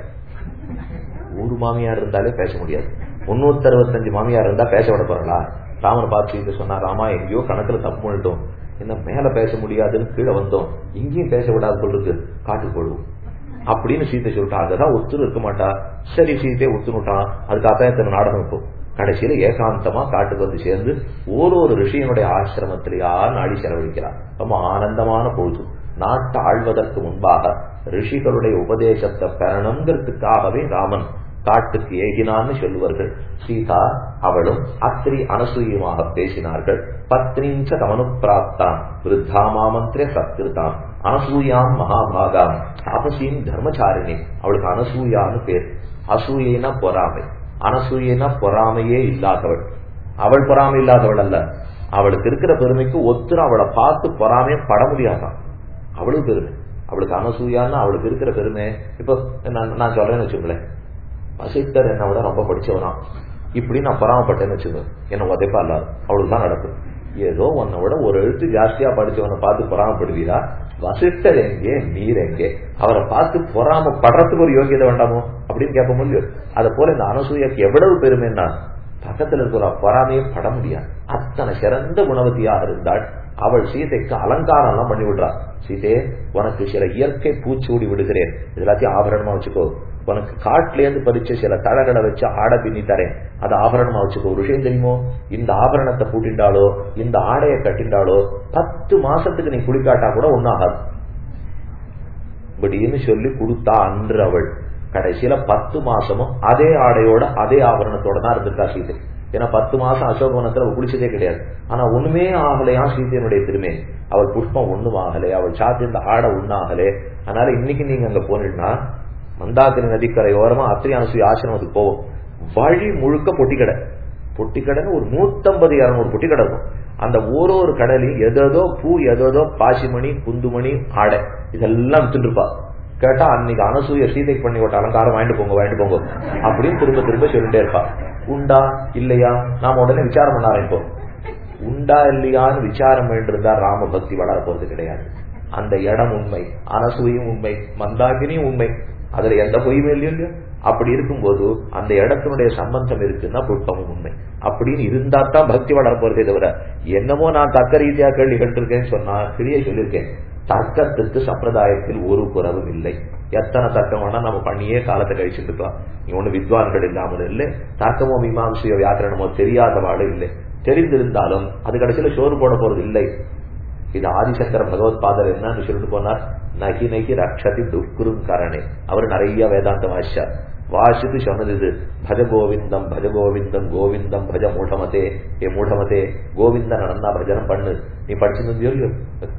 Speaker 1: ஒரு மாமியார் இருந்தாலே பேச முடியாது முன்னூத்தி அறுபத்தஞ்சு மாமியார் இருந்தா பேச விட போறா ராமன் பார்த்து சொன்னா ராமா எங்கேயோ கணக்குல தப்பு பண்ணிட்டோம் என்ன மேல பேச முடியாதுன்னு கீழே வந்தோம் இங்கேயும் பேச விடாது சொல்றது காட்டு போடுவோம் அப்படின்னு சீத்தை சொல்லிட்டா அததான் ஒத்துரு இருக்க மாட்டா சரி சீத்தை ஒத்துனுட்டான் அதுக்காக இத்தனை நாடகம் இப்போ கடைசியில ஏகாந்தமா காட்டுக்கு வந்து சேர்ந்து ஒரு ஒரு ரிஷியனுடைய ஆசிரமத்திலேயா நாடி செலவழிக்கிறார் ரொம்ப ஆனந்தமான பொழுது நாட்டை ஆழ்வதற்கு முன்பாக ரிஷிகளுடைய உபதேசத்தை பெறணுங்கிறதுக்காகவே ராமன் காட்டுக்கு ஏகினான்னு சொல்லுவார்கள் சீதா அவளும் அத்திரி அனசூயமாக பேசினார்கள் பத்னீஞ்ச தமனு பிராப்தான் விருத்தா மாமந்திர சத்கிருதான் அனசூயாம் மகாபாகாம் தாபசீம் தர்மச்சாரிணி அவளுக்கு அனசூயான்னு பேர் அசூயினா பொறாமை அனசூயினா பொறாமையே இல்லாதவள் அவள் பொறாமை இல்லாதவள் அல்ல அவளுக்கு இருக்கிற பெருமைக்கு ஒத்துரு அவளை பார்த்து பொறாமைய பட முடியாதான் அவளுக்கு பெருமை அவளுக்கு அனசூயான்னு அவளுக்கு இருக்கிற பெருமை இப்போ நான் நான் சொல்றேன்னு வச்சுங்களேன் வசித்தர் என்னை விட ரொம்ப படிச்சவனா இப்படி நான் பொறாமப்பட்டேன்னு வச்சுக்கோ என்ன உதைப்பா இல்லாது அவளுக்கு தான் நடக்கும் ஏதோ உன்னை விட ஒரு எழுத்து ஜாஸ்தியா படிச்சவனை பார்த்து பொறாமப்படுவீரா வசிஷ்டர் எங்கே நீர் எங்கே அவரை பார்த்து பொறாமப்படுறதுக்கு ஒரு யோகியதை வேண்டாமோ அப்படின்னு கேட்ப முடியும் அதை போல இந்த அனசூயாக்கு எவ்வளவு பெருமைன்னா பக்கத்துல இருக்கிற பொறாமையை பட முடியாது அத்தனை சிறந்த குணவதியாக இருந்தாள் அவள் சீதைக்கு அலங்காரம் எல்லாம் பண்ணி விடுறா சீதே உனக்கு சில இயற்கை பூச்சூடி விடுகிறேன் எல்லாத்தையும் ஆபரணமா வச்சுக்கோ உனக்கு காட்டுல இருந்து பறிச்ச சில தழகளை வச்சு ஆடை பின்னி தரேன் அதை ஆபரணமா வச்சுக்கோ ஒரு விஷயம் தெரியுமோ இந்த ஆபரணத்தை பூட்டிண்டாலோ இந்த ஆடையை கட்டிண்டாலோ பத்து மாசத்துக்கு நீ குளிக்காட்டா கூட ஒன்னாகாது இப்படின்னு சொல்லி கொடுத்தா அன்று அவள் கடைசியில பத்து மாசமும் அதே ஆடையோட அதே ஆபரணத்தோட தான் இருந்திருக்கா சீதை ஏன்னா பத்து மாசம் அசோகவனத்துல அவள் குளிச்சதே கிடையாது ஆனா ஒண்ணுமே ஆகலையா சீதையனுடைய திருமே அவள் புஷ்பம் ஒண்ணும் ஆகலே அவள் சாத்திருந்த ஆடை ஒண்ணாகலே அதனால இன்னைக்கு நீங்க அங்க போனீங்கன்னா மந்தாக்கிரி நதிக்கரை ஓரமா அத்திரி அனசூய ஆசிரமத்துக்கு போவோம் வழி முழுக்க பொட்டிக்கடை பொட்டிக்கடைன்னு ஒரு நூத்தம்பது இருநூறு பொட்டிக்கடை இருக்கும் அந்த ஒரு ஒரு கடையிலையும் எதோ பூ எதோ பாசிமணி குந்துமணி ஆடை இதெல்லாம் வித்துருப்பா கேட்டா அன்னைக்கு அனசூய சீதைக்கு பண்ணி விட்ட அலங்காரம் வாங்கிட்டு போங்க வாங்கிட்டு போங்க அப்படின்னு திரும்ப திரும்ப சொல்லிட்டே இருப்பா உண்டா இல்லையா நாம உடனே விசாரம் பண்ண ஆரம்பிப்போம் உண்டா இல்லையான்னு விசாரம் வேண்டியிருந்தா ராம பக்தி வளர போறது கிடையாது அந்த இடம் உண்மை அனசூயும் உண்மை மந்தாகினியும் உண்மை அதுல எந்த பொய்யுமே இல்லையோ இல்லையோ அப்படி இருக்கும்போது அந்த இடத்தினுடைய சம்பந்தம் இருக்குன்னா புஷ்பமும் உண்மை அப்படின்னு இருந்தா தான் பக்தி வளர போறதே தவிர என்னமோ நான் தக்க ரீதியா கேள்வி கேட்டிருக்கேன்னு சொன்னா கிளிய சொல்லியிருக்கேன் தர்க்கத்துக்கு சம்பிரதாயத்தில் ஒரு குறவும் இல்லை எத்தனை தர்க்கம் வேணா நம்ம பண்ணியே காலத்தை கழிச்சுட்டு இருக்கலாம் நீ ஒண்ணு வித்வான்கள் இல்லாமல் இல்லை தர்க்கமோ மீமாம்சையோ வியாக்கரணமோ தெரியாதவாடு இல்லை தெரிந்திருந்தாலும் அது கடைசியில சோறு போட போறது இல்லை இது ஆதிசங்கர பகவத் பாதர் என்னன்னு சொல்லிட்டு போனார் நகி நகி ரக்ஷதி துஷ்குரும் கரணே அவர் நிறைய வேதாந்த வாசிச்சார் வாசித்து சொன்னது இது பஜ கோவிந்தம் பஜ கோவிந்தம் கோவிந்தம் பஜ மூடமதே ஏ மூடமதே கோவிந்தன் நடந்தா பஜனம் பண்ணு நீ படிச்சிருந்தியோ இல்லையோ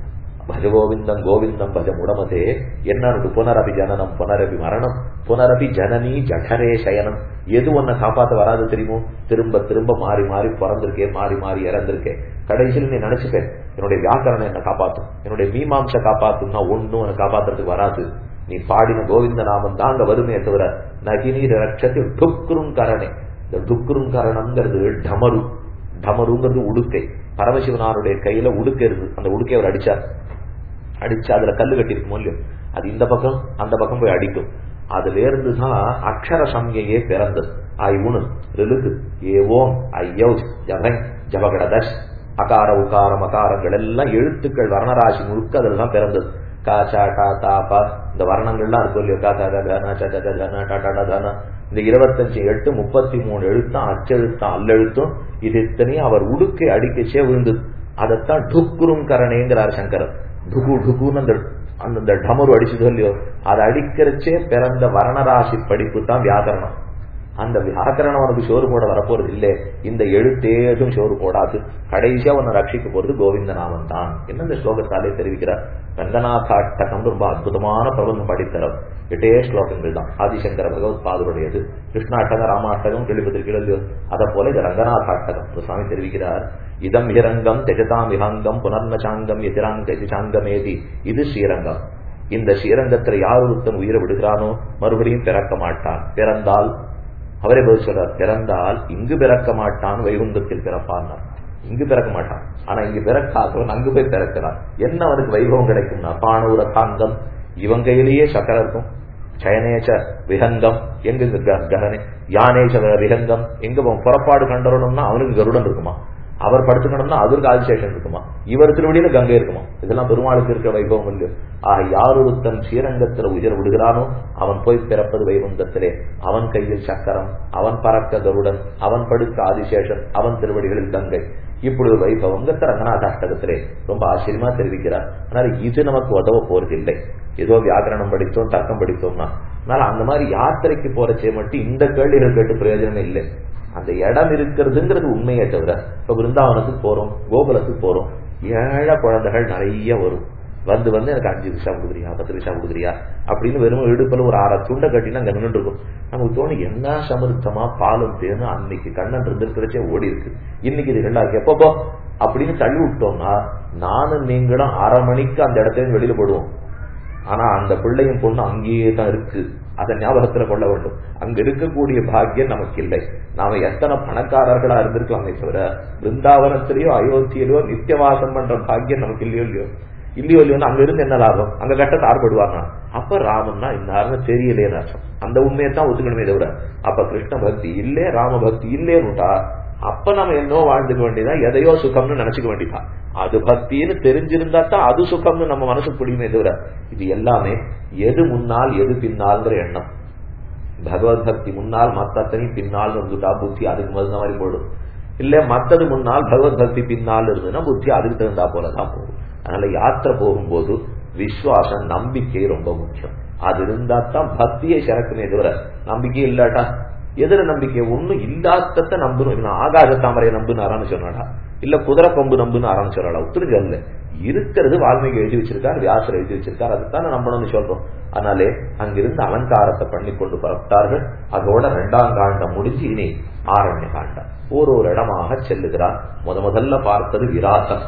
Speaker 1: பஜ கோவிந்தம் கோவிந்தம் பஜ முடமதே என்ன புனரபி ஜனனம் புனரபி மரணம் புனரபி ஜனனி ஜடரே சயனம் எது ஒன்ன காப்பாத்த வராது தெரியுமோ திரும்ப திரும்ப மாறி மாறி பிறந்திருக்கேன் மாறி மாறி இறந்திருக்கேன் கடைசியில் நீ நினைச்சுப்பேன் என்னுடைய வியாக்கரணம் என்ன காப்பாத்தும் என்னுடைய மீமாம்ச காப்பாத்தும்னா ஒண்ணும் உன்னை காப்பாத்துறதுக்கு வராது நீ பாடின கோவிந்த நாமம் தான் அங்க வருமே தவிர நகினீர் ரட்சத்தில் டுக்குரும் கரணே இந்த டுக்குரும் கரணம்ங்கிறது டமரு டமருங்கிறது உடுக்கை பரமசிவனாருடைய கையில உடுக்கை இருக்கு அந்த உடுக்கை அவர் அடிச்சார் அடிச்சு அதுல கல்லு கட்டி இருக்கும் இல்லையோ அது இந்த பக்கம் அந்த பக்கம் போய் அடிக்கும் அதுல இருந்துதான் அக்ஷர சம்யையே பிறந்தது ஐ உணு ரிலுக்கு ஏ ஓம் ஐயோ ஜபங் ஜபகடதஷ் அகார உகாரம் அகாரங்கள் எல்லாம் எழுத்துக்கள் வர்ணராசி முழுக்க அதுல தான் பிறந்தது கா சா டா தா பா இந்த வர்ணங்கள்லாம் இருக்கும் இல்லையோ கா தா தன ச ட தன டா டா தன இந்த இருபத்தஞ்சு எட்டு முப்பத்தி மூணு எழுத்தும் அச்செழுத்தும் அல்லெழுத்தும் இது இத்தனையும் அவர் உடுக்கை அடிக்கச்சே விழுந்தது அதைத்தான் டுக்குரும் கரணேங்கிறார் சங்கரர் டுகு டுகுன்னு அந்த அந்த டமரு அடிச்சதோ இல்லையோ அதை அடிக்கிறச்சே பிறந்த வர்ணராசி படிப்பு தான் வியாக்கரணம் அந்த வியாக்கரணம் உனக்கு சோறு போட வரப்போறது இல்லை இந்த எழுத்தேதும் சோறு போடாது கடைசியா உன்னை ரட்சிக்க போறது கோவிந்த நாமன் தான் என்ன இந்த ஸ்லோகத்தாலே தெரிவிக்கிறார் ரங்கநாதாட்டகம் ரொம்ப அற்புதமான பிரபந்தம் படித்தரம் எட்டே ஸ்லோகங்கள் தான் ஆதிசங்கர பகவத் பாதுடையது கிருஷ்ணாட்டகம் ராமாட்டகம் கேள்விப்பட்டிருக்கீங்க இல்லையோ அதை போல இது ரங்கநாதாட்டகம் சுவாமி தெரிவிக்கிறார் இதம் ஹிரங்கம் தெஜதாம் விஹங்கம் புனர்னசாங்கம் எதிராங்க எதிராங்கமேதி இது ஸ்ரீரங்கம் இந்த ஸ்ரீரங்கத்துல யார் ஒருத்தன் உயிரை விடுகிறானோ மறுபடியும் பிறக்க மாட்டான் பிறந்தால் அவரே பதில் சொல்றார் பிறந்தால் இங்கு பிறக்க மாட்டான் வைகுந்தத்தில் பிறப்பான் இங்கு பிறக்க மாட்டான் ஆனா இங்கு பிறக்காதவன் அங்கு போய் பிறக்கிறான் என்ன அவனுக்கு வைபவம் கிடைக்கும்னா பானூர தாங்கம் இவன் கையிலேயே சக்கரம் இருக்கும் சயனேச்ச விஹங்கம் எங்க ககனே யானேச்ச விஹங்கம் எங்க புறப்பாடு கண்டறணும்னா அவனுக்கு கருடன் இருக்குமா அவர் படுத்துக்கணும்னா அதற்கு ஆதிசேஷன் இருக்குமா இவர் திருவடியில கங்கை இருக்குமா இதெல்லாம் பெருமாளுக்கு இருக்கிற வைபவம் இல்லை ஆக யார் ஒருத்தன் ஸ்ரீரங்கத்துல உயிர் விடுகிறானோ அவன் போய் பிறப்பது வைகுந்தத்திலே அவன் கையில் சக்கரம் அவன் பறக்க கருடன் அவன் படுக்க ஆதிசேஷன் அவன் திருவடிகளில் கங்கை இப்படி ஒரு வைபவங்கத்தை ரங்கநாத அஷ்டகத்திலே ரொம்ப ஆச்சரியமா தெரிவிக்கிறார் அதனால இது நமக்கு உதவ போறது இல்லை ஏதோ வியாக்கரணம் படித்தோம் தர்க்கம் படித்தோம்னா அதனால அந்த மாதிரி யாத்திரைக்கு போறச்சே மட்டும் இந்த கேள்விகள் கேட்டு பிரயோஜனமே இல்லை அந்த இடம் இருக்கிறதுங்கிறது உண்மையே தவிர இப்ப பிருந்தாவனத்துக்கு போறோம் கோகுலத்துக்கு போறோம் ஏழை குழந்தைகள் நிறைய வரும் வந்து வந்து எனக்கு அஞ்சு விஷா கொடுக்குறியா பத்து விஷா கொடுக்குறியா அப்படின்னு வெறும் இடுப்பில் ஒரு ஆற துண்டை கட்டினா அங்க நின்று இருக்கும் நமக்கு தோணும் என்ன சமருத்தமா பாலும் தேனும் அன்னைக்கு கண்ணன் இருந்திருக்கிறச்சே ஓடி இருக்கு இன்னைக்கு இது ரெண்டாயிரம் எப்பப்போ அப்படின்னு தள்ளி விட்டோம்னா நானும் நீங்களும் அரை மணிக்கு அந்த இடத்துல வெளியில போடுவோம் ஆனா அந்த பிள்ளையும் பொண்ணு அங்கேயே தான் இருக்கு அதை ஞாபகத்துல கொள்ள வேண்டும் அங்க இருக்கக்கூடிய பாக்கியம் நமக்கு இல்லை நாம எத்தனை பணக்காரர்களா இருந்திருக்கலாமே தவிர பிருந்தாவனத்திலேயோ அயோத்தியிலோ நித்தியவாசம் பண்ற பாக்கியம் நமக்கு இல்லையோ இல்லையோ இல்லையோ இல்லையோ அங்க இருந்து என்ன லாபம் அங்க கட்டத்தை ஆர்படுவாங்க அப்ப ராமன்னா இந்த ஆர்வம் தெரியலேன்னு அர்த்தம் அந்த உண்மையை தான் ஒத்துக்கணுமே தவிர அப்ப கிருஷ்ண பக்தி இல்லே ராம பக்தி இல்லேன்னுட்டா அப்ப நம்ம என்னோ வாழ்ந்துக்க வேண்டியதா எதையோ சுகம்னு நினைச்சுக்க வேண்டியதான் அது பக்தின்னு தெரிஞ்சிருந்தா தான் அது சுகம்னு நம்ம மனசுக்கு புரியுமே தவிர இது எல்லாமே எது முன்னால் எது பின்னால்ங்கிற எண்ணம் பகவத் பக்தி முன்னால் மத்தனையும் பின்னால் இருந்துட்டா புத்தி அதுக்கு மதுந்த மாதிரி போடும் இல்ல மத்தது முன்னால் பகவத் பக்தி பின்னால் இருந்ததுன்னா புத்தி அதுக்கு தகுந்தா போலதான் போகும் அதனால யாத்திரை போகும்போது விசுவாசம் நம்பிக்கை ரொம்ப முக்கியம் அது இருந்தா தான் பக்தியை சிறக்குமே தவிர நம்பிக்கை இல்லாட்டா எதிர நம்பிக்கை ஒண்ணும் இல்லாதத நம்பணும் நான் ஆகாச தாமரையை நம்புன்னு ஆரம்பிச்சோம்டா இல்ல குதிரை கொம்பு நம்புன்னு ஆரம்பிச்சோடா உத்தரவு இல்ல இருக்கிறது வால்மீகி எழுதி வச்சிருக்கார் வியாசர் எழுதி வச்சிருக்கார் அதுதான் நம்பணும்னு சொல்றோம் அதனாலே அங்கிருந்து அலங்காரத்தை பண்ணி கொண்டு புறப்பட்டார்கள் அதோட ரெண்டாம் காண்டம் முடிஞ்சு இனி ஆரண்ய காண்டம் ஒரு ஒரு இடமாக செல்லுகிறார் முத முதல்ல பார்த்தது விராசன்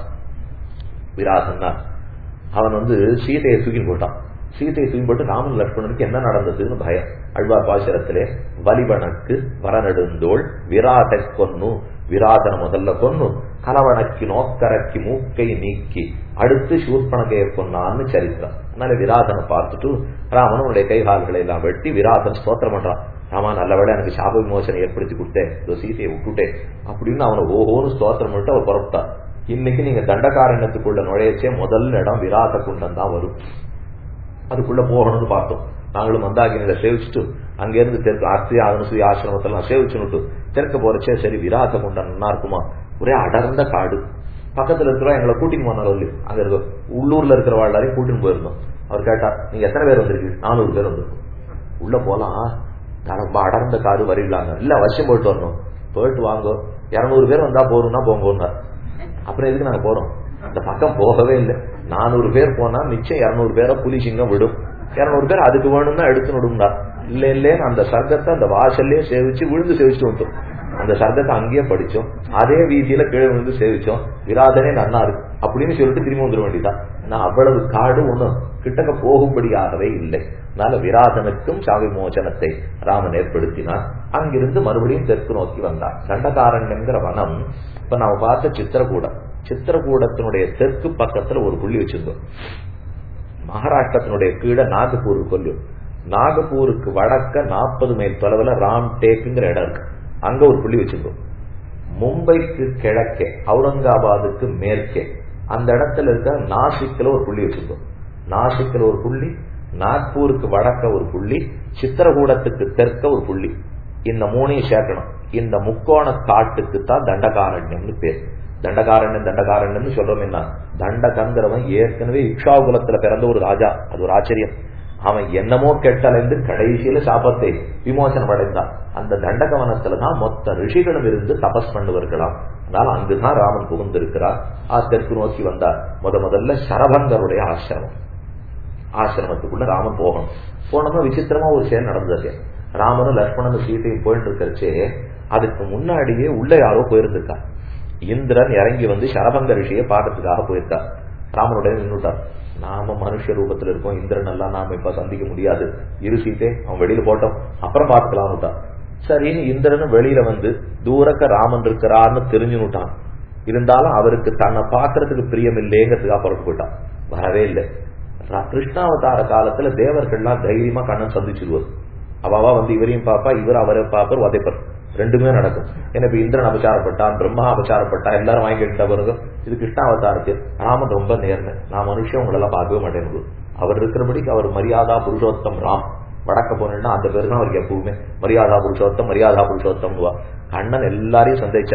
Speaker 1: விராசன் தான் அவன் வந்து சீதையை தூக்கி போட்டான் சீதையை தூக்கி போட்டு ராமன் லட்சுமணனுக்கு என்ன நடந்ததுன்னு பயம் அழ்வார் பாசுரத்திலே வலிபனக்கு வரநெடுந்தோள் விராதை கொன்னு விராதன முதல்ல கொன்னு கலவணக்கி நோக்கரக்கி மூக்கை நீக்கி அடுத்து சூர்பனகையை கொன்னான்னு சரித்திரம் அதனால விராதனை பார்த்துட்டு ராமன் உன்னுடைய கைகால்களை எல்லாம் வெட்டி விராதன் ஸ்தோத்திரம் பண்றான் ராமா நல்லவேளை எனக்கு சாப விமோசனை ஏற்படுத்தி கொடுத்தேன் இதோ சீதையை விட்டுட்டேன் அப்படின்னு அவனை ஓஹோன்னு ஸ்தோத்திரம் பண்ணிட்டு அவர் புறப்பட்டான் இன்னைக்கு நீங்க தண்டகாரண்யத்துக்குள்ள நுழையச்சே முதல் இடம் விராத குண்டம் தான் வரும் அதுக்குள்ள போகணும்னு பார்த்தோம் நாங்களும் மந்தாகினியில சேவிச்சுட்டு அங்கிருந்து தெற்கு அர்த்தி ஆதனசூரி ஆசிரமத்தெல்லாம் சேவிச்சுட்டு தெற்க போறச்சே சரி விராத குண்டம் நல்லா இருக்குமா ஒரே அடர்ந்த காடு பக்கத்துல இருக்கிறவா எங்களை கூட்டின்னு போனார் சொல்லி அங்க இருக்க உள்ளூர்ல இருக்கிற எல்லாரையும் கூட்டின்னு போயிருந்தோம் அவர் கேட்டா நீங்க எத்தனை பேர் வந்திருக்கீங்க நானூறு பேர் வந்திருக்கோம் உள்ள போலாம் ரொம்ப அடர்ந்த காடு வரீங்களாங்க இல்ல அவசியம் போயிட்டு வரணும் போயிட்டு வாங்க இருநூறு பேர் வந்தா போறோம்னா போங்க அப்புறம் எதுக்கு நாங்க போறோம் அந்த பக்கம் போகவே இல்லை நானூறு பேர் போனா மிச்சம் இருநூறு பேரை புலி சிங்கம் விடும் இருநூறு பேர் அதுக்கு வேணும்னா எடுத்து விடும்டா இல்ல இல்லன்னு அந்த சர்க்கத்தை அந்த வாசல்லே சேவிச்சு விழுந்து சேவிச்சுட்டு வந்துட்டோம் அந்த சர்க்கத்தை அங்கேயே படிச்சோம் அதே வீதியில கீழே விழுந்து சேவிச்சோம் விராதனே நன்னா இருக்கு அப்படின்னு சொல்லிட்டு திரும்பி வந்துட வேண்டியதான் நான் அவ்வளவு காடு ஒண்ணும் கிட்டக்க போகும்படியாகவே இல்லை அதனால விராதனுக்கும் சாவி மோசனத்தை ராமன் ஏற்படுத்தினார் அங்கிருந்து மறுபடியும் தெற்கு நோக்கி வந்தார் தண்டகாரண்யங்கிற வனம் இப்ப நாம பார்த்த சித்திரகூடம் சித்திரகூடத்தினுடைய தெற்கு பக்கத்துல ஒரு புள்ளி வச்சிருந்தோம் மகாராஷ்டிரத்தினுடைய கீழே நாகப்பூர் கொல்லும் நாகப்பூருக்கு வடக்க நாற்பது மைல் தொலைவில் ராம் டேக்குங்கிற இடம் இருக்கு அங்க ஒரு புள்ளி வச்சிருந்தோம் மும்பைக்கு கிழக்கே அவுரங்காபாத்துக்கு மேற்கே அந்த இடத்துல இருக்க நாசிக்ல ஒரு புள்ளி வச்சிருந்தோம் நாசிக்ல ஒரு புள்ளி நாக்பூருக்கு வடக்க ஒரு புள்ளி சித்திரகூடத்துக்கு தெற்க ஒரு புள்ளி இந்த மூணையும் சேர்க்கணும் இந்த முக்கோண காட்டுக்கு தான் தண்டகாரண்யம்னு பேர் தண்டகாரண்யம் தண்டகாரண்யம்னு சொல்றோம் என்ன தண்டகங்கிறவன் ஏற்கனவே இக்ஷாகுலத்துல பிறந்த ஒரு ராஜா அது ஒரு ஆச்சரியம் அவன் என்னமோ கெட்டலைந்து கடைசியில சாபத்தை விமோசனம் அடைந்தான் அந்த தண்டகவனத்துல தான் மொத்த ரிஷிகளும் இருந்து தபஸ் பண்ணுவார்களாம் அதனால அங்குதான் ராமன் புகுந்திருக்கிறார் ஆ தெற்கு நோக்கி வந்தார் முத முதல்ல சரபங்கருடைய ஆசிரமம் ஆசிரமத்துக்குள்ள ராமன் போகணும் போனோம்னா விசித்திரமா ஒரு செயல் நடந்தது ராமனும் லக்ஷ்மணனும் சீதையும் போயிட்டு இருக்கிறச்சே அதுக்கு முன்னாடியே உள்ள யாரோ போயிருந்திருக்கா இந்திரன் இறங்கி வந்து சரபங்க ரிஷியை பாடுறதுக்காக போயிருக்கா ராமனுடைய நின்றுட்டார் நாம மனுஷ ரூபத்துல இருக்கோம் இந்திரன் எல்லாம் நாம இப்ப சந்திக்க முடியாது இரு சீட்டே அவன் வெளியில போட்டோம் அப்புறம் பார்த்துக்கலாம்னுட்டான் சரின்னு இந்திரனும் வெளியில வந்து தூரக்க ராமன் இருக்கிறார்னு தெரிஞ்சுனுட்டான் இருந்தாலும் அவருக்கு தன்னை பாக்குறதுக்கு பிரியம் இல்லைங்கிறதுக்காக புறப்பு போயிட்டான் வரவே இல்லை கிருஷ்ணாவதார காலத்துல தேவர்கள்லாம் தைரியமா கண்ணன் சந்திச்சிருவது அவாவா வந்து இவரையும் பாப்பா இவர் அவரை பாப்பர் உதைப்பர் ரெண்டுமே நடக்கும் ஏன்னா இப்ப இந்திரன் அபச்சாரப்பட்டான் பிரம்மா அபச்சாரப்பட்டா எல்லாரும் வாங்கிட்டு வருங்க இது கிருஷ்ணாவதாரத்து ராமன் ரொம்ப நேர்மை நான் மனுஷன் உங்களெல்லாம் பார்க்கவே மாட்டேன் அவர் இருக்கிறபடிக்கு அவர் மரியாதா புருஷோத்தம் ராம் வடக்க போனா அந்த பேரு தான் அவருக்கு எப்பவுமே மரியாதா புருஷோத்தம் மரியாதா புருஷோத்தம் கண்ணன் எல்லாரையும் சந்திச்சார்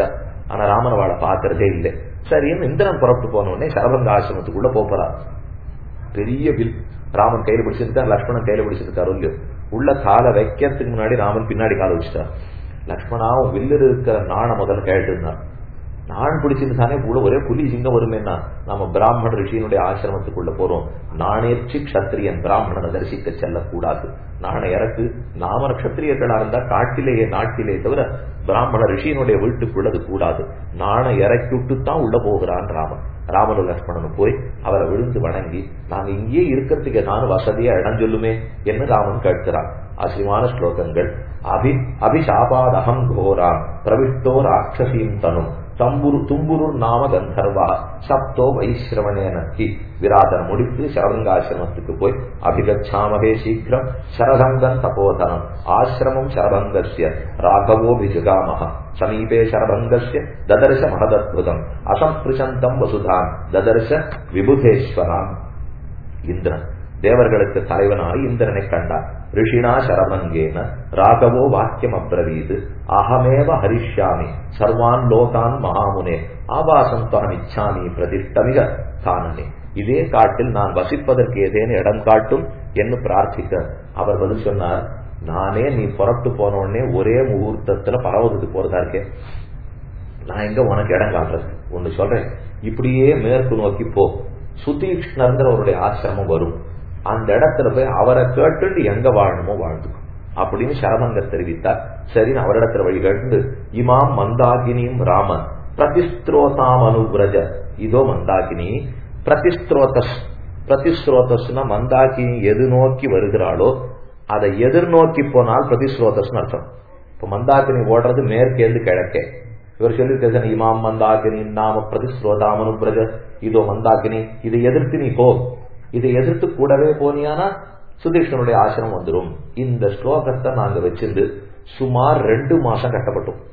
Speaker 1: ஆனா ராமன் அவளை பாக்குறதே இல்லை சரின்னு இந்திரன் புறப்பட்டு போன உடனே சரபங்க ஆசிரமத்துக்குள்ள போறார் பெரிய வில் ராமன் கையில பிடிச்சிருக்கார் லக்ஷ்மணன் கையில பிடிச்சிருக்காரு இல்லையோ உள்ள காலை வைக்கிறதுக்கு முன்னாடி ராமன் பின்னாடி காலை வச்சுட்டார் லக்ஷ்மணாவும் வில்லு இருக்கிற நாணை முதல்ல கேட்டு இருந்தார் நான் பிடிச்சிருந்தானே கூட ஒரே புலி சிங்கம் வருமேன்னா நம்ம பிராமண ரிஷியினுடைய ஆசிரமத்துக்குள்ள போறோம் நாணேற்றி கத்திரியன் பிராமணனை தரிசிக்க செல்லக்கூடாது நாண இறக்கு நாம நட்சத்திரியர்களா இருந்தா காட்டிலேயே நாட்டிலே தவிர பிராமண ரிஷியினுடைய வீட்டுக்குள்ளது கூடாது நாண இறக்கி விட்டு தான் உள்ள போகிறான் ராமன் ராமனு லக்ஷ்மணனு போய் அவரை விழுந்து வணங்கி நாங்க இங்கேயே இருக்கிறதுக்கு நானும் வசதியா இடம் சொல்லுமே என்று ராமன் கேட்கிறான் ஆசிரியமான ஸ்லோகங்கள் அபி அபிஷாபாதகம் கோரா பிரவிஷ்டோ ராட்சசீம் தனும் தம்புரு தும்புரு நாம கந்தர்வா சப்தோ வைஸ்ரவணே நக்கி விராதன் முடித்து சரபங்காசிரமத்துக்கு போய் அபிகச்சாமகே சீக்கிரம் சரபங்கன் தபோதனம் ஆசிரமம் சரபங்கஸ்ய ராகவோ விஜுகாமஹ சமீபே சரபங்கஸ்ய ததர்ஷ மகதத்புதம் அசம்பிருஷந்தம் வசுதாம் ததர்ஷ விபுதேஸ்வராம் இந்திரன் தேவர்களுக்கு தலைவனாய் இந்திரனை கண்டார் ரிஷினா சரபங்கேன ராகவோ வாக்கியம் அப்ரவீது அகமேவ ஹரிஷ்யாமி சர்வான் லோகான் மகாமுனே ஆபாசம் துவம் இச்சாமி பிரதிஷ்டமிக காணனே இதே காட்டில் நான் வசிப்பதற்கு ஏதேனும் இடம் காட்டும் என்று பிரார்த்திக்க அவர் பதில் சொன்னார் நானே நீ புறப்பட்டு போன உடனே ஒரே முகூர்த்தத்துல பரவதுக்கு போறதா இருக்கேன் நான் எங்க உனக்கு இடம் காட்டுறது ஒண்ணு சொல்றேன் இப்படியே மேற்கு நோக்கி போ சுதீக்ஷ்ணர்ங்கிறவருடைய ஆசிரமம் வரும் அந்த இடத்துல போய் அவரை கேட்டு எங்க வாழணுமோ வாழ்ந்துக்கும் அப்படின்னு சரமங்கர் தெரிவித்தார் சரி அவரிடத்துல வழி கேட்டு இமாம் மந்தாகினியும் ராமன் பிரதிஸ்திரோதாம் அனுபிரஜ இதோ மந்தாகினி பிரதிஸ்திரோதஸ் பிரதிஸ்ரோதஸ்னா மந்தாகினி எது நோக்கி வருகிறாளோ அதை எதிர்நோக்கி போனால் பிரதிஸ்ரோதஸ்னு அர்த்தம் இப்ப மந்தாகினி ஓடுறது மேற்கேந்து கிழக்கே இவர் சொல்லியிருக்க இமாம் மந்தாகினி நாம பிரதிஸ்ரோதாம் அனுபிரஜ இதோ மந்தாகினி இதை எதிர்த்து நீ போ இதை எதிர்த்து கூடவே போனியானா சுதீஷ்ணனுடைய ஆசிரமம் வந்துடும் இந்த ஸ்லோகத்தை நாங்க வச்சிருந்து சுமார் ரெண்டு மாசம் கட்டப்பட்டோம்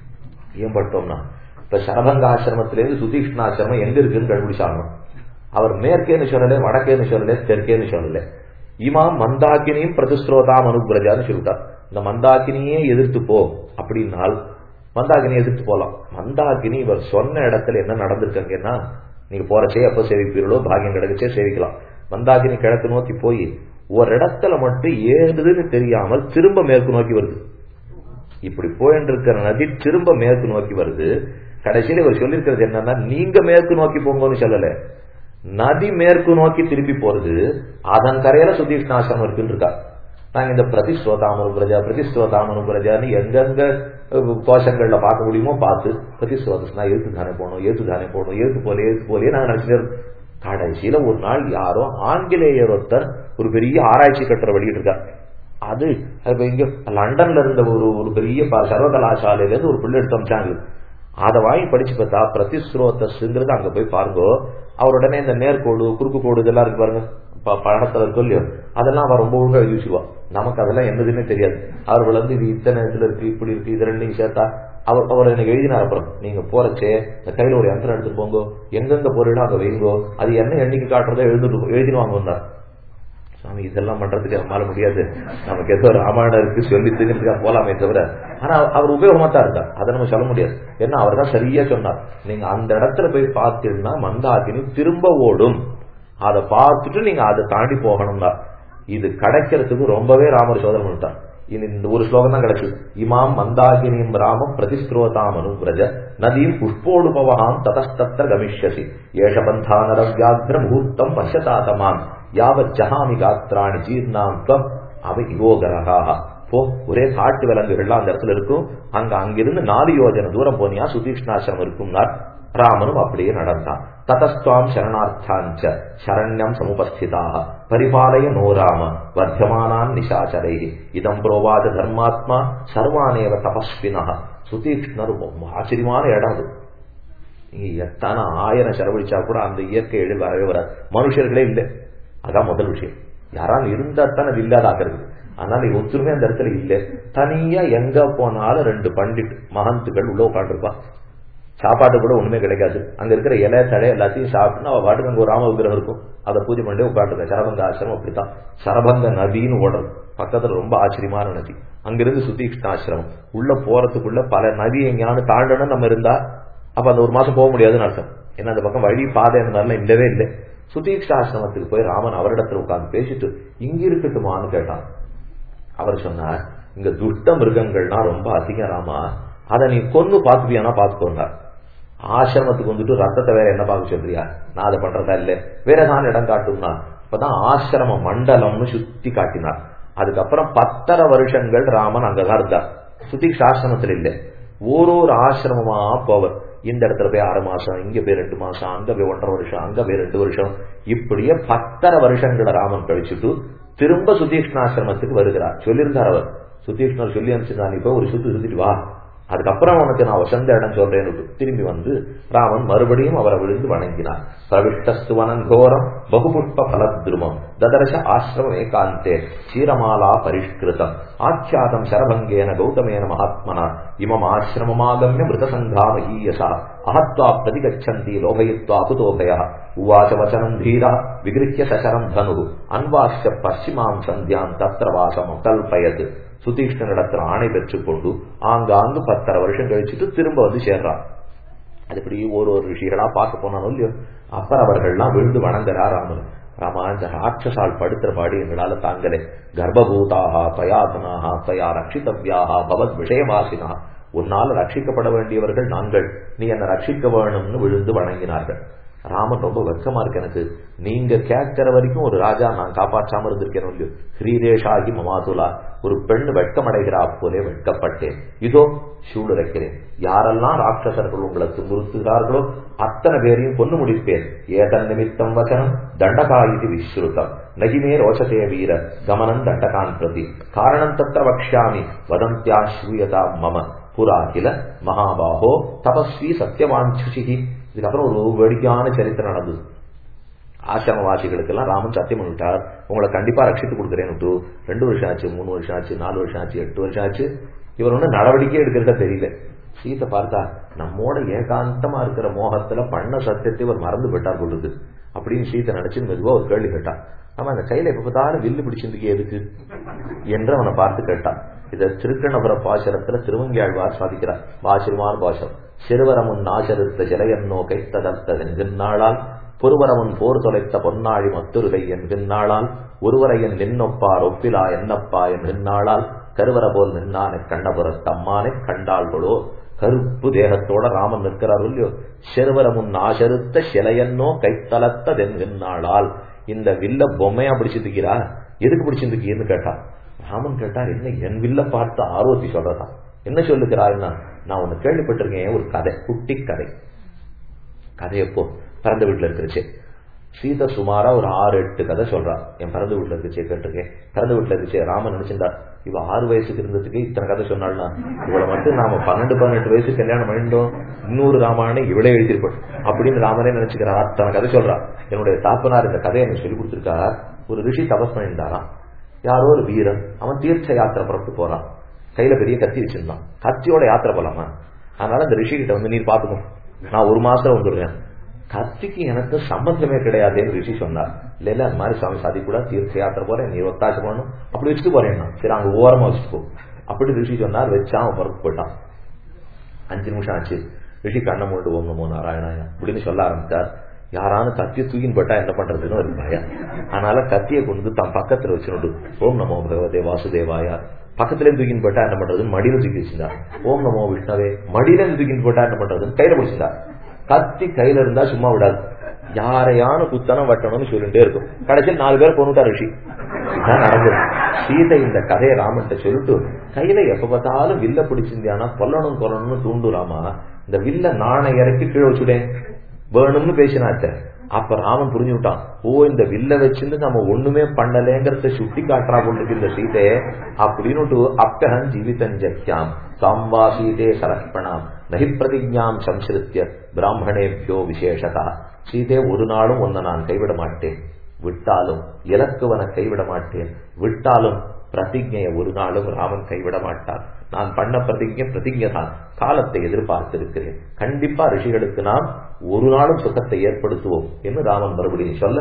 Speaker 1: ஏன் பட்டோம்னா இப்ப சரபங்க ஆசிரமத்திலேருந்து சுதீஷ்ண ஆசிரமம் எங்க இருக்குன்னு கண்டுபிடிச்சாங்க அவர் மேற்கேன்னு சொல்லல வடக்கேன்னு சொல்லல தெற்கேன்னு சொல்லல இமாம் மந்தாக்கினியும் பிரதிஸ்ரோதாம் அனுபிரஜான்னு சொல்லிட்டார் இந்த மந்தாக்கினியே எதிர்த்து போ அப்படின்னால் மந்தாகினி எதிர்த்து போலாம் மந்தாகினி இவர் சொன்ன இடத்துல என்ன நடந்திருக்காங்கன்னா நீங்க போறச்சே எப்ப சேவிப்பீர்களோ பாகியம் கிடைக்கச்சே சேவிக்கலாம் மந்தாகினி கிழக்கு நோக்கி போய் ஒரு இடத்துல மட்டும் ஏறுதுன்னு தெரியாமல் திரும்ப மேற்கு நோக்கி வருது இப்படி போயிட்டு இருக்கிற நதி திரும்ப மேற்கு நோக்கி வருது கடைசியில இவர் சொல்லியிருக்கிறது என்னன்னா நீங்க மேற்கு நோக்கி போங்கன்னு சொல்லல நதி மேற்கு நோக்கி திரும்பி போறது அதன் கரையில சுதீஷ்ணாசிரமம் இருக்குன்னு இருக்கா நாங்க இந்த பிரதிஸ்ரோதாமனு பிரஜா பிரதிஸ்ரோதாமனு பிரஜான்னு எங்கெங்க கோஷங்கள்ல பார்க்க முடியுமோ பார்த்து பிரதிஸ்ரோதஸ்னா எழுத்து தானே போகணும் எழுத்து தானே போகணும் எழுத்து போல எழுத்து போலே நாங்க நினைச்சிட்டு கடைசியில ஒரு நாள் யாரோ ஆங்கிலேயர் ஒருத்தர் ஒரு பெரிய ஆராய்ச்சி கட்டுரை வெளியிட்டிருக்கார் அது இங்க லண்டன்ல இருந்த ஒரு ஒரு பெரிய சர்வகலாசாலையில இருந்து ஒரு பிள்ளை எடுத்து அமைச்சாங்க அதை வாங்கி படிச்சு பார்த்தா பிரதிஸ்ரோதஸ்ங்கிறது அங்க போய் பாருங்க அவர் உடனே இந்த நேர்கோடு குறுக்கு கோடு இதெல்லாம் இருக்கு பாருங்க படத்துல இருக்கும் இல்லையோ அதெல்லாம் அவன் ரொம்ப ஒழுங்கா எழுதி வச்சுக்குவா நமக்கு அதெல்லாம் என்னதுன்னே தெரியாது அவர்கள் வந்து இது இத்தனை இதுல இருக்கு இப்படி இருக்கு இது ரெண்டையும் சேர்த்தா அவர் அவர் எனக்கு எழுதினார் அப்புறம் நீங்க போறச்சே இந்த கையில ஒரு யந்திரம் எடுத்துட்டு போங்கோ எங்கெங்க பொருளோ அங்க வைங்கோ அது என்ன எண்ணிக்கை காட்டுறதோ எழுதிட்டு எழுதினுவாங்க வந்தார் சாமி இதெல்லாம் பண்றதுக்கு நம்மளால முடியாது நமக்கு ஏதோ ராமாயணம் இருக்கு சொல்லி தெரிஞ்சுக்காக போலாமே தவிர ஆனா அவர் உபயோகமா தான் இருக்கா அதை நம்ம சொல்ல முடியாது ஏன்னா அவர் தான் சரியா சொன்னார் நீங்க அந்த இடத்துல போய் பார்த்தீங்கன்னா மந்தாகினி திரும்ப ஓடும் அதை பார்த்துட்டு நீங்க அதை தாண்டி போகணும் தான் இது கிடைக்கிறதுக்கு ரொம்பவே ராமர் சோதனை பண்ணிட்டார் இந்த ஒரு ஸ்லோகம் தான் கிடைச்சது இமாம் மந்தாகினியும் ராமம் பிரதிஸ்ரோதாம் அனுபிரஜ நதீம் புஷ்போடுபவகாம் ததஸ்தத்திர கமிஷ்யசி ஏஷபந்தா நரவியாகிர முகூர்த்தம் பசதாதமான் யாவத் ஜஹாமி காத்ராணி ஜீர்ணாம் துவம் அவை யோகரகாக போ ஒரே காட்டு விலங்குகள்லாம் அந்த இடத்துல இருக்கும் அங்க அங்கிருந்து நாலு யோஜனை தூரம் போனியா சுதீஷ்ணாசிரமம் இருக்கும்னார் ராமனும் அப்படியே நடந்தான் ததஸ்துவாம் சரணார்த்தாஞ்ச சரண்யம் சமுபஸ்திதாக பரிபாலய நோ ராம வர்த்தமானான் நிஷாச்சரை இதம் புரோவாத தர்மாத்மா சர்வானேவ தபஸ்வினா சுதீக்ஷ்ணர் ஆச்சரியமான இடம் அது நீங்க எத்தனை ஆயிரம் செலவழிச்சா கூட அந்த இயற்கை எழில் வரவே வராது மனுஷர்களே இல்லை அதான் முதல் விஷயம் யாராவது இருந்தா தான் அது இல்லாத ஆகிறது அதனால ஒத்துருமே அந்த இடத்துல இல்லை தனியா எங்க போனாலும் ரெண்டு பண்டிட் மகந்துகள் உள்ள உட்காந்துருப்பா சாப்பாடு கூட ஒண்ணுமே கிடைக்காது அங்க இருக்கிற இலை தடை எல்லாத்தையும் சாப்பிட்டு அவ பாட்டுக்கு அங்க ஒரு ராம விக்கிரகம் இருக்கும் அதை பூஜை பண்ணி உட்காந்துருக்க சரபங்க ஆசிரமம் அப்படித்தான் சரபங்க நதின்னு ஓடுறது பக்கத்துல ரொம்ப ஆச்சரியமான நதி அங்கிருந்து சுதீக்ஷ்ண ஆசிரமம் உள்ள போறதுக்குள்ள பல நதி எங்கேயாவது தாண்டணும் நம்ம இருந்தா அப்ப அந்த ஒரு மாசம் போக முடியாதுன்னு அர்த்தம் ஏன்னா அந்த பக்கம் வழி பாதை அந்த மாதிரிலாம் இல்லவே இல்லை சுதீக்ஷாசிரமத்துக்கு போய் ராமன் அவரிடத்துல உட்கார்ந்து பேசிட்டு இங்க இருக்கட்டுமான்னு கேட்டான் அவர் சொன்னார் இங்க துஷ்ட மிருகங்கள்னா ரொம்ப அதிகம் ராமா அதை நீ கொன்னு பாத்துப்பியானா பாத்துக்கோண்டார் ஆசிரமத்துக்கு வந்துட்டு ரத்தத்தை வேற என்ன பார்க்க சொல்றியா நான் அதை பண்றதா இல்ல வேற ஏதாவது இடம் காட்டும்னா இப்பதான் ஆசிரம மண்டலம்னு சுத்தி காட்டினார் அதுக்கப்புறம் பத்தரை வருஷங்கள் ராமன் அங்கதான் இருந்தார் சுதீக்ஷ ஆசிரமத்தில் இல்ல ஒரு ஒரு ஆசிரமமா போவர் இந்த இடத்துல போய் ஆறு மாசம் இங்க போய் ரெண்டு மாசம் அங்க போய் ஒன்றரை வருஷம் அங்க போய் ரெண்டு வருஷம் இப்படியே பத்தரை வருஷங்களை ராமன் கழிச்சுட்டு திரும்ப சுதீஷ்ணாசிரமத்துக்கு வருகிறார் சொல்லியிருந்தார் அவர் சுதீஷ்ணர் சொல்லி அனுப்பிச்சிருந்தா நீ போய் ஒரு சுத்து சுத்திட்டு வா அதுக்கப்புறம் உனக்கு நான் வசந்த இடம் சொல்றேன் திரும்பி வந்து ராமன் மறுபடியும் அவரை விழுந்து வணங்கினார் பிரவிஷ்டஸ்துவனன் கோரம் பகுபுஷ்ப பலத்ருமம் ததர்ஷ ஆசிரமம் ஏகாந்தே சீரமாலா பரிஷ்கிருதம் ஆக்கியாதம் சரபங்கேன கௌதமேன மகாத்மனா இமம் ஆசிரமமாகமிய மிருதசங்கா மகீயசா அஹத்வா பிரதிகச்சந்தி லோகயித்வா குதோபய உவாச வச்சனம் தீரா விகிருக்கிய சசரம் தனு அன்வாஷ்ய பশ্চিமாம் சந்தியாம் தத்திர வாசம் கல்பயது சுதீஷ்ணனிடத்தில் ஆணை பெற்றுக்கொண்டு ஆங்காங்கு பத்தரை வருஷம் கழிச்சுட்டு திரும்ப வந்து சேர்றான் அது இப்படி ஒரு ஒரு ரிஷிகளா பார்க்க போனாலும் இல்லையோ அப்புறம் அவர்கள்லாம் விழுந்து வணங்குறா ராமன் ராமா இந்த ராட்சசால் படுத்துற பாடி எங்களால தாங்களே கர்ப்பபூதாக தயாதனாக தயா ரட்சித்தவ்யாக பவத் விஷயவாசினா உன்னால் ரட்சிக்கப்பட வேண்டியவர்கள் நாங்கள் நீ என்னை ரட்சிக்க வேணும்னு விழுந்து வணங்கினார்கள் ராமன் ரொம்ப வெக்கமா இருக்கு எனக்கு நீங்க கேட்கிற வரைக்கும் ஒரு ராஜா நான் காப்பாற்றாம இருந்திருக்கேன் இல்லையோ ஸ்ரீரேஷாகி மமாதுலா ஒரு பெண் வெட்கமடைகிறா போலே வெட்கப்பட்டேன் இதோ சூடுரைக்கிறேன் யாரெல்லாம் ராட்சசர்கள் உங்களை துன்புறுத்துகிறார்களோ அத்தனை பேரையும் கொண்டு முடிப்பேன் ஏதன் நிமித்தம் வச்சனம் தண்டகாயிதி விஸ்ருதம் நகிமே ரோஷதே வீர கமனம் தண்டகான் பிரதி காரணம் தத்த வக்ஷாமி வதந்தியா ஸ்ரூயதா மம புராகில மகாபாகோ தபஸ்வி சத்தியவாஞ்சுஷி இதுக்கப்புறம் ஒரு வேடிக்கையான சரித்திரம் நடந்தது ஆசிரமவாசிகளுக்கெல்லாம் ராமன் சத்தியம் பண்ணிட்டார் உங்களை கண்டிப்பா ரட்சித்து கொடுக்குறேன்னு ரெண்டு வருஷம் ஆச்சு மூணு வருஷம் ஆச்சு நாலு வருஷம் ஆச்சு எட்டு வருஷம் ஆச்சு இவர் ஒன்றும் நடவடிக்கை எடுக்கிறதா தெரியல சீத்தை பார்த்தா நம்மோட ஏகாந்தமா இருக்கிற மோகத்துல பண்ண சத்தியத்தை இவர் மறந்து போயிட்டார் கொள்ளுது அப்படின்னு சீத்தை நினைச்சு மெதுவா ஒரு கேள்வி கேட்டான் நம்ம அந்த கையில எப்ப பார்த்தாலும் வில்லு பிடிச்சிருந்துக்கு எதுக்கு என்று அவனை பார்த்து கேட்டான் இத திருக்கணபுர பாசரத்துல திருவங்கியாழ்வார் சாதிக்கிறார் வாசிருமான் பாசம் சிறுவரமுன் நாசருத்த ஜலையன்னோ கைத்ததர்த்த என்கின்றாளால் பொறுவரமுன் போர் தொலைத்த பொன்னாழி மத்துருகை என்கின்றாளால் ஒருவரையன் நின்னொப்பார் ஒப்பிலா என்னப்பா என்கின்றாளால் கருவர போல் நின்னானை கண்ணபுரத்தம்மானை கண்டாள்களோ கருப்பு தேகத்தோட ராமன் நிற்கிறார் இல்லையோ செருவரமுன் ஆசருத்த சிலையன்னோ கைத்தலத்த தென்கின்றாளால் இந்த வில்ல பொம்மையா பிடிச்சிருக்கிறா எதுக்கு பிடிச்சிருக்கீன்னு கேட்டா ராமன் கேட்டார் என்ன என் வில்ல பார்த்து ஆர்வத்தி சொல்றதா என்ன சொல்லுகிறாருன்னா நான் ஒண்ணு கேள்விப்பட்டிருக்கேன் ஒரு கதை குட்டி கதை கதை எப்போ பிறந்த வீட்டுல இருக்கிறச்சு சீதை சுமாரா ஒரு ஆறு எட்டு கதை சொல்றா என் பிறந்த வீட்டுல இருந்துச்சு கேட்டிருக்கேன் பிறந்த வீட்டுல இருந்துச்சு ராமன் நினைச்சிருந்தா இவ ஆறு வயசுக்கு இருந்ததுக்கு இத்தனை கதை சொன்னாள்னா இவளை மட்டும் நாம பன்னெண்டு பதினெட்டு வயசு கல்யாணம் பண்ணிட்டோம் இன்னொரு ராமாயணம் இவளே எழுதியிருப்போம் அப்படின்னு ராமனே நினைச்சுக்கிறா அத்தனை கதை சொல்றா என்னுடைய தாப்பனார் இந்த கதையை எனக்கு சொல்லி கொடுத்துருக்கா ஒரு ரிஷி தபஸ் பண்ணியிருந்தாராம் யாரோ ஒரு வீரன் அவன் தீர்த்த யாத்திரை புறப்பட்டு போறான் கையில பெரிய கத்தி வச்சிருந்தான் கத்தியோட யாத்திரை போலாமா அதனால இந்த ரிஷி கிட்ட வந்து நீர் பாத்துக்கணும் நான் ஒரு மாசம் வந்துடுறேன் கத்திக்கு எனக்கு சம்பந்தமே கிடையாதுன்னு ரிஷி சொன்னார் இல்ல இல்ல அந்த மாதிரி சுவாமி சாதி கூட தீர்த்த யாத்திரை போறேன் நீ ஒத்தாச்சு போகணும் அப்படி வச்சுட்டு போறேன் சரி அங்க ஓரமா வச்சுட்டு போ அப்படி ரிஷி சொன்னார் வச்சா அவன் புறப்பு போயிட்டான் அஞ்சு நிமிஷம் ஆச்சு ரிஷி கண்ணை மூண்டு ஓம் நமோ நாராயணாயா அப்படின்னு சொல்ல ஆரம்பிச்சார் யாரானு கத்தியை தூக்கின்னு போட்டா என்ன பண்றதுன்னு ஒரு பயம் அதனால கத்தியை கொண்டு தன் பக்கத்துல வச்சுட்டு ஓம் நமோ பகவதே வாசுதேவாயா பக்கத்துல தூக்கின்னு போட்டா என்ன பண்றதுன்னு மடியில தூக்கி வச்சிருந்தா ஓம் நமோ விஷ்ணவே மடியில தூக்கின்னு போட்டா என்ன பண்றதுன்னு கையில பிடிச்சிருந்தா கத்தி கையில இருந்தா சும்மா விடாது யாரையான குத்தனம் வட்டணும்னு சொல்லிட்டே இருக்கும் கடைசியில் நாலு பேர் கொண்டுட்டா ரிஷி இதான் நடந்தது சீதை இந்த கதையை ராமன்ட்ட சொல்லிட்டு கையில எப்ப பார்த்தாலும் வில்ல பிடிச்சிருந்தியானா கொல்லணும் கொல்லணும்னு தூண்டுறாமா இந்த வில்ல நாணை இறக்கி கீழே வச்சுடேன் வேணும்னு பேசினாச்ச அப்ப ராமன் புரிஞ்சு விட்டான் ஓ இந்த வில்ல வச்சிருந்து நம்ம ஒண்ணுமே பண்ணலேங்கிறத சுட்டி காட்டுறா கொண்டு இந்த சீதை அப்படின்னு அப்டகன் ஜீவிதன் ஜக்கியாம் சாம்பா சீதே சலக்ஷணாம் நகி பிரதிஜாம் சம்ஸ்கிருத்திய பிராமணேபியோ விசேஷதா சீதே ஒரு நாளும் ஒன்ன நான் கைவிட மாட்டேன் விட்டாலும் இலக்குவன கைவிட மாட்டேன் விட்டாலும் பிரதிஜைய ஒரு நாளும் ராமன் கைவிட மாட்டான் நான் பண்ண பிரதிஜை பிரதிஜை தான் காலத்தை எதிர்பார்த்திருக்கிறேன் கண்டிப்பா ரிஷிகளுக்கு நாம் ஒரு நாளும் சுகத்தை ஏற்படுத்துவோம் என்று ராமன் மறுபடியும் சொல்ல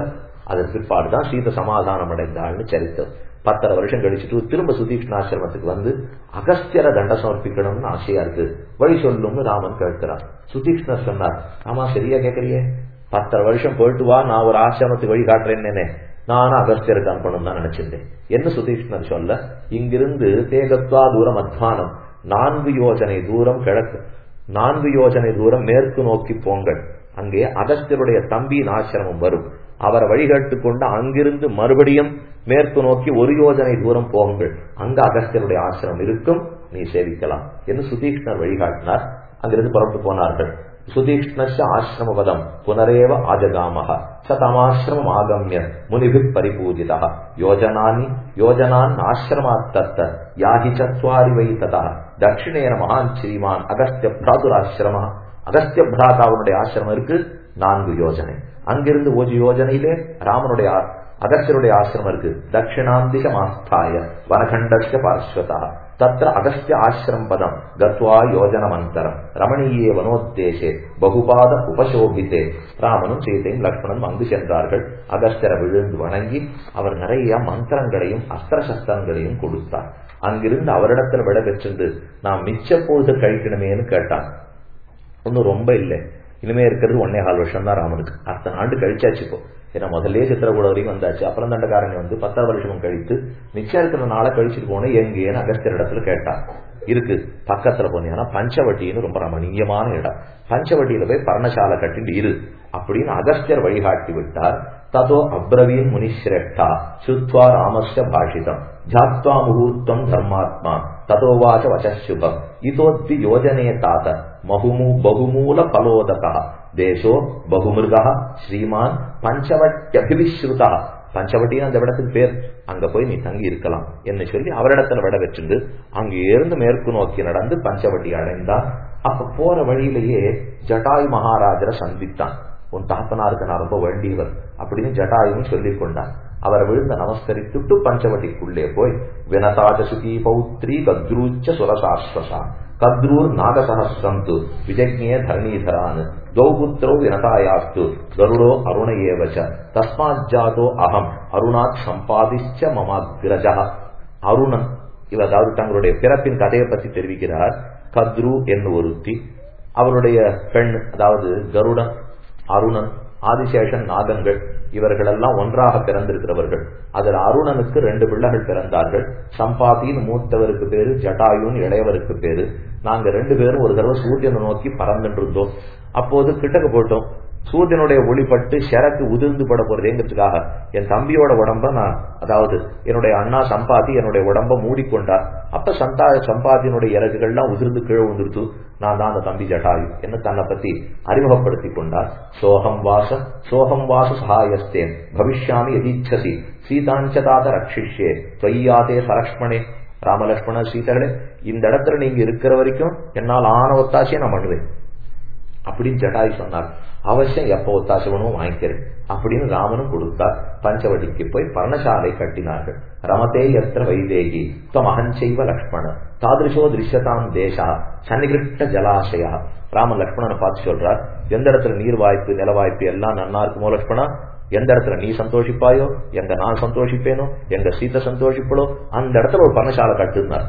Speaker 1: அதன் பிற்பாடுதான் சீத சமாதானம் அடைந்தாள்னு சரித்தம் பத்தரை வருஷம் கழிச்சுட்டு திரும்ப சுதீஷ்ணாசிரமத்துக்கு வந்து அகஸ்தியர தண்ட சமர்ப்பிக்கணும்னு ஆசையா இருக்கு வழி சொல்லும்னு ராமன் கேட்கிறார் சுதீஷ்ணர் சொன்னார் ஆமா சரியா கேட்கறியே பத்தரை வருஷம் போயிட்டு வா நான் ஒரு ஆசிரமத்துக்கு வழி காட்டுறேன்னு நானும் அகஸ்தியருக்கு அனுப்பணும் தான் நினைச்சிருந்தேன் என்ன சுதீஷ்ணர் சொல்ல இங்கிருந்து தேகத்வா தூரம் அத்வானம் நான்கு யோஜனை தூரம் கிழக்கு நான்கு யோஜனை தூரம் மேற்கு நோக்கி போங்கள் அங்கே அகஸ்தியருடைய தம்பியின் ஆசிரமம் வரும் அவரை வழிகட்டு கொண்டு அங்கிருந்து மறுபடியும் மேற்கு நோக்கி ஒரு யோஜனை தூரம் போங்கள் அங்க அகஸ்தியருடைய ஆசிரமம் இருக்கும் நீ சேவிக்கலாம் என்று சுதீஷ்ணர் வழிகாட்டினார் அங்கிருந்து புறப்பட்டு போனார்கள் சுதீஷ்ணஸ்ய ஆசிரமபதம் புனரேவ ஆஜகாமக ச தமாசிரமம் ஆகமிய முனிபி பரிபூஜிதா யோஜனானி யோஜனான் ஆசிரமாத்தத்த யாகி சத்வாரி வை ததா தட்சிணேன மகான் ஸ்ரீமான் அகஸ்திய பிராதுராசிரம அகஸ்திய பிராதாவுடைய ஆசிரமம் இருக்கு நான்கு யோஜனை அங்கிருந்து ஒரு யோஜனையிலே ராமனுடைய அகஸ்தியருடைய ஆசிரமம் இருக்கு தட்சிணாந்திகமாஸ்தாய வனகண்டஸ்ய பார்ஸ்வதா தத்திர அகஸ்திய ஆசிரம் பதம் கத்வா யோஜனமந்தரம் ரமணீயே வனோத்தேசே பகுபாத உபசோபித்தே ராமனும் சீதையும் லக்ஷ்மணனும் அங்கு சென்றார்கள் அகஸ்தியரை விழுந்து வணங்கி அவர் நிறைய மந்திரங்களையும் அஸ்திர சஸ்திரங்களையும் கொடுத்தார் அங்கிருந்து அவரிடத்தில் விட பெற்று நாம் மிச்ச பொழுது கழிக்கணுமேன்னு கேட்டான் ஒன்னும் ரொம்ப இல்லை இனிமே இருக்கிறது ஒன்னே கால் வருஷம் தான் ராமனுக்கு அத்தனை ஆண்டு கழிச்சாச்சு இப்போ ஏன்னா முதல்ல சித்திரக்கூட வரைக்கும் வந்தாச்சு அப்புறம் தண்டகாரண்யம் வந்து பத்தாவது வருஷமும் கழித்து மிச்சம் இருக்கிற நாளை கழிச்சுட்டு போனேன் எங்கேன்னு அகஸ்தியர் இடத்துல கேட்டான் இருக்கு பக்கத்துல போனீங்கன்னா பஞ்சவட்டின்னு ரொம்ப ரமணீயமான இடம் பஞ்சவட்டியில போய் பர்ணசாலை கட்டிட்டு இரு அப்படின்னு அகஸ்தியர் வழிகாட்டி விட்டார் ததோ அப்ரவீன் முனிஸ்ரேஷ்டா சுத்வா ராமஸ்ய பாஷிதம் ஜாத்வா முகூர்த்தம் தர்மாத்மா ததோவாச்ச வசுபம் இதோத்தி யோஜனே தாத மகுமு பகுமூல பலோதகா தேசோ பகுமிருகா ஸ்ரீமான் பஞ்சவட்டியபிவிஸ்ருதா பஞ்சவட்டின்னு அந்த இடத்துக்கு பேர் அங்க போய் நீ தங்கி இருக்கலாம் என்று சொல்லி அவரிடத்துல விட வச்சுண்டு அங்க இருந்து மேற்கு நோக்கி நடந்து பஞ்சவட்டி அடைந்தான் அப்ப போற வழியிலேயே ஜட்டாயு மகாராஜரை சந்தித்தான் உன் தாப்பனாருக்கு நான் ரொம்ப வேண்டியவர் அப்படின்னு ஜட்டாயும் சொல்லிக் கொண்டான் அவரை விழுந்த நமஸ்கரித்துட்டு பஞ்சவட்டிக்குள்ளே போய் வினதாஜ சுகி பௌத்ரி கத்ரூச்ச சுரசாஸ்வசா கத்ரூர் நாகசஹசிரம் விஜக்ஞே தரணீதரான் தௌபுத்திரோ வினதாயாஸ்து கருடோ அருண ஏவச்ச தஸ்மாத் ஜாதோ அகம் அருணாத் சம்பாதிச்ச மமாகிரஜா அருணன் இவர் அதாவது தங்களுடைய பிறப்பின் கதையை பற்றி தெரிவிக்கிறார் கத்ரு என்று ஒருத்தி அவருடைய பெண் அதாவது கருடன் அருணன் ஆதிசேஷன் நாகங்கள் இவர்களெல்லாம் ஒன்றாக பிறந்திருக்கிறவர்கள் அதில் அருணனுக்கு ரெண்டு பிள்ளைகள் பிறந்தார்கள் சம்பாதியின் மூத்தவருக்கு பேரு ஜட்டாயுன் இளையவருக்கு பேரு நாங்க ரெண்டு பேரும் ஒரு தடவை சூரியனை நோக்கி பறந்துட்டு இருந்தோம் அப்போது கிட்டக்கு போட்டோம் சூரியனுடைய ஒளிப்பட்டு ஷெரக்கு உதிர்ந்து பட போறதேங்கிறதுக்காக என் தம்பியோட உடம்ப நான் அதாவது என்னுடைய அண்ணா சம்பாதி என்னுடைய உடம்ப மூடிக்கொண்டார் அப்ப சந்தா சம்பாதியினுடைய இறகுகள்லாம் உதிர்ந்து கீழே வந்துருத்து நான் தான் அந்த தம்பி ஜட்டாயு என்ன தன்னை பத்தி அறிமுகப்படுத்தி கொண்டார் சோகம் வாச சோகம் வாச சகாயஸ்தேன் பவிஷ்யாமி எதீச்சசி சீதாஞ்சதாத ரட்சிஷ்யே தொய்யாதே சலக்ஷ்மணே ராமலட்சுமண சீதர்களே இந்த இடத்துல நீங்க இருக்கிற வரைக்கும் என்னால் ஆன ஒத்தாசையை நான் பண்ணுவேன் அப்படின்னு ஜடாயு சொன்னார் அவசியம் எப்ப ஒத்தாசை வேணும் வாங்கிக்கிறேன் அப்படின்னு ராமனும் கொடுத்தார் பஞ்சவடிக்கு போய் பர்ணசாலை கட்டினார்கள் ரமதே எத்திர வைதேகி தம் அகஞ்சைவ லக்ஷ்மண தாதிருஷோ திருஷ்யதாம் தேசா சன்னிகிருஷ்ட ஜலாசயா ராமன் லக்ஷ்மணனை பார்த்து சொல்றார் எந்த இடத்துல நீர் வாய்ப்பு நில வாய்ப்பு எல்லாம் நன்னா இருக்குமோ லக்ஷ்மணா எந்த இடத்துல நீ சந்தோஷிப்பாயோ எங்க நான் சந்தோஷிப்பேனோ எங்க சீத்தை சந்தோஷிப்படோ அந்த இடத்துல ஒரு பர்ணசாலை கட்டுனார்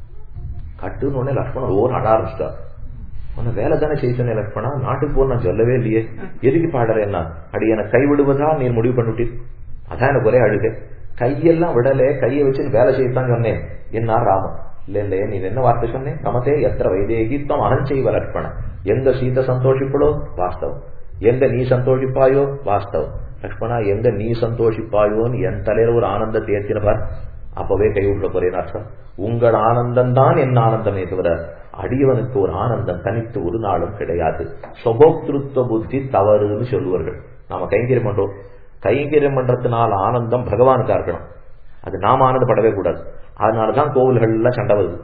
Speaker 1: கட்டுன்னு உடனே லக்ஷ்மணன் ஓர் அட ஆரம்பிச்சிட்டார் உன்னை வேலை தானே செய்ய லக்ஷ்மணா நாட்டுக்கு போன நான் சொல்லவே இல்லையே எதுக்கு பாடுறேன்னா அடி எனக்கு கை விடுவதா நீ முடிவு பண்ணிட்டு அதான் எனக்கு ஒரே அழுகை கையெல்லாம் விடல கையை வச்சு வேலை செய்யத்தான் சொன்னேன் என்ன ராமன் இல்ல இல்லையே நீ என்ன வார்த்தை சொன்னேன் நமத்தே எத்திர வைதேகி தம் அகஞ்செய்வ லக்ஷ்மணன் எங்க சீதை சந்தோஷிப்படோ வாஸ்தவம் எங்க நீ சந்தோஷிப்பாயோ வாஸ்தவம் லக்ஷ்மணா எங்க நீ சந்தோஷிப்பாயோன்னு என் தலையில ஒரு ஆனந்தத்தை ஏற்றினவர் அப்பவே கை விட போறேன் அர்த்தம் உங்கள் ஆனந்தம் தான் என் ஆனந்தமே தவிர அடியவனுக்கு ஒரு ஆனந்தம் தனித்து ஒரு நாளும் கிடையாது சொபோக்திருத்துவ புத்தி தவறுன்னு சொல்லுவார்கள் நாம கைங்கரியம் பண்றோம் கைங்கரியம் பண்றதுனால ஆனந்தம் பகவானுக்கா இருக்கணும் அது நாம ஆனந்தப்படவே கூடாது அதனாலதான் கோவில்கள்ல சண்டை வருது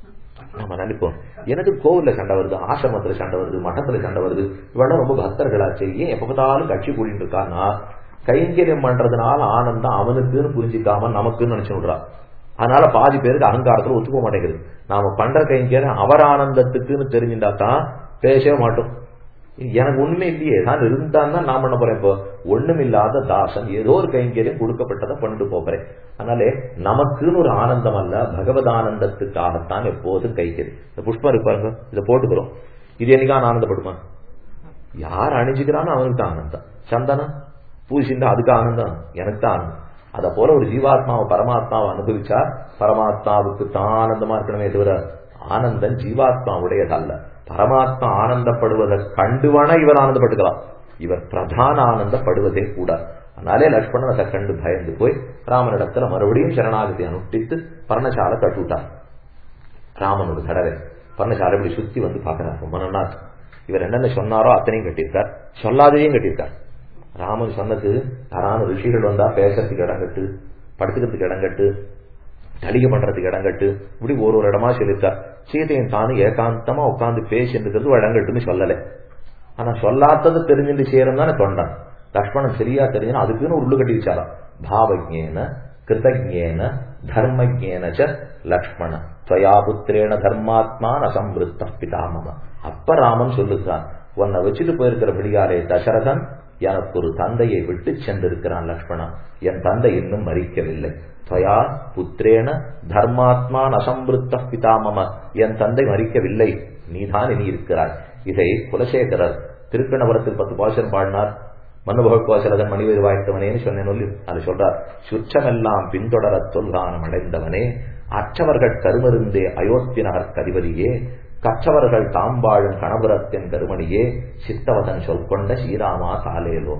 Speaker 1: நம்ம நினைப்போம் எனக்கு கோவில்ல சண்டை வருது ஆசிரமத்துல சண்டை வருது மഠத்துல சண்டை வருது இவெல்லாம் ரொம்ப பக்தர்களாச்சு ஏன் எப்ப பார்த்தாலும் கட்சி கூடிட்டு இருக்கான்னா கைங்கரியம் பண்றதுனால ஆனந்தம் அவனுக்குன்னு புரிஞ்சிக்காம நமக்குன்னு நினைச்சு விடுறான் அதனால பாதி பேருக்கு அகங்காரத்துல ஒத்துக்க மாட்டேங்குது நாம பண்ற கைங்கரியம் அவர் ஆனந்தத்துக்குன்னு தெரிஞ்சுட்டா தான் பேசவே மாட்டோம் எனக்கு ஒண்ணுமே இல்லையே நான் இருந்தான் தான் நான் பண்ண போறேன் இப்போ ஒண்ணும் இல்லாத தாசன் ஏதோ ஒரு கைங்கரியம் கொடுக்கப்பட்டதை பண்ணிட்டு போறேன் அதனாலே நமக்குன்னு ஒரு ஆனந்தம் அல்ல பகவத் ஆனந்தத்துக்காகத்தான் எப்போதும் கைக்கறி இந்த புஷ்பம் இருக்கு பாருங்க இதை போட்டுக்கிறோம் இது என்னைக்கான ஆனந்தப்படுமா யார் அணிஞ்சுக்கிறானோ அவனுக்கு தான் ஆனந்தம் சந்தனம் பூசிந்தா அதுக்கு ஆனந்தம் எனக்கு தான் ஆனந்தம் அத போல ஒரு ஜீவாத்மாவை பரமாத்மாவை அனுபவிச்சா பரமாத்மாவுக்கு தான் ஆனந்தமா இருக்கணுமே தவிர ஆனந்தம் ஜீவாத்மாவுடையதல்ல பரமாத்மா ஆனந்தப்படுவதை கண்டுவானா இவர் ஆனந்தப்பட்டுக்கலாம் இவர் பிரதான ஆனந்தப்படுவதே கூட அதனாலே லக்ஷ்மணன் அதை கண்டு பயந்து போய் ராமனிடத்துல மறுபடியும் சரணாகதி அனுஷ்டித்து பர்ணசாலை கட்டுவிட்டார் ராமன் ஒரு தடவை பர்ணசாலை இப்படி சுத்தி வந்து பாக்குறார் ரொம்ப நல்லா இருக்கு. இவர் என்னென்ன சொன்னாரோ அத்தனையும் கட்டியிருக்கார் சொல்லாதையும் கட்டியிருக்கார் ராமன் சொன்னது யாரான ரிஷிகள் வந்தா பேசுறதுக்கு இடம் கட்டு படுத்துக்கிறதுக்கு இடம் கட்டு தலிகை பண்றதுக்கு இடம் கட்டு இப்படி ஒரு ஒரு இடமா சொல்லியிருக்கார் சீதையும் தானும் ஏகாந்தமா உட்கார்ந்து பேசின்றது இடம் கட்டுன்னு சொல்லலை ஆனா சொல்லாதது தெரிஞ்சுட்டு சேரும் தானே தொண்டான் லக்ஷ்மணன் சரியா தெரிஞ்சுனா அதுக்குன்னு ஒரு உள்ளு கட்டி வச்சாராம் பாவஜேன கிருதஜேன தர்மஜேன ச லக்ஷ்மண துவயா புத்திரேன தர்மாத்மான அசம்பிருத்த பிதாமம அப்ப ராமன் சொல்லுகிறான் உன்னை வச்சுட்டு போயிருக்கிற பிடிகாரே தசரதன் எனக்கு ஒரு தந்தையை விட்டு சென்றிருக்கிறான் லக்ஷ்மணா என் தந்தை இன்னும் மறிக்கவில்லை துவயா புத்திரேன தர்மாத்மான் அசம்பிருத்த பிதாமம என் தந்தை மறிக்கவில்லை நீதான் இனி இருக்கிறாய் இதை குலசேகரர் திருக்கணவரத்தில் பத்து பாசன் பாடினார் மனுபகோசலதன் மணிவேறு வாய்த்தவனேன்னு சொன்னேன் சொல்லி அது சொல்றார் சுற்றமெல்லாம் பின்தொடரச் சொல்கானம் அடைந்தவனே அற்றவர்கள் கருமருந்தே அயோத்தி நகர் கதிபதியே கற்றவர்கள் தாம் வாழும் கணபுரத்தின் கருமணியே சித்தவதன் சொல் கொண்ட ஸ்ரீராமா தாலேலோ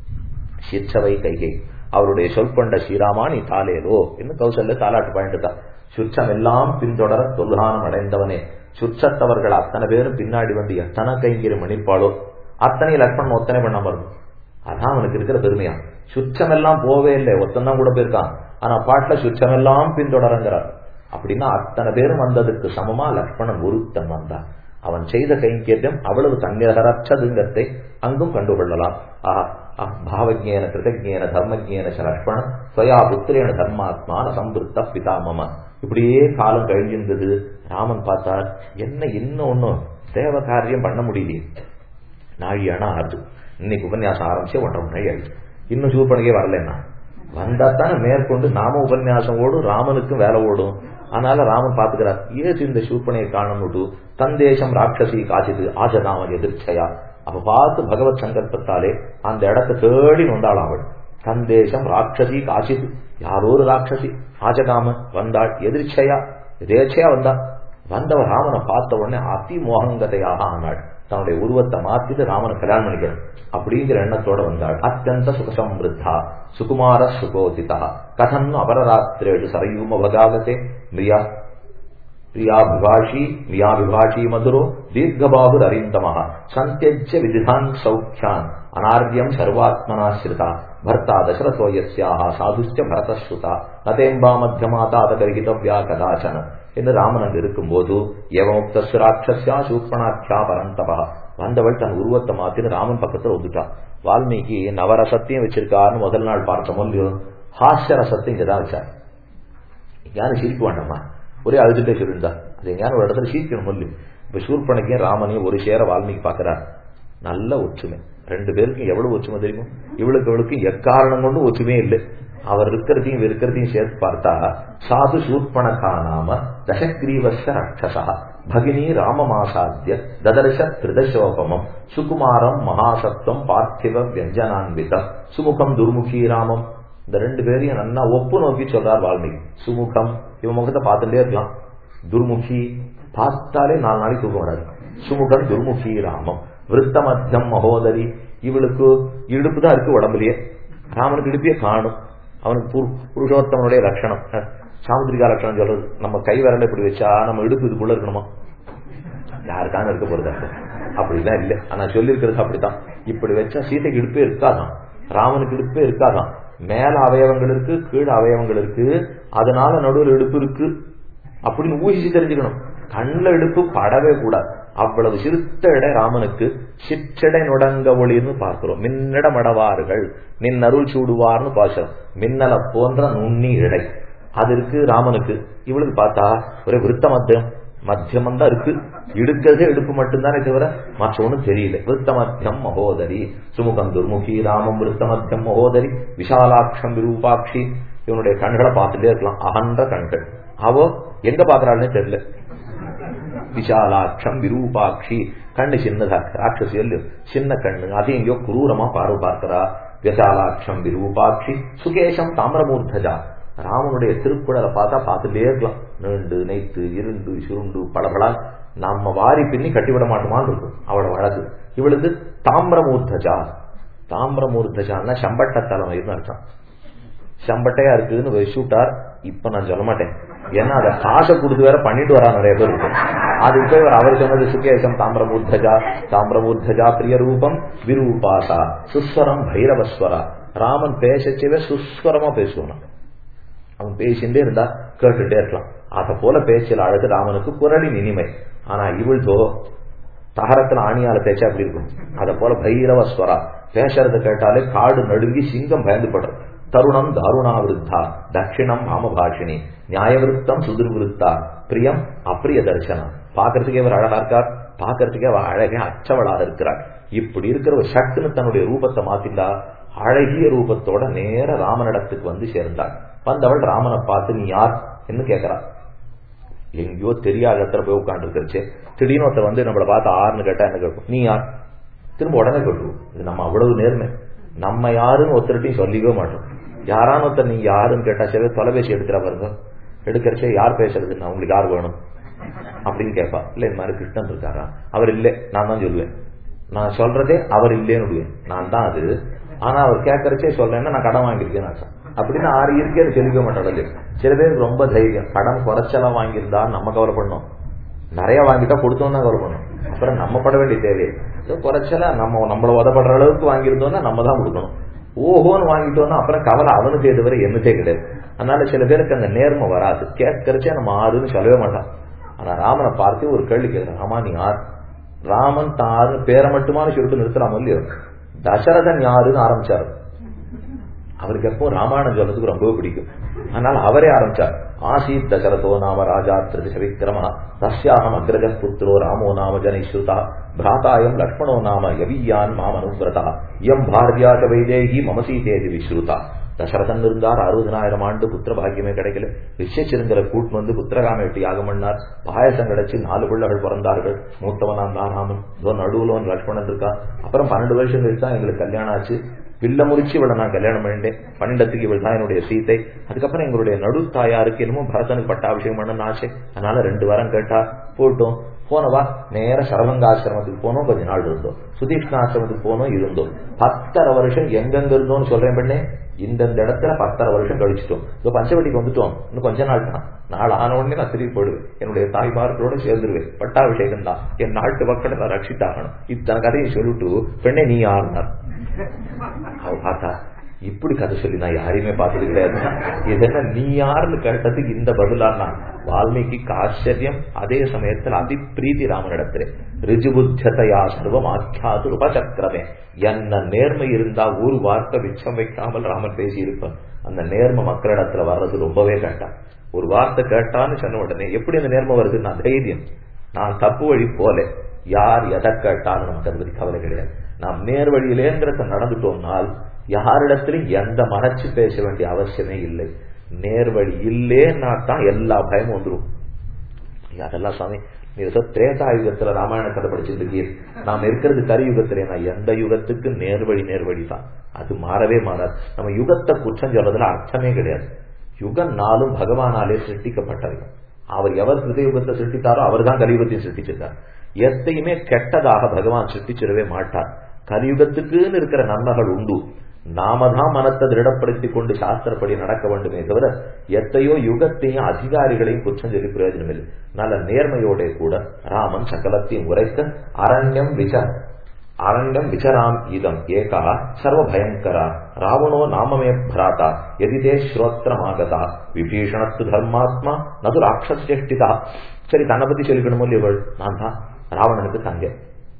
Speaker 1: சிற்றவை கைகை அவருடைய சொல் கொண்ட ஸ்ரீராமா நீ தாலேலோ என்று கௌசல்ய தாலாட்டு பாயிட்டு சுற்றம் எல்லாம் பின்தொடர தொல்கானம் அடைந்தவனே சுற்றத்தவர்கள் அத்தனை பேரும் பின்னாடி வந்து எத்தனை கைங்கிற மணிப்பாளோ அத்தனை லக்ஷ்மணன் ஒத்தனை பண்ண வரும் அதான் அவனுக்கு இருக்கிற பெருமையா சுற்றமெல்லாம் போவே இல்லை ஒத்தந்தான் கூட போயிருக்கான் ஆனா பாட்டுல சுற்றமெல்லாம் பின்தொடரங்கிறார் அப்படின்னா அத்தனை பேரும் வந்ததுக்கு சமமா லக்ஷ்மணன் ஒருத்தன் வந்தான் அவன் செய்த கைங்கேற்றம் அவ்வளவு தன்னிகரற்றதுங்கிறதை அங்கும் கண்டுகொள்ளலாம் ஆஹா பாவஜேன கிருதஜேன தர்மஜேன ச லக்ஷ்மணன் ஸ்வயா புத்திரேன தர்மாத்மான சம்பிருத்த பிதாமம இப்படியே காலம் கழிஞ்சிருந்தது ராமன் பார்த்தார் என்ன இன்னும் ஒன்னும் தேவ காரியம் பண்ண முடியலையே நாழி ஆனா ஆறுது இன்னைக்கு உபன்யாசம் ஆரம்பிச்சு ஒன்றரை மணி நாள் ஆயிடுச்சு இன்னும் சூப்பனுக்கே வரலன்னா வந்தா தானே மேற்கொண்டு நாம உபன்யாசம் ஓடும் ராமனுக்கும் வேலை ஓடும் அதனால ராமன் பாத்துக்கிறார் ஏசு இந்த சூப்பனையை காணணுட்டு தந்தேசம் ராட்சசி காசிது ஆஜதாமன் எதிர்ச்சையா அப்ப பார்த்து பகவத் சங்கல்பத்தாலே அந்த இடத்தை தேடி வந்தாள் அவள் தந்தேசம் ராட்சசி காசிது யாரோ ஒரு ராட்சசி ஆஜகாம வந்தாள் எதிர்ச்சையா எதேச்சையா வந்தா வந்தவன் ராமனை பார்த்த உடனே அதி மோகங்கதையாக ஆனாள் தன்னுடைய உருவத்தை மாத்திட்டு ராமனை கல்யாணம் பண்ணிக்கணும் அப்படிங்கிற எண்ணத்தோட வந்தாள் அத்தியந்த சுகசம்பிருத்தா சுகுமார சுகோதிதா கதம் அபரராத்திரேடு சரயூமவகாகதே மிரியா பிரியாபிபாஷி மியாபிபாஷி மதுரோ தீர்க்கபாபுர் அரிந்தமஹ சந்தியஜ்ய விதிதான் சௌக்கியான் அனார்யம் சர்வாத்மனாசிரிதா பர்த்தா தசரதோ யஸ்யாக சாதுஷ்ட பரதஸ்ருதா நதேம்பா மத்தியமாதா அதகர்கிதவ்யா கதாச்சன என்று ராமன் அங்கு இருக்கும்போது எவமுக்த ராட்சஸ்யா சூப்பனாக்கியா பரந்தபா வந்தவள் தன் உருவத்தை மாத்தின்னு ராமன் பக்கத்துல வந்துட்டான் வால்மீகி நவரசத்தையும் வச்சிருக்காருன்னு முதல் நாள் பார்த்தோமோ இல்லையோ ஹாஸ்ய ரசத்தை இங்கதான் வச்சார் யாரும் சிரிக்க வேண்டாமா ஒரே அழுதுட்டே சொல்லியிருந்தா அது எங்கேயான ஒரு இடத்துல சீக்கிரம் சொல்லு இப்ப சூர்பனைக்கும் ராமனையும் ஒரு சேர வால்மீகி பாக்குறார் நல்ல ஒற்றுமை ரெண்டு பேருக்கும் எவ்வளவு ஒற்றுமை தெரியும் இவளுக்கு இவளுக்கும் எக்காரணம் கொண்டு ஒற்றுமையே இல்லை அவர் இருக்கிறதையும் இருக்கிறதையும் சேர்த்து பார்த்தா சாது சூர்பணக்கா நாம தசக்ரீவச ரக்ஷசா பகினி ராமமாசாத்திய ததர்ஷ திருதசோபமம் சுகுமாரம் மகாசத்வம் பார்த்திவ வியஞ்சனான்விதம் சுமுகம் துர்முகி ராமம் இந்த ரெண்டு பேரையும் நல்லா ஒப்பு நோக்கி சொல்றார் வால்மீகி சுமுகம் இவன் முகத்தை பார்த்துட்டே இருக்கலாம் துர்முகி பார்த்தாலே நாலு நாளைக்கு தூக்கம் வராது சுமுகம் துர்முகி ராமம் விருத்த மத்தியம் மகோதரி இவளுக்கு இடுப்பு தான் இருக்கு உடம்புலயே ராமனுக்கு இடுப்பே காணும் அவனுக்கு புருஷோத்தமனுடைய லட்சணம் சாமுதிரிகா லட்சணம் சொல்றது நம்ம கை விரல இப்படி வச்சா நம்ம இடுப்பு இதுக்குள்ள இருக்கணுமா யாருக்கான இருக்க போறது அப்படிதான் இல்லை ஆனா சொல்லி இருக்கிறது அப்படித்தான் இப்படி வச்சா சீதைக்கு இடுப்பே இருக்காதான் ராமனுக்கு இடுப்பே இருக்காதான் மேல அவயவங்கள் இருக்கு கீழ் அவயவங்கள் இருக்கு அதனால நடுவில் இடுப்பு இருக்கு அப்படின்னு ஊகிச்சு தெரிஞ்சுக்கணும் கண்ணில் இடுப்பு படவே கூடாது அவ்வளவு சிறுத்த இடை ராமனுக்கு சிற்றடை நுடங்க ஒளிர்னு பார்க்கிறோம் மின்னடமடவார்கள் நின் அருள் சூடுவார்னு பாசுறோம் மின்னல போன்ற நுண்ணி இடை அது இருக்கு ராமனுக்கு இவளுக்கு பார்த்தா ஒரே விருத்த மத்தியம் மத்தியமம் தான் இருக்கு இடுக்கிறது இடுப்பு மட்டும்தானே தவிர மற்ற ஒண்ணும் தெரியல விருத்த மத்தியம் மகோதரி சுமுகம் துர்முகி ராமம் விருத்த மத்தியம் மகோதரி விஷாலாட்சம் விரூபாட்சி இவனுடைய கண்களை பார்த்துட்டே இருக்கலாம் அகன்ற கண்கள் அவோ எங்க பாக்குறாள்னே தெரியல விஷாலாட்சம் விரூபாட்சி கண்ணு சின்னதா ராட்சசி இல்லையோ சின்ன கண்ணு அது எங்கேயோ குரூரமா பார்வை பார்க்கிறா விஷாலாட்சம் விரூபாட்சி சுகேஷம் தாமிரமூர்த்தஜா ராமனுடைய திருக்குடலை பார்த்தா பார்த்துட்டே இருக்கலாம் நீண்டு நெய்த்து இருண்டு சுருண்டு பளபளா நம்ம வாரி பின்னி கட்டிவிட மாட்டோமான்னு இருக்கும் அவளோட வழக்கு இவளுக்கு தாமிரமூர்த்தஜா தாமிரமூர்த்தஜான்னா சம்பட்ட தலைமைன்னு அர்த்தம் செம்பட்டையா இருக்குன்னு வச்சுட்டார் இப்ப நான் சொல்ல மாட்டேன் ஏன்னா அதை காசை கொடுத்து வேற பண்ணிட்டு வரா நிறைய பேர் இருக்கு அது போய் அவர் சொன்னது சுகேசம் தாமிரமூர்த்தஜா தாமிரமூர்த்தஜா பிரிய ரூபம் விரூபாசா சுஸ்வரம் பைரவஸ்வரா ராமன் பேசச்சவே சுஸ்வரமா பேசுவான் அவன் பேசிட்டே இருந்தா கேட்டுட்டே இருக்கலாம் அத போல பேச்சில் அழகு ராமனுக்கு குரலின் இனிமை ஆனா இவள்தோ தகரத்துல ஆணியால பேச்சா அப்படி இருக்கும் அத போல பைரவ ஸ்வரா பேசுறத கேட்டாலே காடு நடுங்கி சிங்கம் பயந்து படுறது தருணம் தாருணாவிருத்தா தட்சிணம் மாமபாஷினி நியாயவிருத்தம் சுதிர்விருத்தா பிரியம் அப்பிரிய தரிசனம் பாக்குறதுக்கே அவர் அழகா இருக்கார் பாக்குறதுக்கே அவ அழகே அச்சவளாக இருக்கிறார் இப்படி இருக்கிற ஒரு சட்டுன்னு தன்னுடைய ரூபத்தை மாத்திண்டா அழகிய ரூபத்தோட நேர ராமனிடத்துக்கு வந்து சேர்ந்தாள் வந்தவள் ராமனை பார்த்து நீ யார் என்று கேட்கிறா எங்கேயோ தெரியாத இடத்துல போய் உட்காந்து இருக்கிறச்சு திடீர்னு ஒருத்தர் வந்து நம்மளை பார்த்து ஆறுன்னு கேட்டா என்ன கேட்கும் நீ யார் திரும்ப உடனே கேட்டுருவோம் இது நம்ம அவ்வளவு நேர்மை நம்ம யாருன்னு ஒருத்தர்கிட்டையும் சொல்லிக்கவே மாட்டோம் யாரான ஒருத்தர் நீங்க யாருன்னு கேட்டா சரி தொலைபேசி எடுத்துறா பாருங்க எடுக்கிறச்சே யார் பேசுறதுன்னு உங்களுக்கு யார் வேணும் அப்படின்னு கேட்பா இல்ல இந்த மாதிரி கிருஷ்ணன் இருக்காரா அவர் இல்லை நான் தான் சொல்லுவேன் நான் சொல்றதே அவர் இல்லேன்னு விடுவேன் நான் தான் அது ஆனா அவர் கேட்கறச்சே சொல்றேன்னா நான் கடன் வாங்கியிருக்கேன்னு அர்த்தம் அப்படின்னு ஆறு இருக்கேன்னு சொல்லிக்க மாட்டோம் சில பேருக்கு ரொம்ப தைரியம் கடன் குறைச்சலாம் வாங்கியிருந்தா நம்ம கவலை பண்ணோம் நிறைய வாங்கிட்டா கொடுத்தோம் தான் கவலை பண்ணணும் அப்புறம் நம்ம பட வேண்டிய தேவை குறைச்சலா நம்ம நம்மள உதப்படுற அளவுக்கு வாங்கியிருந்தோம்னா நம்ம தான் கொடுக்கணும் ஓஹோன்னு வாங்கிட்டோம்னா அப்புறம் கவலை அவனுக்கு எது வரை என்னதே கிடையாது அதனால சில பேருக்கு அந்த நேர்மை வராது கேட்கறச்சே நம்ம ஆறுன்னு சொல்லவே மாட்டான் ஆனா ராமனை பார்த்து ஒரு கேள்வி கேட்கிறேன் ராமா நீ ஆறு ராமன் தான் ஆறுன்னு பேரை மட்டுமான சொல்லிட்டு நிறுத்தலாம் இல்லையோ தசரதன் யாருன்னு ஆரம்பிச்சாரு அவருக்கு எப்போ ராமாயணம் சொல்றதுக்கு ரொம்ப பிடிக்கும் அதனால அவரே ஆரம்பிச்சார் ஆசீத் தசரதோ நாம ராஜா திருதிச விக்ரம தஸ்யாகம் அக்ரஜ புத்திரோ ராமோ நாம ஜனைஸ்ருதா பிராதாயம் லக்ஷ்மணோ நாம யவியான் மாமனுவிரதா எம் பாரதியா வைதேகி மமசீதேதி விஸ்ருதா தசரதன் இருந்தார் அறுபதனாயிரம் ஆண்டு புத்திர பாக்கியமே கிடைக்கல ரிஷச்சிருந்தரை கூட்டு வந்து புத்திரகாம வெட்டி யாகம் பண்ணார் பாயசம் கிடைச்சு நாலு பிள்ளைகள் பிறந்தார்கள் மூத்தவனாம் தான் ராமன் இதோ நடுவுல ஒன்று லட்சுமணன் இருக்கா அப்புறம் பன்னெண்டு வருஷம் கழிச்சு தான் எங்களுக்கு கல்யாணம் ஆச்சு வில்ல முறிச்சு இவளை நான் கல்யாணம் பண்ணிட்டேன் பன்னெண்டத்துக்கு இவள் தான் என்னுடைய சீத்தை அதுக்கப்புறம் எங்களுடைய நடு தாயாருக்கு என்னமோ பரதனுக்கு பட்டாபிஷேகம் பண்ணணும்னு ஆசை அதனால ரெண்டு வாரம் கேட்டா போட்டோம் போனவா நேர சரவங்க ஆசிரமத்துக்கு போனோம் கொஞ்ச நாள் இருந்தோம் சுதீஷ்ண ஆசிரமத்துக்கு போனோம் இருந்தோம் பத்தரை வருஷம் எங்கெங்க இருந்தோம்னு சொல்றேன் பண்ணே இந்தந்த இடத்துல பத்தரை வருஷம் கழிச்சிட்டோம் இப்போ பஞ்சவட்டிக்கு வந்துட்டோம் இன்னும் கொஞ்ச நாள் தான் நாள் ஆன உடனே நான் திரும்பி போடுவேன் என்னுடைய தாய்மார்களோட சேர்ந்துருவேன் பட்டாபிஷேகம் தான் என் நாட்டு மக்களை நான் ரட்சித்தாகணும் இத்தனை கதையை சொல்லிட்டு பெண்ணே நீ ஆறுனார் அவ பார்த்தா இப்படி கதை சொல்லி நான் யாரையுமே பார்த்தது கிடையாது இது என்ன நீ யாருன்னு கேட்டதுக்கு இந்த பதிலானா வால்மீகிக்கு ஆச்சரியம் அதே சமயத்தில் அதி பிரீதி ராமனிடத்திலே ரிஜுபுத்ததையா சர்வம் ஆக்கியாது உபசக்கரமே என்ன நேர்மை இருந்தா ஒரு வார்த்தை மிச்சம் வைக்காமல் ராமன் பேசி இருப்பான் அந்த நேர்மை மக்களிடத்துல வர்றது ரொம்பவே கேட்டான் ஒரு வார்த்தை கேட்டான்னு சொன்ன உடனே எப்படி அந்த நேர்மை வருது நான் தைரியம் நான் தப்பு வழி போல யார் எதை கேட்டாலும் நமக்கு அதை பத்தி கவலை கிடையாது நாம் நேர் வழியிலேங்கிறத நடந்துட்டோம்னால் யாரிடத்திலும் எந்த மறைச்சு பேச வேண்டிய அவசியமே இல்லை நேர்வழி இல்லேன்னா தான் எல்லா பயமும் வந்துடும் அதெல்லாம் சுவாமி நீ ஏதோ திரேதா யுகத்துல ராமாயண கதை படிச்சுட்டு இருக்கீர் நாம் இருக்கிறது கரியுகத்திலே நான் எந்த யுகத்துக்கு நேர்வழி நேர்வழி தான் அது மாறவே மாறாது நம்ம யுகத்தை குற்றம் சொல்றதுல அர்த்தமே கிடையாது யுகம் நாளும் பகவானாலே சிருஷ்டிக்கப்பட்டது அவர் எவர் கிருதயுகத்தை சிருஷ்டித்தாரோ அவர் தான் கலியுகத்தையும் சிருஷ்டிச்சிருக்கார் எத்தையுமே கெட்டதாக பகவான் சிருஷ்டிச்சிடவே மாட்டார் கலியுகத்துக்குன்னு இருக்கிற நன்மைகள் உண்டு நாம தான் மனத்தை திருடப்படுத்திக் கொண்டு சாஸ்திரப்படி நடக்க வேண்டுமே தவிர எத்தையோ யுகத்தையும் அதிகாரிகளையும் குற்றம் சொல்லி பிரயோஜனம் இல்லை நல்ல நேர்மையோட கூட ராமன் சகலத்தையும் உரைக்க அரண்யம் விச அரண்யம் விசராம் இதம் ஏகா சர்வ பயங்கரா ராவணோ நாமமே பிராதா எதிதே ஸ்ரோத்திரமாகதா விபீஷணத்து தர்மாத்மா நது ராட்சசியஷ்டிதா சரி தன்னை பத்தி சொல்லிக்கணுமோ இல்லையவள் நான் தான் ராவணனுக்கு தங்க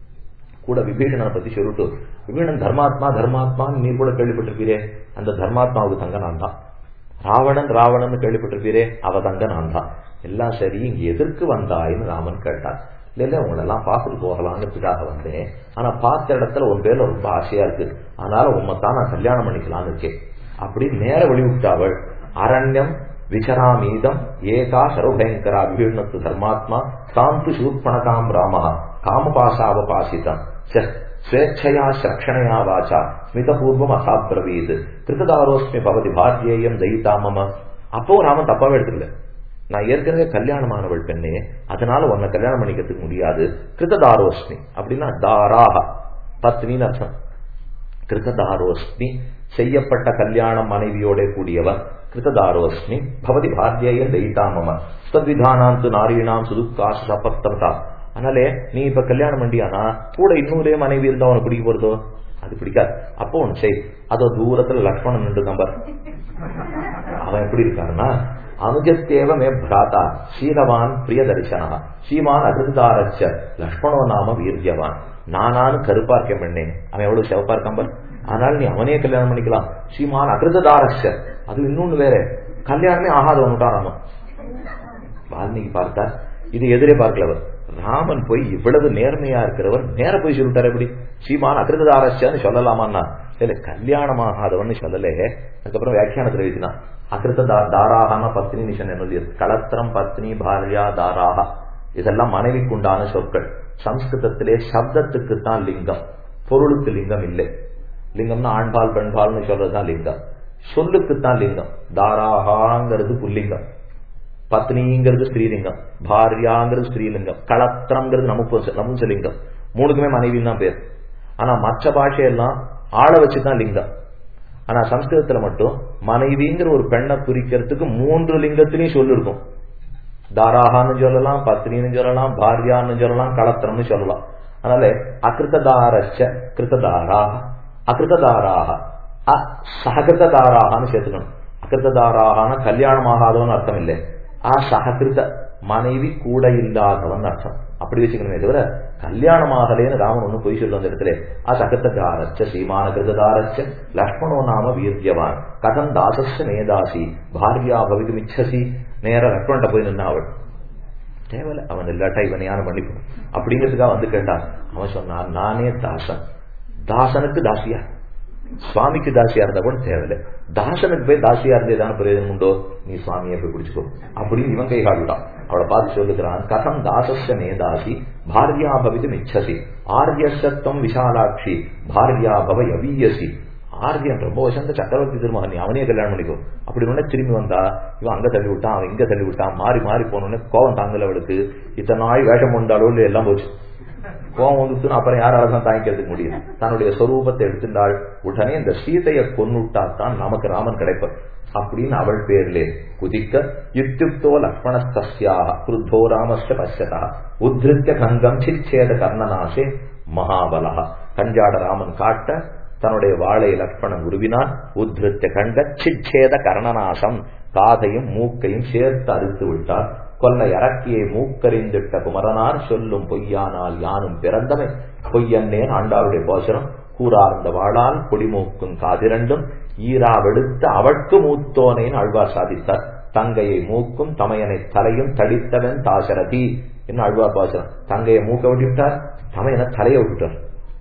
Speaker 1: கூட விபீஷணனை பத்தி சொல்லிட்டு விபீஷணன் தர்மாத்மா தர்மாத்மான்னு நீர் கூட கேள்விப்பட்டிருப்பீரே அந்த தர்மாத்மாவுக்கு தங்க நான் தான் ராவணன் ராவணன் கேள்விப்பட்டிருப்பீரே அவ தங்க நான் தான் எல்லாம் சரி இங்க எதற்கு வந்தாயின்னு ராமன் கேட்டார் இல்ல இல்ல உங்களெல்லாம் பார்த்துட்டு போகலாங்கிறதுக்காக வந்தேன் ஆனா பார்த்த இடத்துல உன் பேர்ல ரொம்ப ஆசையா இருக்கு அதனால உண்மைத்தான் நான் கல்யாணம் பண்ணிக்கலாம்னு இருக்கேன் அப்படி நேர வெளிவிட்டாவள் அரண்யம் விசராமீதம் ஏகா சர்வபயங்கரா விபீர்ணத்து தர்மாத்மா சாந்து சூர்பணகாம் ராம காமபாசாவபாசிதம் ஸ்வேച്ഛயா சக்ஷணையா வாச்சா ஸ்மிதபூர்வம் அசாப்ரவீத் கிருத்ததாரோஸ்மி பவதி பாத்தியேயம் தயிதா மம அப்போ ராமன் தப்பாவே எடுத்துக்கல நான் ஏற்கனவே கல்யாணமானவள் பெண்ணே அதனால உன்னை கல்யாணம் பண்ணிக்கிறதுக்கு முடியாது கிருத்ததாரோஸ்மி அப்படின்னா தாராக பத்னின்னு அர்த்தம் கிருத்ததாரோஸ்மி செய்யப்பட்ட கல்யாணம் மனைவியோட கூடியவன் கிருத்ததாரோஸ்மி பவதி பாத்தியேய தயிதா மம தத்விதானாந்து நாரீணாம் சுதுக்காச சபத்ததா அதனாலே நீ இப்ப கல்யாணம் பண்ணியானா கூட இன்னொரே மனைவி இருந்தா உனக்கு பிடிக்க போறதோ அது பிடிக்காது அப்போ ஒன்று செய் அதோ தூரத்துல லக்ஷ்மணன் நின்று நம்பர் அவன் எப்படி இருக்காருன்னா அனுஜத்தேவ மே பிராதா சீலவான் பிரிய தரிசனா சீமான் அகிருதாரச்ச லக்ஷ்மணோ நாம வீரியவான் நானானு கருப்பா இருக்கேன் பெண்ணே அவன் எவ்வளவு சிவப்பா இருக்கான் பார் அதனால நீ அவனே கல்யாணம் பண்ணிக்கலாம் சீமான் அகிருதாரச்ச அது இன்னொன்னு வேற கல்யாணமே ஆகாதவனுட்டான் ராமன் வால்மீகி பார்த்தார் இது எதிரே பார்க்கலவர் ராமன் போய் இவ்வளவு நேர்மையா இருக்கிறவர் நேர போய் சொல்லிட்டார் எப்படி சீமான் அகிருதாரஸ்யான்னு சொல்லலாமான்னா இல்ல கல்யாணமாகாதவன்னு சொல்லலே அதுக்கப்புறம் வியாக்கியானத்தில் எழுதினான் அகிருத்த தாராகான பத்னி நிஷன் என்னது களத்திரம் பத்னி பாரியா தாராகா இதெல்லாம் மனைவிக்குண்டான சொற்கள் சம்ஸ்கிருதத்திலே சப்தத்துக்கு தான் லிங்கம் பொருளுக்கு லிங்கம் இல்லை லிங்கம்னா ஆண்பால் பெண்பால்னு சொல்றதுதான் லிங்கம் சொல்லுக்குத்தான் லிங்கம் தாராகாங்கிறது புல்லிங்கம் பத்னிங்கிறது ஸ்ரீலிங்கம் பாரியாங்கிறது ஸ்ரீலிங்கம் களத்திரம்ங்கிறது நமக்கு நமுஞ்சலிங்கம் மூணுக்குமே மனைவின்னு தான் பேர் ஆனா மற்ற பாஷையெல்லாம் ஆள வச்சுதான் லிங்கம் ஆனா சம்ஸ்கிருதத்துல மட்டும் மனைவிங்கிற ஒரு பெண்ணை குறிக்கிறதுக்கு மூன்று லிங்கத்திலையும் சொல்லு இருக்கும் தாராகான்னு சொல்லலாம் பத்னின்னு சொல்லலாம் பாரியான்னு சொல்லலாம் களத்திரம்னு சொல்லலாம் அதனால அகிருத்ததாரச்ச கிருத்ததாராக அகிருத்ததாராக சககிருத்ததாராகனு சேர்த்துக்கணும் அகிருத்ததாராகான கல்யாணம் ஆகாதவன் அர்த்தம் இல்லை ஆ சககிருத்த மனைவி கூட இல்லாதவன் அர்த்தம் அப்படி வச்சுக்கணுமே தவிர கல்யாணமாகலேன்னு ராமன் ஒண்ணு பொய் சொல்ல அந்த இடத்துல ஆ சகத்ததாரச்ச சீமான கிருததாரச்ச லக்ஷ்மணோ நாம வீரியவான் கதம் தாசஸ்ய மேதாசி பாரியா பவிதுமிச்சசி நேர லக்ஷ்மண்ட போய் நின்னா அவள் தேவையில்ல அவன் இல்லாட்டா இவன் யாரும் பண்ணிக்கணும் அப்படிங்கிறதுக்காக வந்து கேட்டான் அவன் சொன்னான் நானே தாசன் தாசனுக்கு தாசியா சுவாமிக்கு தாசியா இருந்தா கூட தேவையில்லை தாசனுக்கு போய் தாசியா இருந்தே தான் பிரயோஜனம் உண்டோ நீ சுவாமியை போய் பிடிச்சுக்கோ அப்படின்னு இவன் கை காட்டுட்டான் அவளை பார்த்து சொல்லுகிறான் கதம் தாசஸ்ய மேதாசி பாரியா பவிதும் இச்சசி ஆரியசத்துவம் விஷாலாட்சி பாரியா பவ யவீயசி ஆர்யன் ரொம்ப வசந்த சக்கரவர்த்தி திருமகன் நீ அவனே கல்யாணம் பண்ணிக்கோ அப்படி உடனே திரும்பி வந்தா இவன் அங்க தள்ளி விட்டான் அவன் இங்க தள்ளி விட்டான் மாறி மாறி போனோடனே கோவம் தாங்கல அவளுக்கு இத்தனை நாள் வேஷம் கொண்டாலோ இல்ல எல்லாம் போச்சு கோவம் வந்துச்சுன்னா அப்புறம் யாரால தான் தாங்கிக்கிறதுக்கு முடியும் தன்னுடைய சொரூபத்தை எடுத்துட்டாள் உடனே இந்த சீதையை கொன்னுட்டா தான் நமக்கு ராமன் கிடைப்பார் அப்படின்னு அவள் பேர்லே குதிக்க யுக்துக்தோ லக்ஷ்மணஸ்தியாக குருத்தோ ராமஸ்ய பசியதா உத்ருத்திய கங்கம் சிச்சேத கர்ணநாசே மகாபலா கஞ்சாட ராமன் காட்ட தன்னுடைய வாழை லக்ஷ்மணன் உருவினான் உத்ருத்திய கண்ட சிச்சேத கர்ணநாசம் காதையும் மூக்கையும் சேர்த்து அறுத்து விட்டார் கொல்ல இறக்கியை மூக்கறிந்திட்ட குமரனார் சொல்லும் பொய்யானால் யானும் பிறந்தமை பொய்யன்னேன் ஆண்டாளுடைய போசனம் கூறார்ந்த வாழால் கொடிமூக்கும் காதிரண்டும் ஈரா வெடுத்த அவட்கு மூத்தோனேன் ஆழ்வார் சாதித்தார் தங்கையை மூக்கும் தமையனை தலையும் தடித்தவன் தாசரதி என்ன ஆழ்வார் பாசனம் தங்கையை மூக்க விட்டுவிட்டார் தமையனை தலையை விட்டுட்டார்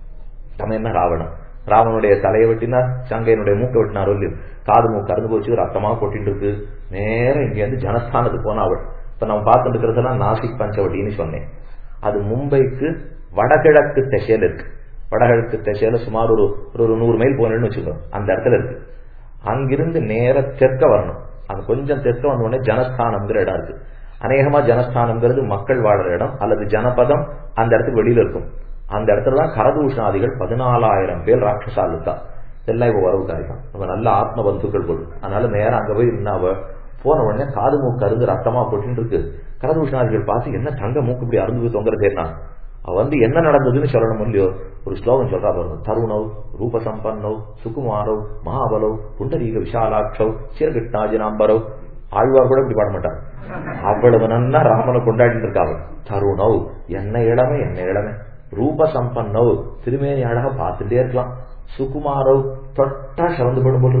Speaker 1: தமையன ராவணன் ராவனுடைய தலையை வெட்டினார் தங்கையனுடைய மூக்க வெட்டினார் இல்லையோ காது மூக்கு அறுந்து போச்சு ரத்தமா கொட்டிட்டு இருக்கு நேரம் இங்க இருந்து ஜனஸ்தானத்துக்கு போனா அவள் இப்ப நம்ம பார்த்துட்டு இருக்கிறதெல்லாம் நாசிக் பஞ்சவட்டின்னு சொன்னேன் அது மும்பைக்கு வடகிழக்கு திசையில இருக்கு வடகிழக்கு திசையில சுமார் ஒரு ஒரு நூறு மைல் போனேன்னு வச்சுக்கோங்க அந்த இடத்துல இருக்கு அங்கிருந்து நேர தெற்க வரணும் அது கொஞ்சம் தெற்க வந்த உடனே ஜனஸ்தானம்ங்கிற இடம் இருக்கு அநேகமா ஜனஸ்தானம்ங்கிறது மக்கள் வாழற இடம் அல்லது ஜனபதம் அந்த இடத்துக்கு வெளியில இருக்கும் அந்த இடத்துல தான் கரதூஷணாதிகள் பதினாலாயிரம் பேர் ராட்சசால் இருக்கா இதெல்லாம் இப்ப வரவு காரியம் நம்ம நல்ல ஆத்ம பந்துக்கள் போடு அதனால நேரம் அங்க போய் இருந்தா அவ போன உடனே காது மூக்கு அருந்து ரத்தமா போட்டுன்னு இருக்கு கரதூஷணாதிகள் பார்த்து என்ன தங்க மூக்கு இப்படி அருந்து தொங்குறதேன்னா அவ வந்து என்ன நடந்ததுன்னு சொல்லணும் இல்லையோ ஒரு ஸ்லோகம் சொல்றா பாருங்க தருணவ் ரூபசம்பன்னவ் சுகுமாரவ் மகாபலவ் புண்டரீக விஷாலாட்சவ் சிறகிட்டாஜினாம்பரவ் ஆழ்வார் கூட இப்படி பாட மாட்டார் அவ்வளவு நன்னா ராமனை கொண்டாடிட்டு இருக்காங்க தருணவ் என்ன இளமை என்ன இளமை ரூப சம்பன்னவ் திருமேனி அழகா பார்த்துட்டே இருக்கலாம் சுகுமாரவ் தொட்டா சிறந்து போடும் போல் இருக்கு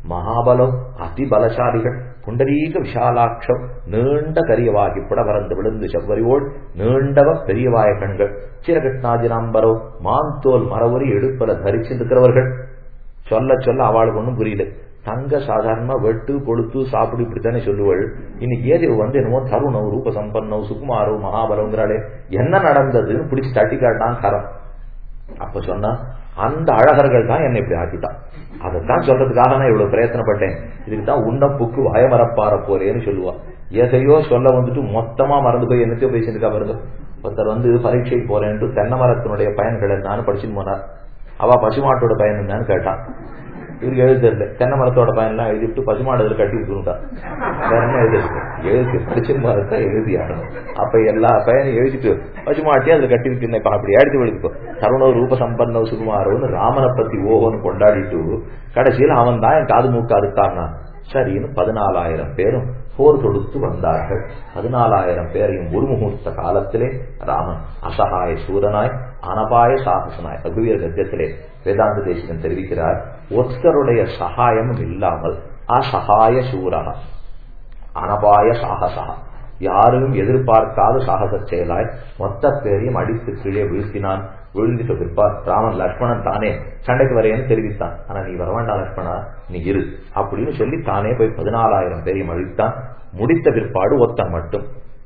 Speaker 1: மகாபலம் அதிபலசாலிகள் புண்டரீக விஷாலாட்சம் நீண்ட கரியவாகி புடபரந்து விழுந்து செவ்வரியோள் நீண்டவ பெரியவாய கண்கள் சிறகட்நாஜினாம்பரோ மாந்தோல் மரவரி எடுப்பல தரிச்சிருக்கிறவர்கள் சொல்ல சொல்ல அவளுக்கு ஒன்றும் புரியல தங்க சாதாரணமா வெட்டு கொளுத்து சாப்பிடு இப்படித்தானே சொல்லுவாள் இன்னைக்கு ஏதோ வந்து என்னமோ தருணம் ரூப சம்பன்னோ சுகுமாரோ மகாபலங்கிறாளே என்ன நடந்ததுன்னு பிடிச்சு தட்டி காட்டான் கரம் அப்ப சொன்னா அந்த அழகர்கள் தான் என்னை இப்படி ஆக்கிட்டான் அதைத்தான் சொல்றதுக்காக நான் இவ்வளவு பிரயத்தனப்பட்டேன் இதுக்கு தான் உண்ணப்புக்கு வயமரப்பார போறேன்னு சொல்லுவா எதையோ சொல்ல வந்துட்டு மொத்தமா மறந்து போய் என்னத்தையோ பேசிட்டு பாருங்க ஒருத்தர் வந்து பரீட்சைக்கு போறேன்ட்டு தென்னை மரத்தினுடைய பயன்கள் என்னன்னு படிச்சுட்டு போனார் அவ பசுமாட்டோட பயன் என்னன்னு கேட்டான் இவருக்கு எழுத தெரியல தென்னை மரத்தோட பயன்லாம் எழுதிட்டு பசுமாடு அதில் கட்டி விட்டுருட்டான் வேற என்ன எழுதிருக்கு எழுதி படிச்சிருந்தா மரத்தை எழுதி ஆடணும் அப்ப எல்லா பயனும் எழுதிட்டு பசுமாட்டி அதுல கட்டி விட்டு இப்ப அப்படி எடுத்து விழுதுக்கோ தருணோ ரூப சம்பன்னோ சுகுமாரோன்னு ராமனை பத்தி ஓஹோன்னு கொண்டாடிட்டு கடைசியில் அவன் தான் என் காது மூக்கு அறுத்தான்னா சரின்னு பதினாலாயிரம் பேரும் போர் தொடுத்து வந்தார்கள் பதினாலாயிரம் பேரையும் ஒரு முகூர்த்த காலத்திலே ராமன் அசகாய சூரனாய் அனபாய சாகசனாய் ரகுவீர கத்தியத்திலே வேதாந்த தேசிகன் தெரிவிக்கிறார் ஒருத்தருடைய சகாயமும் இல்லாமல் அசகாய சூரனா அனபாய சாகசா யாரும் எதிர்பார்க்காத சாகச செயலாய் மொத்த பேரையும் அடித்து கீழே வீழ்த்தினான் விழுந்துட்டு பிற்பார் ராமன் லக்ஷ்மணன் தானே சண்டைக்கு வரையன்னு தெரிவித்தான் ஆனா நீ வரவேண்டா லக்ஷ்மணா நீ இரு அப்படின்னு சொல்லி தானே போய் பதினாலாயிரம் பேரையும் அழித்தான் முடித்த பிற்பாடு ஒத்தன் மட்டும்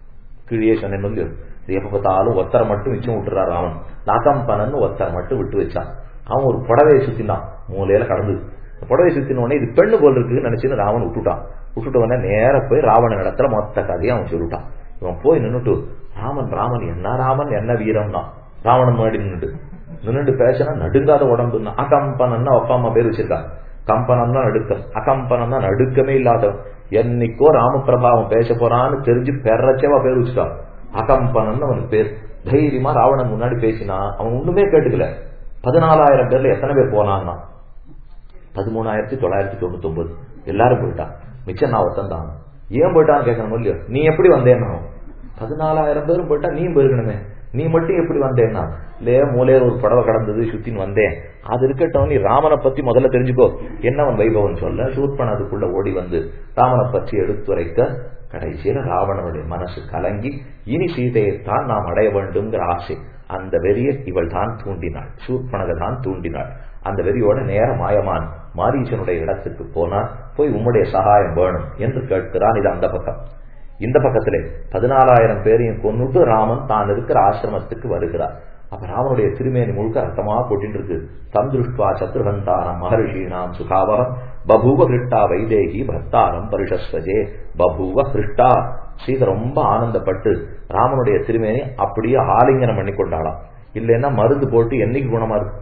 Speaker 1: கீழே சொன்னேன் வந்து இது எப்ப பார்த்தாலும் ஒத்தரை மட்டும் மிச்சம் விட்டுறா ராமன் நாகம்பனன் ஒத்தரை மட்டும் விட்டு வச்சான் அவன் ஒரு புடவையை சுத்தினான் மூலையில கடந்து புடவை சுத்தின உடனே இது பெண்ணு போல் இருக்குன்னு நினைச்சுன்னு ராமன் விட்டுட்டான் விட்டுட்டு உடனே நேர போய் ராவணன் இடத்துல மொத்த கதையை அவன் சொல்லிட்டான் இவன் போய் நின்னுட்டு ராமன் ராமன் என்ன ராமன் என்ன வீரம்னா ராவணன் முன்னாடி நின்றுட்டு நின்றுட்டு பேசினா நடுங்காத உடம்புன்னா அகம்பனன்னா அப்பா அம்மா பேர் வச்சிருக்காங்க கம்பனம் தான் நடுக்கம் அகம்பனம் தான் நடுக்கமே இல்லாதவன் என்னைக்கோ ராமபிரபாவம் பேச போறான்னு தெரிஞ்சு பெறச்சேவா பேர் வச்சுட்டான் அகம்பனன் அவனுக்கு பேர் தைரியமா ராவணன் முன்னாடி பேசினா அவன் ஒண்ணுமே கேட்டுக்கல பதினாலாயிரம் பேர்ல எத்தனை பேர் போனான்னா பதிமூணாயிரத்தி தொள்ளாயிரத்தி தொண்ணூத்தி ஒன்பது எல்லாரும் போயிட்டான் மிச்சம் நான் ஒருத்தன் தான் ஏன் போயிட்டான்னு கேட்கணும் இல்லையோ நீ எப்படி வந்தேன்னா பதினாலாயிரம் பேரும் போயிட்டா நீ போயிருக்கணுமே நீ மட்டும் எப்படி வந்தேன்னா இல்லையே மூலையில ஒரு படவை கடந்தது சுத்தின்னு வந்தேன் அது இருக்கட்டும் நீ ராமனை பத்தி முதல்ல தெரிஞ்சுக்கோ என்னவன் வைபவன் சொல்ல சூர்பன் அதுக்குள்ள ஓடி வந்து ராமனை பற்றி எடுத்துரைக்க கடைசியில ராவணனுடைய மனசு கலங்கி இனி சீதையைத்தான் நாம் அடைய வேண்டும்ங்கிற ஆசை அந்த வெறியை இவள் தான் தூண்டினாள் சூர்பனக தான் தூண்டினாள் அந்த வெறியோட நேர மாயமான் மாரீசனுடைய இடத்துக்கு போனான் போய் உம்முடைய சகாயம் வேணும் என்று கேட்கிறான் இது அந்த பக்கம் இந்த பக்கத்திலே பதினாலாயிரம் பேரையும் கொண்டுட்டு ராமன் தான் இருக்கிற ஆசிரமத்துக்கு வருகிறார் அப்ப ராமனுடைய திருமேனி முழுக்க ரத்தமா போட்டின்னு இருக்கு தந்திருஷ்டுவா சத்ருகந்தாரம் மகர்ஷீனாம் சுகாவகம் பபூவ கிருஷ்டா வைதேகி பக்தாரம் பரிஷஸ்வஜே பபூவ கிருஷ்டா சீதை ரொம்ப ஆனந்தப்பட்டு ராமனுடைய திருமேனி அப்படியே ஆலிங்கனம் பண்ணி கொண்டாளாம் இல்லைன்னா மருந்து போட்டு என்னைக்கு குணமா இருக்கு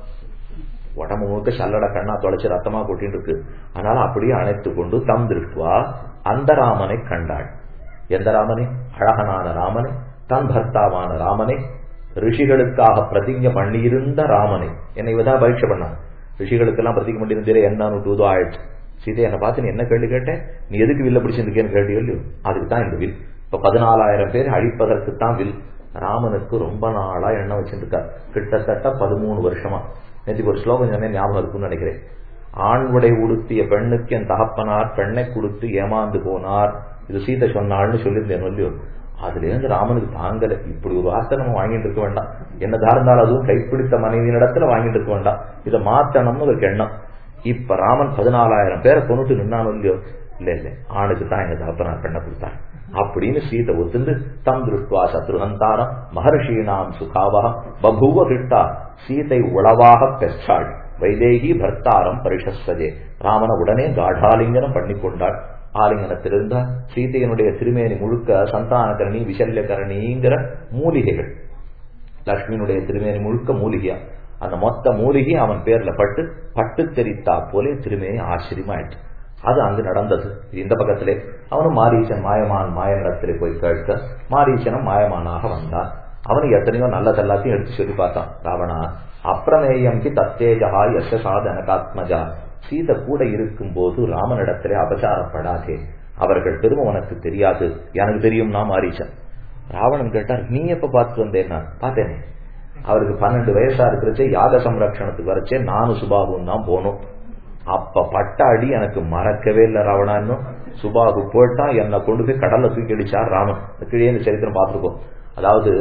Speaker 1: உடம்பு முழுக்க சல்லட கண்ணா தொலைச்சு ரத்தமா கொட்டின்னு இருக்கு அதனால அப்படியே அணைத்து கொண்டு தம் திருஷ்டுவா அந்த ராமனை கண்டாள் எந்த ராமனே அழகனான ராமனை தன் பர்த்தாவான ராமனை ரிஷிகளுக்காக பிரதிஜ பண்ணியிருந்த ராமனை என்னை இவதான் பரீட்சை பண்ணான் ரிஷிகளுக்கெல்லாம் பிரதிஜை பண்ணியிருந்தே என்ன டூதோ ஆயிடுச்சு சீதை என்னை பார்த்து நீ என்ன கேள்வி கேட்டேன் நீ எதுக்கு வில்ல பிடிச்சிருக்கேன்னு கேள்வி இல்லையோ அதுக்கு தான் இந்த வில் இப்ப பதினாலாயிரம் பேர் அழிப்பதற்கு தான் வில் ராமனுக்கு ரொம்ப நாளா எண்ணம் வச்சிருக்கார் கிட்டத்தட்ட பதிமூணு வருஷமா நேற்றுக்கு ஒரு ஸ்லோகம் சொன்னேன் ஞாபகம் இருக்குன்னு நினைக்கிறேன் ஆண் உடை உடுத்திய பெண்ணுக்கு என் தகப்பனார் பெண்ணை கொடுத்து ஏமாந்து போனார் இது சீதை சொன்னாள்னு சொல்லியிருந்தேன் இல்லையோ அதுல இருந்து ராமனுக்கு தாங்கல இப்படி ஒரு வார்த்தை நம்ம வாங்கிட்டு இருக்க வேண்டாம் என்னதா இருந்தாலும் அதுவும் கைப்பிடித்த மனைவியின் இடத்துல வாங்கிட்டு இருக்க வேண்டாம் இதை மாத்தணும்னு ஒரு எண்ணம் இப்ப ராமன் பதினாலாயிரம் பேரை கொண்டுட்டு நின்னாலும் இல்லையோ இல்ல இல்ல ஆணுக்கு தான் எங்க தகப்பனார் பெண்ணை கொடுத்தார் அப்படின்னு சீதை ஒத்துந்து தம் திருஷ்டுவா சத்ருகந்தாரம் மகர்ஷீனாம் சுகாவகம் பபூவ கிட்டா சீதை உளவாக பெற்றாள் வைதேகி பர்த்தாரம் பரிஷஸ்வதே ராமனை உடனே காடாலிங்கனம் பண்ணி கொண்டாள் ஆலிங்கனத்திலிருந்தா சீதையனுடைய திருமேனி முழுக்க சந்தானகரணி விசல்யகரணிங்கிற மூலிகைகள் லக்ஷ்மியினுடைய திருமேனி முழுக்க மூலிகையா அந்த மொத்த மூலிகை அவன் பேர்ல பட்டு பட்டு தெரித்தா போலே திருமேனி ஆச்சரியமாயிடுச்சு அது அங்கு நடந்தது இந்த பக்கத்திலே அவனும் மாரீசன் மாயமான் மாயனிடத்திலே போய் கேட்க மாரீசனும் மாயமானாக வந்தான் அவனுக்கு எத்தனையோ நல்லது எல்லாத்தையும் எடுத்து சொல்லி பார்த்தான் ராவணா அப்பிரமேயம் கி தத்தேஜா யச சாதனகாத்மஜா சீதை கூட இருக்கும் போது ராமனிடத்திலே அபசாரப்படாதே அவர்கள் பெருமை உனக்கு தெரியாது எனக்கு தெரியும் நான் மாரீசன் ராவணன் கேட்டார் நீ எப்ப பார்த்து வந்தேன்னா பார்த்தேனே அவருக்கு பன்னெண்டு வயசா இருக்கிறச்சே யாக சம்ரட்சணத்துக்கு வரச்சே நானும் சுபாவும் தான் போனோம் அப்ப பட்ட அடி எனக்கு மறக்கவே இல்லை ராவணான்னு சுபாகு போயிட்டான் என்னை கொண்டு போய் கடல்ல தூக்கி அடிச்சார் ராமன் கீழே இந்த சரித்திரம் பார்த்துருக்கோம் அதாவது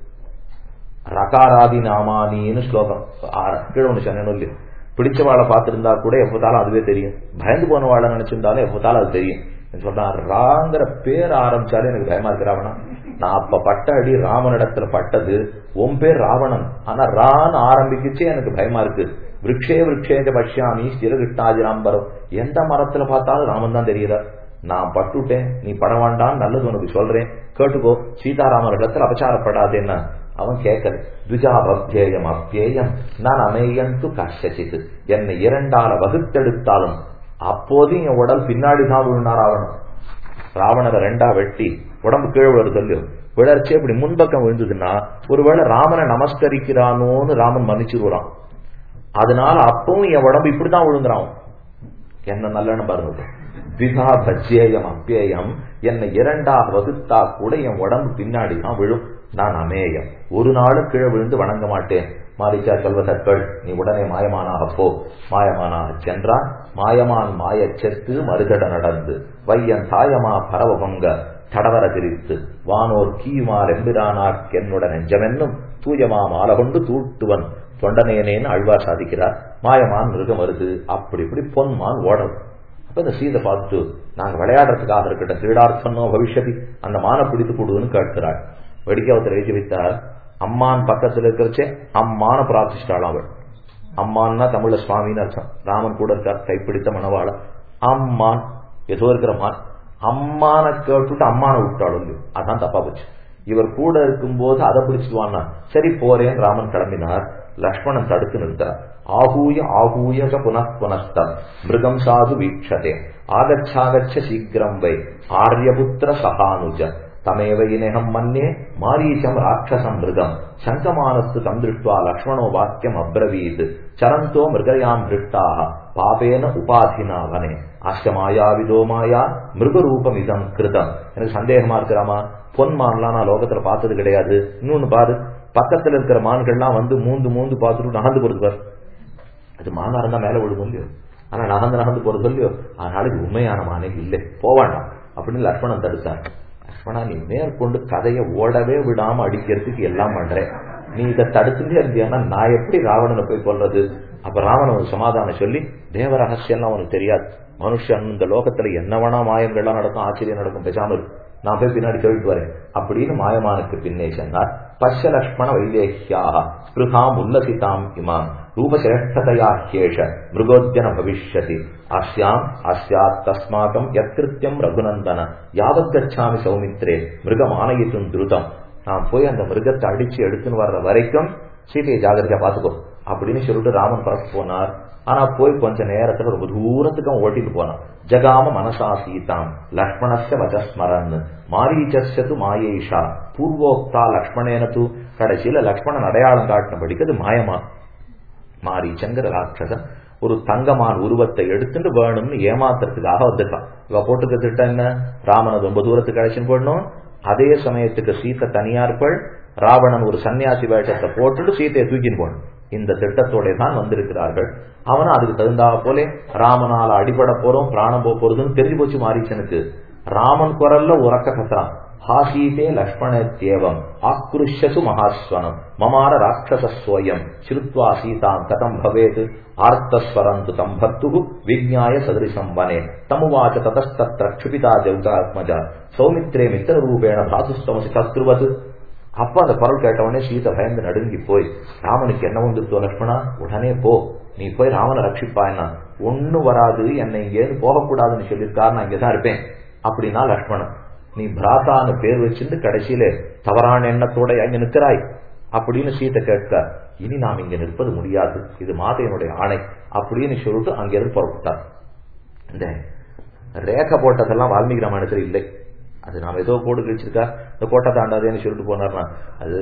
Speaker 1: ரகாராதி நாமானின்னு ஸ்லோகம் கீழே ஒன்று சொன்னேன்னு இல்லையா பிடிச்சவாளை பார்த்திருந்தா கூட எப்போதாலும் அதுவே தெரியும் பயந்து போன வாழை நினைச்சிருந்தாலும் எப்போதாலும் அது தெரியும் சொல்றான் ராங்கிற பேர் ஆரம்பிச்சாலே எனக்கு பயமா இருக்கு ராவணா நான் அப்ப பட்ட அடி ராமனிடத்துல பட்டது உன் பேர் ராவணன் ஆனா ரான்னு ஆரம்பிக்குச்சே எனக்கு பயமா இருக்கு விரக்ஷே விரக்ஷேஜ பஷ்யாமி ஸ்திரகிட்டாஜிராம்பரம் எந்த மரத்துல பார்த்தாலும் ராமன் தான் தெரியுறார் நான் பட்டுட்டேன் நீ பட வேண்டாம் நல்லது உனக்கு சொல்றேன் கேட்டுக்கோ சீதாராமர் இடத்துல அபச்சாரப்படாதேன்னா அவன் கேட்கல துஜாபத்தியேயம் அப்பியேயம் நான் அமையந்து கஷ்டசித்து என்னை இரண்டால வகுத்தெடுத்தாலும் அப்போது என் உடல் பின்னாடி தான் விழுனார் ராவணன் ராவணரை ரெண்டா வெட்டி உடம்பு கீழே விழுறது சொல்லு விழர்ச்சி இப்படி முன்பக்கம் விழுந்ததுன்னா ஒருவேளை ராமனை நமஸ்கரிக்கிறானோன்னு ராமன் மன்னிச்சிருவான் அதனால அப்பவும் என் உடம்பு இப்படிதான் விழுங்குறான் என்ன நல்லன்னு பாருங்க விதா பஜ்யேயம் அப்பியேயம் என்னை இரண்டா வகுத்தா கூட என் உடம்பு பின்னாடி தான் விழும் நான் அமேயம் ஒரு நாளும் கீழே விழுந்து வணங்க மாட்டேன் மாரிச்சா செல்வதற்கள் நீ உடனே மாயமானாக போ மாயமானாக சென்றான் மாயமான் மாய செத்து மறுகட நடந்து வையன் தாயமா பரவ பொங்க தடவர திரித்து வானோர் கீமார் எம்பிரானார் என்னுடன் நெஞ்சமென்னும் தூயமா மாலை கொண்டு தூட்டுவன் தொண்டனேனேன்னு அழ்வார் சாதிக்கிறார் மாயமான் மிருகம் வருது அப்படி இப்படி பொன்மான் ஓடும் அப்ப இந்த சீதை பார்த்துட்டு நாங்க விளையாடுறதுக்காக இருக்கட்டும் கிரீடார்த்தனோ பவிஷ்யதி அந்த மானை பிடித்து கொடுன்னு கேட்கிறாள் வெடிக்காவத்தில் எழுதி வைத்தார் அம்மான் பக்கத்துல இருக்கிறச்சே அம்மான பிரார்த்திச்சிட்டாள் அவள் அம்மான்னா தமிழ்ல சுவாமின்னு அர்த்தம் ராமன் கூட இருக்கார் கைப்பிடித்த மணவாள அம்மான் ஏதோ இருக்கிற மான் அம்மான கேட்டுட்டு அம்மான விட்டாள் இல்லையோ அதான் தப்பா போச்சு இவர் கூட இருக்கும்போது அதை பிடிச்சிடுவான்னா சரி போறேன் ராமன் கிளம்பினார் லக்ஷ்மணன் தடுத்து நிறுத்தார் ஆகூய ஆகூயக புனః புனஸ்தம் மிருகம் சாது வீட்சதே ஆகச்சாகச்ச சீக்கிரம் வை ஆரியபுத்திர சகானுஜ தமேவ இனேகம் மன்னே மாரீச்சம் ராட்சசம் மிருகம் சங்கமானஸ்து தம் திருஷ்டுவா லக்ஷ்மணோ வாக்கியம் அப்ரவீத் சரந்தோ மிருகயாம் திருஷ்டாக பாபேன உபாதினா வனே அஷ்ட மாயாவிதோ மாயா மிருகரூபம் இதம் கிருதம் எனக்கு சந்தேகமா இருக்கிறாமா பொன் மான்லாம் நான் லோகத்துல பார்த்தது கிடையாது இன்னொன்னு பாரு பக்கத்துல இருக்கிற மான்கள்லாம் வந்து மூந்து மூந்து பார்த்துட்டு நகர்ந்து போறது பாரு அது மானா இருந்தா மேல விழுகும் இல்லையோ ஆனா நகர்ந்து நகர்ந்து போறது இல்லையோ அதனால இது உண்மையான மானே இல்லை போவாண்டாம் அப்படின்னு லக்ஷ்மணன் தடுத்தார் லக்ஷ்மணா நீ மேற்கொண்டு கதையை ஓடவே விடாம அடிக்கிறதுக்கு எல்லாம் பண்றேன் நீ இதை தடுத்துட்டே இருந்தியானா நான் எப்படி ராவணனை போய் கொல்றது அப்ப ராவணன் ஒரு சமாதானம் சொல்லி தேவ ரகசியம்லாம் உனக்கு தெரியாது மனுஷன் இந்த லோகத்துல என்ன வேணா மாயங்கள்லாம் நடக்கும் ஆச்சரியம் நடக்கும் பேசாம இருக்கு நான் போய் பின்னாடி சொல்லிட்டு வரேன் அப்படின்னு மாயமானுக்கு பின்னே சொன்னார் பஷ லக்ஷ்மண வைதேஹ்யாக ஸ்பிருகாம் உல்லசிதாம் இமாம் ரூபசிரேஷ்டதையா ஹேஷ மிருகோத்யன பவிஷ்யதி அஸ்யாம் அஸ்யாத் தஸ்மாகம் யத்கிருத்தியம் ரகுநந்தன யாவத் கச்சாமி சௌமித்ரே மிருகம் ஆணையிட்டும் திருதம் நான் போய் அந்த மிருகத்தை அடிச்சு எடுத்துன்னு வர்ற வரைக்கும் சீதையை ஜாகிரதையா பாத்துக்கோ அப்படின்னு சொல்லிட்டு ராமன் பரப்பு போனார் ஆனா போய் கொஞ்ச நேரத்துல ரொம்ப தூரத்துக்கு அவன் ஓட்டிட்டு போனான் ஜகாம மனசா சீதாம் லக்ஷ்மணஸ்ய வஜஸ்மரன் மாரீச்சஸ்யது மாயேஷா பூர்வோக்தா லக்ஷ்மணேன தூ கடைசியில லக்ஷ்மணன் அடையாளம் காட்டினபடிக்கு அது மாயமா மாரீச்சங்கிற ராட்சசன் ஒரு தங்கமான் உருவத்தை எடுத்துட்டு வேணும்னு ஏமாத்துறதுக்காக வந்துட்டான் இவ போட்டுக்க திட்டம் என்ன ராமனை ரொம்ப தூரத்துக்கு அழைச்சின்னு போடணும் அதே சமயத்துக்கு சீத்தை தனியார்கள் ராவணன் ஒரு சன்னியாசி வேஷத்தை போட்டுட்டு சீத்தையை தூக்கின்னு போகணும் இந்த திட்டத்தோட தான் வந்திருக்கிறார்கள் அவனும் அதுக்கு தகுந்தா போலே ராமனால அடிபட போறோம் பிராணம் போக போறதுன்னு தெரிஞ்சு போச்சு மாரீச்சனுக்கு ராமன் குரல்ல உறக்க கத்துறான் ஹாசீதே லக்ஷ்மணேத்யேவம் ஆக்ருஷ்யசு மகாஸ்வனம் மமார ராட்சசஸ்வயம் ஸ்ருத்வா சீதாம் கதம் பவேத் ஆர்த்தஸ்வரந்து தம் பர்த்து விஜ்ஞாய சதிருஷம் வனே தமுவாச்ச ததஸ்தத்ர க்ஷுபிதா ஜௌதாத்மஜா சௌமித்ரே மித்திரரூபேண தாதுஸ்தமசி சத்ருவது அப்ப அந்த குரல் கேட்டவனே சீதை பயந்து நடுங்கி போய் ராமனுக்கு என்ன வந்துருத்தோ லக்ஷ்மணா உடனே போ நீ போய் ராமனை ரட்சிப்பாய்னா ஒண்ணு வராது என்னை இங்கேருந்து போகக்கூடாதுன்னு சொல்லியிருக்காரு நான் இங்கதான் இருப்பேன் அப்படின்னா லக்ஷ்மணன் நீ பிராத்தான்னு பேர் வச்சிருந்து கடைசியில தவறான எண்ணத்தோட அங்க நிற்கிறாய் அப்படின்னு சீத்தை கேட்க இனி நாம் இங்க நிற்பது முடியாது இது மாதையனுடைய ஆணை அப்படின்னு சொல்லிட்டு அங்கிருந்து புறப்பட்டார் இந்த ரேகை போட்டதெல்லாம் வால்மீகி ராமாயணத்தில் இல்லை அது நாம் ஏதோ கோடு கழிச்சிருக்கா இந்த கோட்டை தாண்டாதேன்னு சொல்லிட்டு போனார்னா அது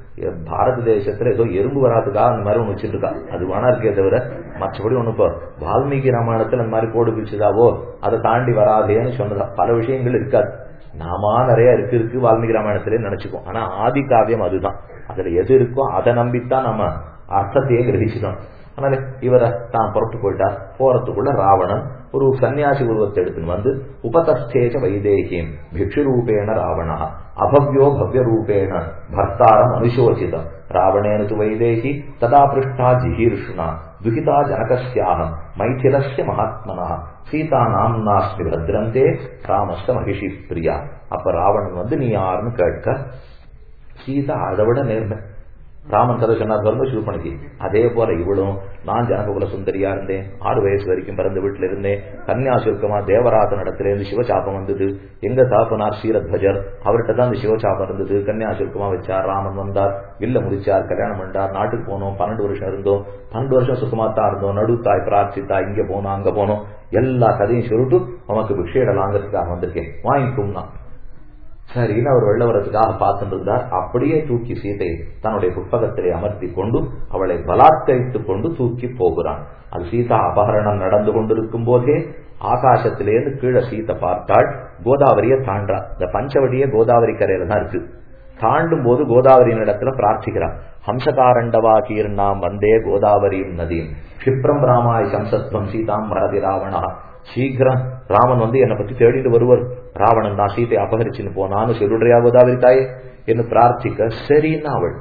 Speaker 1: பாரத தேசத்துல ஏதோ எறும்பு வராதுக்காக அந்த மாதிரி ஒன்று வச்சிருக்கா அது வேணா இருக்கே தவிர மற்றபடி ஒண்ணு இப்போ வால்மீகி ராமாயணத்துல அந்த மாதிரி கோடு கழிச்சதாவோ அதை தாண்டி வராதேன்னு சொன்னதா பல விஷயங்கள் இருக்காது நாமா நிறைய இருக்கு இருக்கு வால்மீகி ராமாயணத்திலே நினைச்சுக்கோம் ஆனா ஆதி காவியம் அதுதான் அதுல எது இருக்கோ அதை நம்பித்தான் நம்ம அர்த்தத்தையே கிரகிச்சிட்டோம் அதனால இவரை தான் புறப்பட்டு போயிட்டார் போறதுக்குள்ள ராவணன் ஒரு சன்னியாசி உருவத்தை எடுத்துன்னு வந்து உபதஸ்தேஜ வைதேகிம் பிக்ஷு ரூபேண ராவண அபவ்யோ பவ்ய ரூபேண பர்த்தாரம் அனுசோசிதம் ராவணேன து வைதேகி ததா பிருஷ்டா ஜிஹீர்ஷுனா துகிதா ஜனகஸ்யாகம் மைथिलस्य மகாத்மனா சீதா நாம்னாஸ்மி பத்ரந்தே ராமஸ்த மகிஷி பிரியா அப்ப ராவணன் வந்து நீ யாருன்னு கேட்க சீதா அதை விட நேர்மை ராமன் கதை சொன்னார் கர்ம சுரு பண்ணிக்கு அதே போல இவளும் நான் ஜனககுல சுந்தரியா இருந்தேன் ஆறு வயசு வரைக்கும் பிறந்த வீட்டுல இருந்தேன் கன்னியாசுக்கமா தேவராசன் இடத்துல இருந்து சிவசாபம் வந்தது எங்க தாப்பனார் ஸ்ரீரத்வஜர் அவர்கிட்ட தான் அந்த சிவசாபம் இருந்தது கன்னியாசுக்கமா வச்சார் ராமன் வந்தார் வில்ல முடிச்சார் கல்யாணம் பண்ணார் நாட்டுக்கு போனோம் பன்னெண்டு வருஷம் இருந்தோம் பன்னெண்டு வருஷம் சுத்தமா தான் இருந்தோம் நடுத்தாய் பிரார்த்தித்தா இங்க போனோம் அங்க போனோம் எல்லா கதையும் சொல்லிட்டு உனக்கு பிக்ஷையிடலாங்கிறதுக்காக வந்திருக்கேன் வாங்கிக்கும்னா சரின்னு அவர் வெள்ள வரதுக்காக பார்த்துட்டு இருந்தார் அப்படியே தூக்கி சீதை தன்னுடைய புத்தகத்திலே அமர்த்தி கொண்டு அவளை பலாத்கரித்துக் கொண்டு தூக்கி போகிறான் அது சீதா அபகரணம் நடந்து கொண்டிருக்கும் போதே ஆகாசத்திலேருந்து கீழே சீத்தை பார்த்தாள் கோதாவரியை தாண்டா இந்த பஞ்சவடியே கோதாவரி கரையில தான் இருக்கு தாண்டும் போது கோதாவரியின் இடத்துல பிரார்த்திக்கிறான் ஹம்சகாரண்டவா கீர்ணாம் வந்தே கோதாவரியும் நதியும் கஷிப்ரம் ராமாய் சம்சத்வம் சீதாம் மரதி ராவணா சீக்கிரம் ராமன் வந்து என்னை பத்தி தேடிட்டு வருவர் ராவணன் தான் சீத்தை அபகரிச்சுன்னு போனான்னு சொல்லுறியா கோதாவரி தாயே என்று பிரார்த்திக்க சரின்னு அவள்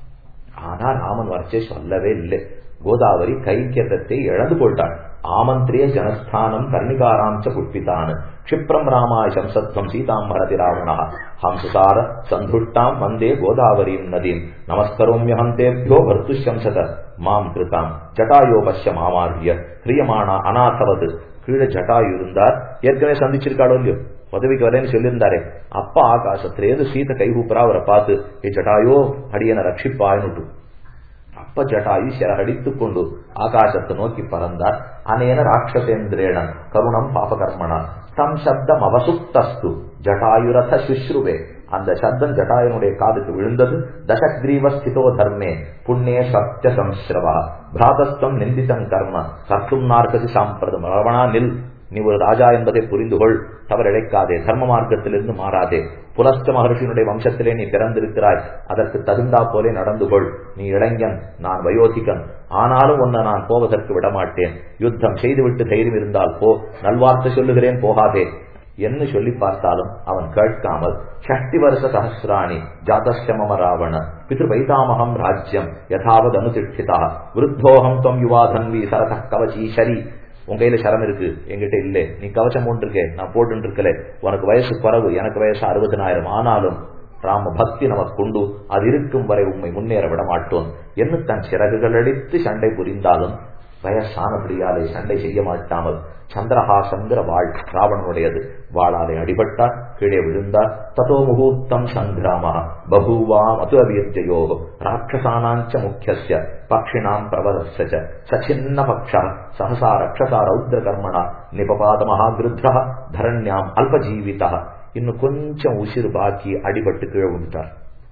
Speaker 1: ஆனா ராமன் வரைச்சே சொல்லவே இல்லை கோதாவரி கைங்கரத்தை இழந்து போட்டாள் ஆமந்திரிய ஜனஸ்தானம் கர்ணிகாராஞ்ச புட்பிதான் க்ஷிப்ரம் ராமாய சம்சத்வம் சீதாம் பரதி ராவணா ஹம்சசார சந்துஷ்டாம் வந்தே கோதாவரீம் நதீம் நமஸ்கரோமியஹம் தேபியோ வர்த்துஷம்சத மாம் கிருதாம் ஜட்டாயோ பஷ்ய மாமாரிய ஹிரியமானா அநாசவது கீழே ஜட்டாயு இருந்தார் ஏற்கனவே சந்திச்சிருக்காளோ இல்லையோ பதவிக்கு வரேன்னு சொல்லியிருந்தாரே அப்பா ஆகாசத்திலேருந்து சீத கைகூப்புறா அவரை பார்த்து ஏ ஜட்டாயோ அடியனை ரட்சிப்பாயினுட்டு அப்ப ஜட்டாயு சிறகடித்துக் கொண்டு ஆகாசத்தை நோக்கி பறந்தார் அனேன ராட்சசேந்திரேண கருணம் பாபகர்மணா தம் சப்தம் அவசுப்தஸ்து ஜட்டாயுரத சுஷ்ருவே அந்த சப்தம் ஜட்டாயனுடைய காதுக்கு விழுந்தது தசக்ரீவ ஸ்திதோ தர்மே புண்ணிய சத்திய சம்ஸ்ரவா பிராதஸ்தம் நிந்திதம் கர்ம கர்த்தும் நார்கசி சாம்பிரதம் ரவணா நில் நீ ஒரு ராஜா என்பதை புரிந்து கொள் தவறிழைக்காதே தர்ம மார்க்கத்திலிருந்து மாறாதே புலஸ்த மகர்ஷியினுடைய வம்சத்திலே நீ பிறந்திருக்கிறாய் அதற்கு தகுந்தா போலே நடந்து கொள் நீ இளைஞன் நான் வயோதிகன் ஆனாலும் உன்னை நான் போவதற்கு விடமாட்டேன் யுத்தம் செய்துவிட்டு தைரியம் இருந்தால் போ நல்வார்த்தை சொல்லுகிறேன் போகாதே என்று சொல்லி பார்த்தாலும் அவன் கேட்காமல் ஷஷ்டி வருஷ சஹசிராணி ஜாதஸ்யமம ராவண பிது வைதாமகம் ராஜ்யம் யதாவது அனுதிஷ்டிதா விருத்தோகம் தொம் யுவாதன்வி சரத கவச்சீஷரி உன் கையில சரம் இருக்கு என்கிட்ட இல்ல நீ கவச்சம் போட்டு நான் போட்டு இருக்கல உனக்கு வயசு குறவு எனக்கு வயசு அறுபதனாயிரம் ஆனாலும் ராம பக்தி நமக்கு உண்டு அது இருக்கும் வரை உண்மை முன்னேற விட மாட்டோம் என்று தன் சிறகுகள் அடித்து சண்டை புரிந்தாலும் வயசானபடியாலே சண்டை செய்ய மாட்டாமல் சந்திரஹாசங்கிற வாழ் ராவணனுடையது வாளாலே அடிபட்டார் கீழே விழுந்தார் ததோ முகூர்த்தம் சங்கிராம பகூவாம் அத்து அவியத்தையோ ராட்சசானாஞ்ச முக்கிய பக்ஷிணாம் பிரவதஸ்ய சச்சின்ன பக்ஷ சகசா ரக்ஷசா ரௌத்ர கர்மணா நிபபாத மகாகிருத்த தரண்யாம் அல்பஜீவிதா இன்னும் கொஞ்சம் உசிறு பாக்கி அடிபட்டு கீழே விழுந்தார்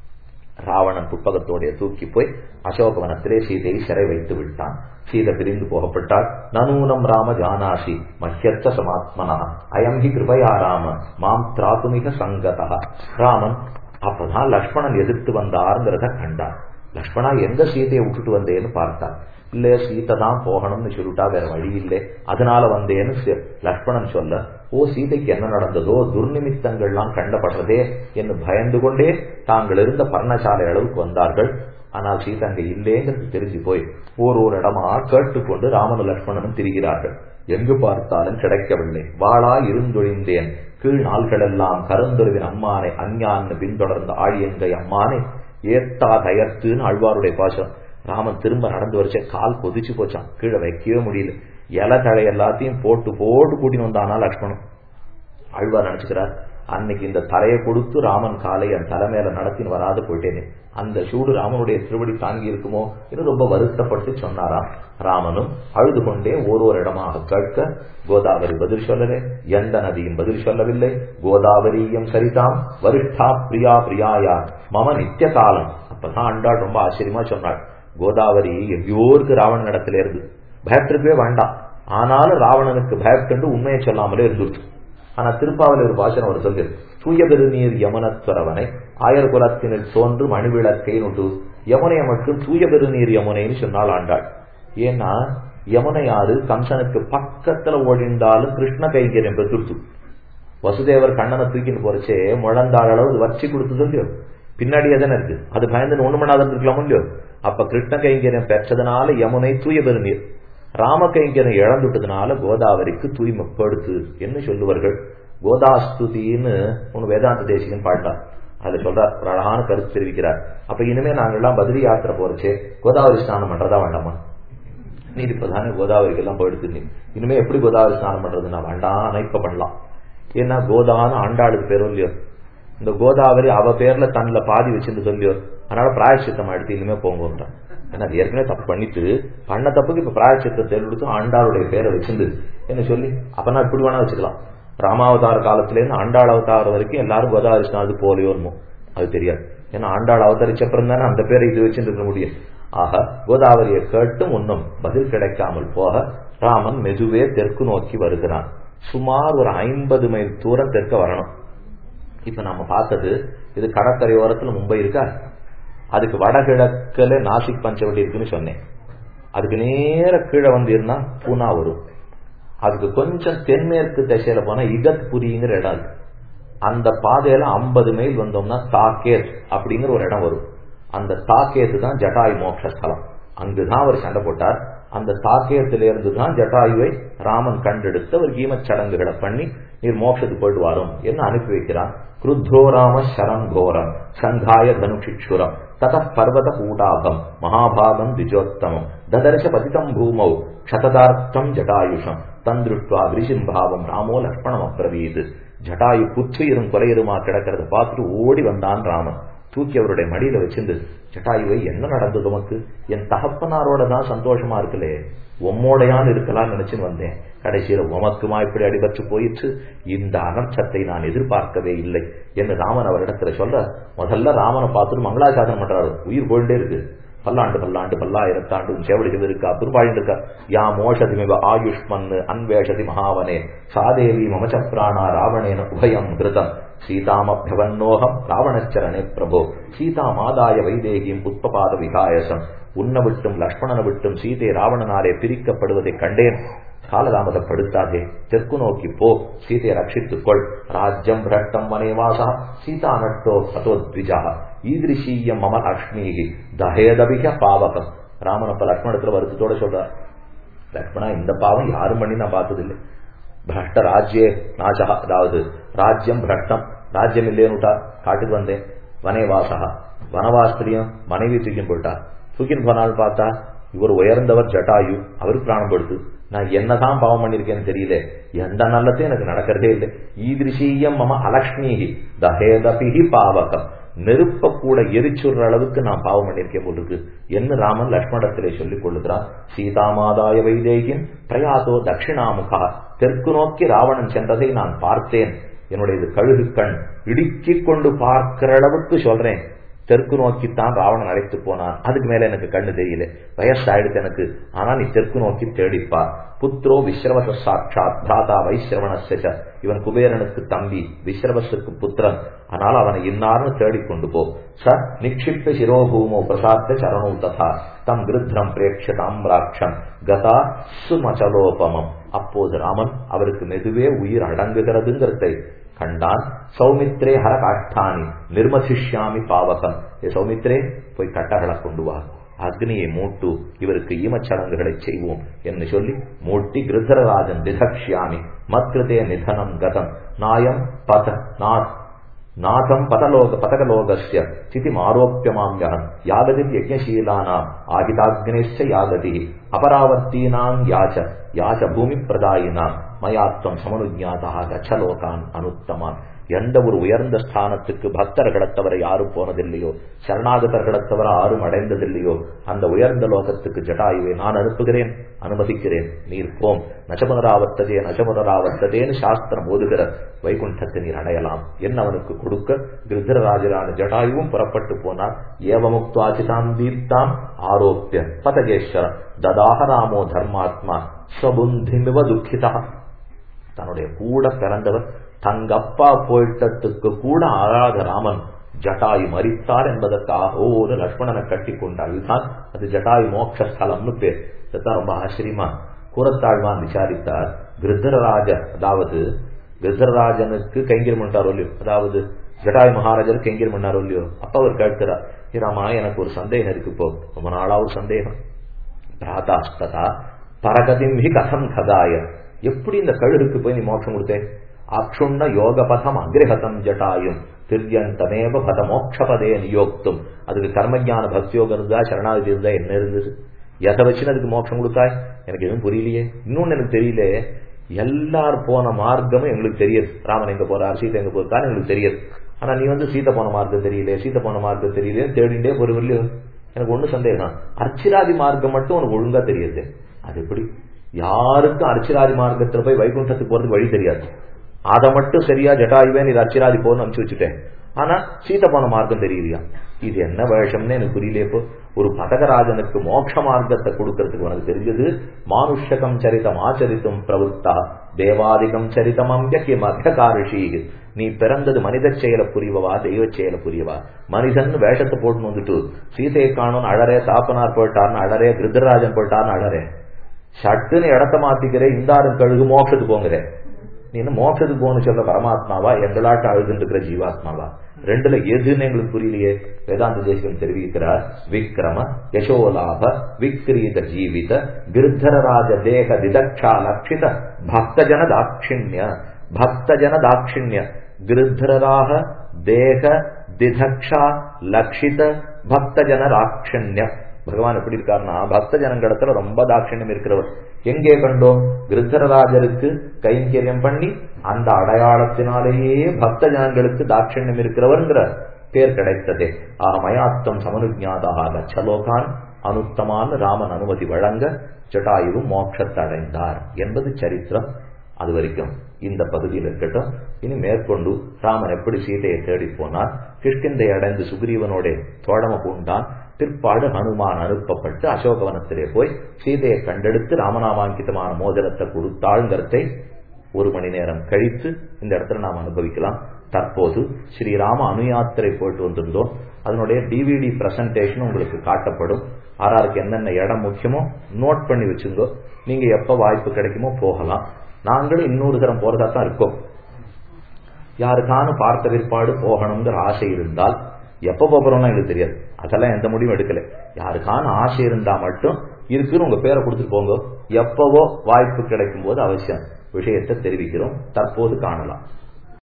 Speaker 1: ராவணன் புட்பகத்தோடைய தூக்கி போய் அசோகவனத்திலே சீதையை சிறை வைத்து விட்டான் சீதை பிரிந்து போகப்பட்டால் நனூனம் ராம ஜானாசி மஹ்யத்த சமாத்மனா அயம் ஹி கிருபயா ராம மாம் திராத்துமிக சங்கதா ராமன் அப்பதான் லக்ஷ்மணன் எதிர்த்து வந்தாருங்கிறத கண்டான் லக்ஷ்மணா எங்க சீதையை விட்டுட்டு வந்தேன்னு பார்த்தான் இல்ல சீத்தை தான் போகணும்னு சொல்லிட்டா வேற வழி இல்லை அதனால வந்தேன்னு லக்ஷ்மணன் சொல்ல ஓ சீதைக்கு என்ன நடந்ததோ துர்நிமித்தங்கள்லாம் கண்டப்படுறதே என்று பயந்து கொண்டே தாங்கள் இருந்த பர்ணசாலை அளவுக்கு வந்தார்கள் ஆனால் சீதை அங்க இல்லேங்கிறது தெரிஞ்சு போய் ஒரு ஒரு இடமா கேட்டுக்கொண்டு ராமனு லக்ஷ்மணனும் திரிகிறார்கள் எங்கு பார்த்தாலும் கிடைக்கவில்லை வாளா இருந்தொழிந்தேன் கீழ் நாள்களெல்லாம் கருந்துருவின் அம்மானை அஞ்ஞான்னு பின்தொடர்ந்த ஆழியங்கை அம்மானை ஏத்தா தயர்த்துன்னு ஆழ்வாருடைய பாசம் ராமன் திரும்ப நடந்து வரைச்ச கால் கொதிச்சு போச்சான் கீழே வைக்கவே முடியல இலை தழை எல்லாத்தையும் போட்டு போட்டு கூட்டின்னு வந்தானா லக்ஷ்மணன் ஆழ்வார் நினைச்சுக்கிறார் அன்னைக்கு இந்த தலையை கொடுத்து ராமன் காலை என் தலைமையில நடத்தின்னு வராது போயிட்டேனே அந்த சூடு ராமனுடைய திருவடி தாங்கி இருக்குமோ என்று ரொம்ப வருத்தப்பட்டு சொன்னாராம் ராமனும் அழுது கொண்டே ஒரு ஒரு இடமாக கேட்க கோதாவரி பதில் சொல்லலே எந்த நதியும் பதில் சொல்லவில்லை கோதாவரியும் சரிதாம் வரிஷ்டா பிரியா பிரியாயா மம நித்திய காலம் அப்பதான் அண்டாள் ரொம்ப ஆச்சரியமா சொன்னாள் கோதாவரி எங்கேயோ இருக்கு ராவணன் இடத்துல இருந்து பயத்திருக்கவே வேண்டாம் ஆனாலும் ராவணனுக்கு பயப்பட்டு உண்மையை சொல்லாமலே இருந்துச்சு ஆனா திருப்பாவில் ஒரு பாசனம் ஒரு சொல்லு தூய பெருநீர் யமுனத்துறவனை ஆயர் குலத்தினில் தோன்று மணிவிளக்கை நொட்டு யமுனையை மட்டும் தூய பெருநீர் யமுனைன்னு சொன்னால் ஆண்டாள் ஏன்னா யமுனை ஆறு கம்சனுக்கு பக்கத்துல ஓடிண்டாலும் கிருஷ்ண கைங்கரியம் பெற்றுடுத்து வசுதேவர் கண்ணனை தூக்கின்னு போறச்சே முழந்தாள் அளவு வச்சு கொடுத்தது இல்லையோ பின்னாடியே தானே இருக்கு அது பயந்து ஒண்ணு பண்ணாதான் இருக்கலாம் இல்லையோ அப்ப கிருஷ்ண கைங்கரியம் பெற்றதுனால யமுனை தூய பெருநீர் ராம கைங்கரியம் இழந்துட்டதுனால கோதாவரிக்கு தூய்மைப்படுத்து என்று சொல்லுவார்கள் கோதாஸ்துதின்னு ஒண்ணு வேதாந்த தேசிகன் பாட்டார் அதுல சொல்றார் ஒரு அழகான கருத்து தெரிவிக்கிறார் அப்ப இனிமே நாங்கெல்லாம் பதிரி யாத்திரை போறச்சே கோதாவரி ஸ்நானம் பண்றதா வேண்டாமா நீ இப்பதானே கோதாவரிக்கு எல்லாம் போயிடுத்து இனிமே எப்படி கோதாவரி ஸ்நானம் பண்றது நான் வேண்டாம் அனைப்ப பண்ணலாம் ஏன்னா கோதான்னு ஆண்டாளுக்கு பேரும் இல்லையோ இந்த கோதாவரி அவ பேர்ல தன்ல பாதி வச்சிருந்து சொல்லியோ அதனால பிராயச்சித்தம் எடுத்து இனிமே போங்கன்றான் ஏன்னா அது ஏற்கனவே தப்பு பண்ணிட்டு பண்ண தப்புக்கு இப்ப பிராயச்சித்தத்தை எடுத்து ஆண்டாளுடைய பேரை வச்சிருந்து என்ன சொல்லி அப்பனா இப்படி வேணா வச்சுக்கலாம் ராமாவதார காலத்துல இருந்து ஆண்டாள் அவதாரம் வரைக்கும் எல்லாரும் கோதாவரி ஸ்நானது போலியோர்மோ அது தெரியாது ஏன்னா ஆண்டாள் அவதரிச்ச அப்புறம் தானே அந்த பேரை இது வச்சுட்டு இருக்க முடியும் ஆக கோதாவரியை கேட்டும் ஒன்னும் பதில் கிடைக்காமல் போக ராமன் மெதுவே தெற்கு நோக்கி வருகிறான் சுமார் ஒரு ஐம்பது மைல் தூரம் தெற்க வரணும் இப்ப நம்ம பார்த்தது இது கடற்கரையோரத்துல மும்பை இருக்கா அதுக்கு வடகிழக்குல நாசிக் பஞ்சவடி இருக்குன்னு சொன்னேன் அதுக்கு நேர கீழே வந்து இருந்தா பூனா வரும் அதுக்கு கொஞ்சம் தென்மேற்கு திசையில போனா இகத்புரிங்கிற இடம் இருக்கு அந்த பாதையில ஐம்பது மைல் வந்தோம்னா தாக்கேத் அப்படிங்கிற ஒரு இடம் வரும் அந்த தாக்கேத்து தான் ஜட்டாயு மோட்சஸ்தலம் அங்குதான் அவர் சண்டை போட்டார் அந்த தாக்கியத்திலிருந்து தான் ஜட்டாயுவை ராமன் கண்டெடுத்து அவர் கீமச் சடங்குகளை பண்ணி நீர் மோட்சத்துக்கு போயிட்டு வரும் என்று அனுப்பி வைக்கிறான் கிருத்தோ ராம சரம் கோரம் சங்காய தனுஷிக்ஷுரம் தத பர்வத கூட்டாபம் மகாபாகம் திஜோத்தமம் ததர்ஷ பதிதம் பூமௌ க்ஷததார்த்தம் ஜட்டாயுஷம் தந்திருஷ்டுவா விரிசிம்பாவம் ராமோ லக்ஷ்மணம் அப்ரவீது ஜட்டாயு புற்றுயிரும் கொலையுருமா கிடக்கிறத பார்த்துட்டு ஓடி வந்தான் ராமன் தூக்கி அவருடைய மடியில வச்சிருந்து ஜட்டாயுவை என்ன நடந்தது உமக்கு என் தகப்பனாரோட தான் சந்தோஷமா இருக்கலே உம்மோடையான் இருக்கலாம்னு நினைச்சுன்னு வந்தேன் கடைசியில உமக்குமா இப்படி அடிபட்டு போயிற்று இந்த அனர்த்தத்தை நான் எதிர்பார்க்கவே இல்லை என்று ராமன் அவரிடத்துல சொல்ல முதல்ல ராமனை பார்த்துட்டு மங்களாசாசனம் பண்றாரு உயிர் போயிட்டே இருக்கு பல்லாண்டு பல்லாண்டு பல்லாயிரத்தாண்டு செவடிகள் இருக்கா திருவாழிந்து இருக்கா யா மோஷதிமிவ ஆயுஷ்மன் அன்வேஷதி மகாவனே சாதேவி மமச்ச பிராணா ராவணேன உபயம் கிருதம் சீதாமபியவன்னோகம் ராவணச்சரணே பிரபோ சீதா மாதாய வைதேகியும் உத்பபாத விகாயசம் உன்னை விட்டும் லக்ஷ்மணனை விட்டும் சீதை ராவணனாலே பிரிக்கப்படுவதை கண்டேன் காலதாமதப்படுத்தாதே தெற்கு நோக்கி போ சீதையை ரட்சித்துக் கொள் ராஜ்யம் பிரட்டம் வனேவாசா சீதா நட்டோ அதோத்விஜா ஈதிருஷீயம் மம லக்ஷ்மீகி தஹேதபிக பாவகம் ராமன் அப்ப லக்ஷ்மணத்துல வருத்தத்தோட சொல்றார் லக்ஷ்மணா இந்த பாவம் யாரும் பண்ணி நான் பார்த்ததில்லை பிரஷ்ட ராஜ்யே நாசா அதாவது ராஜ்யம் பிரஷ்டம் ராஜ்யம் இல்லையேன்னுட்டா காட்டுக்கு வந்தேன் வனேவாசகா வனவாசத்திலையும் மனைவி தூக்கின்னு போயிட்டா தூக்கின்னு போனாலும் பார்த்தா இவர் உயர்ந்தவர் ஜட்டாயு அவருக்கு பிராணம் கொடுத்து நான் என்னதான் பாவம் பண்ணிருக்கேன்னு தெரியல எந்த நல்லத்தையும் எனக்கு நடக்கிறதே இல்லை ஈதிருஷீயம் மம அலக்ஷ்மிகி தஹேதபிகி பாவகம் நெருப்ப கூட எரிச்சுடுற அளவுக்கு நான் பாவம் பண்ணிருக்கேன் போல் இருக்கு என்று ராமன் லக்ஷ்மணத்திலே சொல்லிக் கொள்ளுகிறான் சீதாமாதாய வைதேகின் பிரயாதோ தட்சிணாமுகா தெற்கு நோக்கி ராவணன் சென்றதை நான் பார்த்தேன் என்னுடைய இது கழுகு கண் இடுக்கிக் கொண்டு பார்க்கிற அளவுக்கு சொல்றேன் தெற்கு நோக்கித்தான் ராவணன் அழைத்து போனான் அதுக்கு மேல எனக்கு கண்ணு தெரியல வயசாயிடுத்து எனக்கு ஆனா நீ தெற்கு நோக்கி தேடிப்பார் புத்ரோ விஸ்ரவச சாட்சாத் தாத்தா வைஸ்ரவணச இவன் குபேரனுக்கு தம்பி விஸ்ரவசுக்கு புத்திரன் ஆனால் அவனை இன்னார்னு தேடிக்கொண்டு போ ச நிக்ஷிப்த சிரோபூமோ பிரசாத்த சரணோ ததா தம் கிருத்ரம் பிரேட்ச தாம்ராட்சம் கதா சுமச்சலோபமம் அப்போது ராமன் அவருக்கு மெதுவே உயிர் அடங்குகிறதுங்கிறதை கண்டான் சௌமித்ரே ஹர காஷ்டானி நிர்மசிஷ்யாமி பாவகம் ஏ சௌமித்ரே போய் கட்டகளை கொண்டு வா அக்னியை மூட்டு இவருக்கு ஈமச்சடங்குகளை செய்வோம் என்று சொல்லி மூட்டி கிருதரராஜன் திதக்ஷியாமி மத்கிருதே நிதனம் கதம் நாயம் பத நாதம் பதலோக பதகலோகஸ்ய ஸ்திதிம் ஆரோப்பியமாம்யகம் யாகதில் யஜ்ஞசீலானாம் ஆகிதாக்னேச்ச யாகதி அபராவர்த்தீனாம் யாச்ச யாச்ச பூமி பிரதாயினாம் மயாத்வம் சமனுஜாதா கச்சலோகான் அனுத்தமான் எந்த ஒரு உயர்ந்த ஸ்தானத்துக்கு பக்தர்களை தவிர யாரும் போனதில்லையோ சரணாகதர்களை தவிர யாரும் அடைந்ததில்லையோ அந்த உயர்ந்த லோகத்துக்கு ஜட்டாயுவை நான் அனுப்புகிறேன் அனுமதிக்கிறேன் நீர் போம் நச்சமுனராவர்த்ததே நச்சமுனராவர்த்ததேன்னு சாஸ்திரம் ஓதுகிற வைகுண்டத்தை நீர் அடையலாம் என்ன அவனுக்கு கொடுக்க கிருதராஜரான ஜட்டாயுவும் புறப்பட்டு போனார் ஏவமுக்துவாச்சிதாம் தீப்தாம் ஆரோப்பிய பதகேஸ்வர ததாக ராமோ தர்மாத்மா ஸ்வபுந்திமிவ துக்கிதா தன்னுடைய கூட பிறந்தவர் தங்கப்பா போயிட்டத்துக்கு கூட ஆறாத ராமன் ஜட்டாயு மறித்தார் என்பதற்காக ஒவ்வொரு லக்ஷ்மணனை கட்டி கொண்டாள் இதுதான் அது ஜட்டாயு மோட்சஸ்தலம்னு பேர் இதுதான் ரொம்ப ஆச்சரியமா கூறத்தாழ்வான் விசாரித்தார் கிருத்தரராஜ அதாவது கிருத்தரராஜனுக்கு கைங்கர் பண்ணாரோ இல்லையோ அதாவது ஜட்டாய் மகாராஜர் கைங்கர் பண்ணாரோ இல்லையோ அப்ப அவர் கேட்கிறார் ராமா எனக்கு ஒரு சந்தேகம் இருக்கு இப்போ ரொம்ப நாளா ஒரு சந்தேகம் பிராதாஸ்ததா பரகதிம் ஹி கதம் கதாய எப்படி இந்த கழுகுக்கு போய் நீ மோட்சம் கொடுத்தேன் அக்ஷுண்ண யோக பதம் அக்ரஹதம் ஜட்டாயும் திரியந்தமேவ பத மோட்சபதே நியோக்தும் அதுக்கு கர்மஜான பக்தியோகம் இருந்தா சரணாகதி இருந்தா என்ன இருந்தது எதை வச்சுன்னு அதுக்கு மோட்சம் கொடுத்தாய் எனக்கு எதுவும் புரியலையே இன்னொன்னு எனக்கு தெரியல எல்லார் போன மார்க்கமும் எங்களுக்கு தெரியுது ராமன் எங்க போறார் சீதை எங்க போறாரு எங்களுக்கு தெரியுது ஆனா நீ வந்து சீதை போன மார்க்கம் தெரியல சீதை போன மார்க்கம் தெரியல தேடிண்டே பொறுவில்லையோ எனக்கு ஒண்ணு சந்தேகம் அர்ச்சிராதி மார்க்கம் மட்டும் உனக்கு ஒழுங்கா தெரியுது அது எப்படி யாருக்கும் அர்ச்சிராதி மார்க்கத்துல போய் வைகுண்டத்துக்கு போறதுக்கு வழி தெரியாது அதை மட்டும் சரியா ஜட்டாயுவே நீ அர்ச்சிராதி போன்னு அனுப்பிச்சு வச்சுட்டேன் ஆனா சீதை போன மார்க்கம் தெரியலையா இது என்ன வேஷம்னு எனக்கு புரியல இப்போ ஒரு பதகராஜனுக்கு மோட்ச மார்க்கத்தை கொடுக்கறதுக்கு உனக்கு தெரிஞ்சது மானுஷகம் சரிதம் ஆச்சரித்தும் பிரவருத்தா தேவாதிகம் சரிதம் அம்பிய மத்தியகாரிஷி நீ பிறந்தது மனித செயலை புரியவா தெய்வ செயலை புரியவா மனிதன் வேஷத்தை போட்டுன்னு வந்துட்டு சீதையை காணும் அழறே தாப்பனார் போயிட்டார்னு அழறே கிருதராஜன் போயிட்டார்னு அழறே சட்டுன்னு இடத்த மாத்திக்கிற இந்தாரும் கழுகு மோட்சத்துக்கு போங்கிறேன் நீ என்ன மோட்சத்துக்கு போகணும் சொல்ற பரமாத்மாவா எங்களாட்ட அழுதுன்னு இருக்கிற ஜீவாத்மாவா ரெண்டுல எதுன்னு எங்களுக்கு புரியலையே வேதாந்த தேசிகம் தெரிவிக்கிறார் விக்ரம யசோலாப விக்ரீத ஜீவித கிருத்தரராஜ தேக திதக்ஷா லட்சித பக்தஜன தாட்சிண்ய பக்தஜன தாட்சிண்ய கிருத்தராக தேக திதக்ஷா லட்சித பக்தஜன தாட்சிண்ய பகவான் எப்படி இருக்காருன்னா பக்த ஜனங்களிடத்துல ரொம்ப தாட்சிணியம் இருக்கிறவர் எங்கே கண்டோம் கிருத்தரராஜருக்கு கைங்கரியம் பண்ணி அந்த அடையாளத்தினாலேயே பக்த ஜனங்களுக்கு தாட்சிணியம் இருக்கிறவர்ங்கிற பேர் கிடைத்ததே ஆக மயாத்தம் சமனுஜாதாக லட்சலோகான் அனுத்தமான ராமன் அனுமதி வழங்க ஜட்டாயுவும் மோட்சத்தை அடைந்தார் என்பது சரித்திரம் அது வரைக்கும் இந்த பகுதியில் இருக்கட்டும் இனி மேற்கொண்டு ராமன் எப்படி சீதையை தேடி போனார் கிஷ்கிந்தை அடைந்து சுக்ரீவனோட தோழம பூண்டான் பிற்பாடு ஹனுமான் அனுப்பப்பட்டு அசோகவனத்திலே போய் சீதையை கண்டெடுத்து ராமநாமாங்கிதமான மோதிரத்தை கொடுத்தாள்ங்கிறதை ஒரு மணி நேரம் கழித்து இந்த இடத்துல நாம் அனுபவிக்கலாம் தற்போது ஸ்ரீராம அணுயாத்திரை போயிட்டு வந்திருந்தோம் அதனுடைய டிவிடி பிரசன்டேஷன் உங்களுக்கு காட்டப்படும் ஆறாருக்கு என்னென்ன இடம் முக்கியமோ நோட் பண்ணி வச்சுங்கோ நீங்க எப்ப வாய்ப்பு கிடைக்குமோ போகலாம் நாங்களும் இன்னொரு தரம் போறதா தான் இருக்கோம் யாருக்கான பார்த்த பிற்பாடு போகணுங்கிற ஆசை இருந்தால் எப்ப போறோம்னா எங்களுக்கு தெரியாது அதெல்லாம் எந்த முடிவும் எடுக்கல யாருக்கான ஆசை இருந்தா மட்டும் இருக்குன்னு உங்க பேரை கொடுத்துட்டு போங்க எப்பவோ வாய்ப்பு கிடைக்கும் போது அவசியம் விஷயத்தை தெரிவிக்கிறோம் தற்போது காணலாம்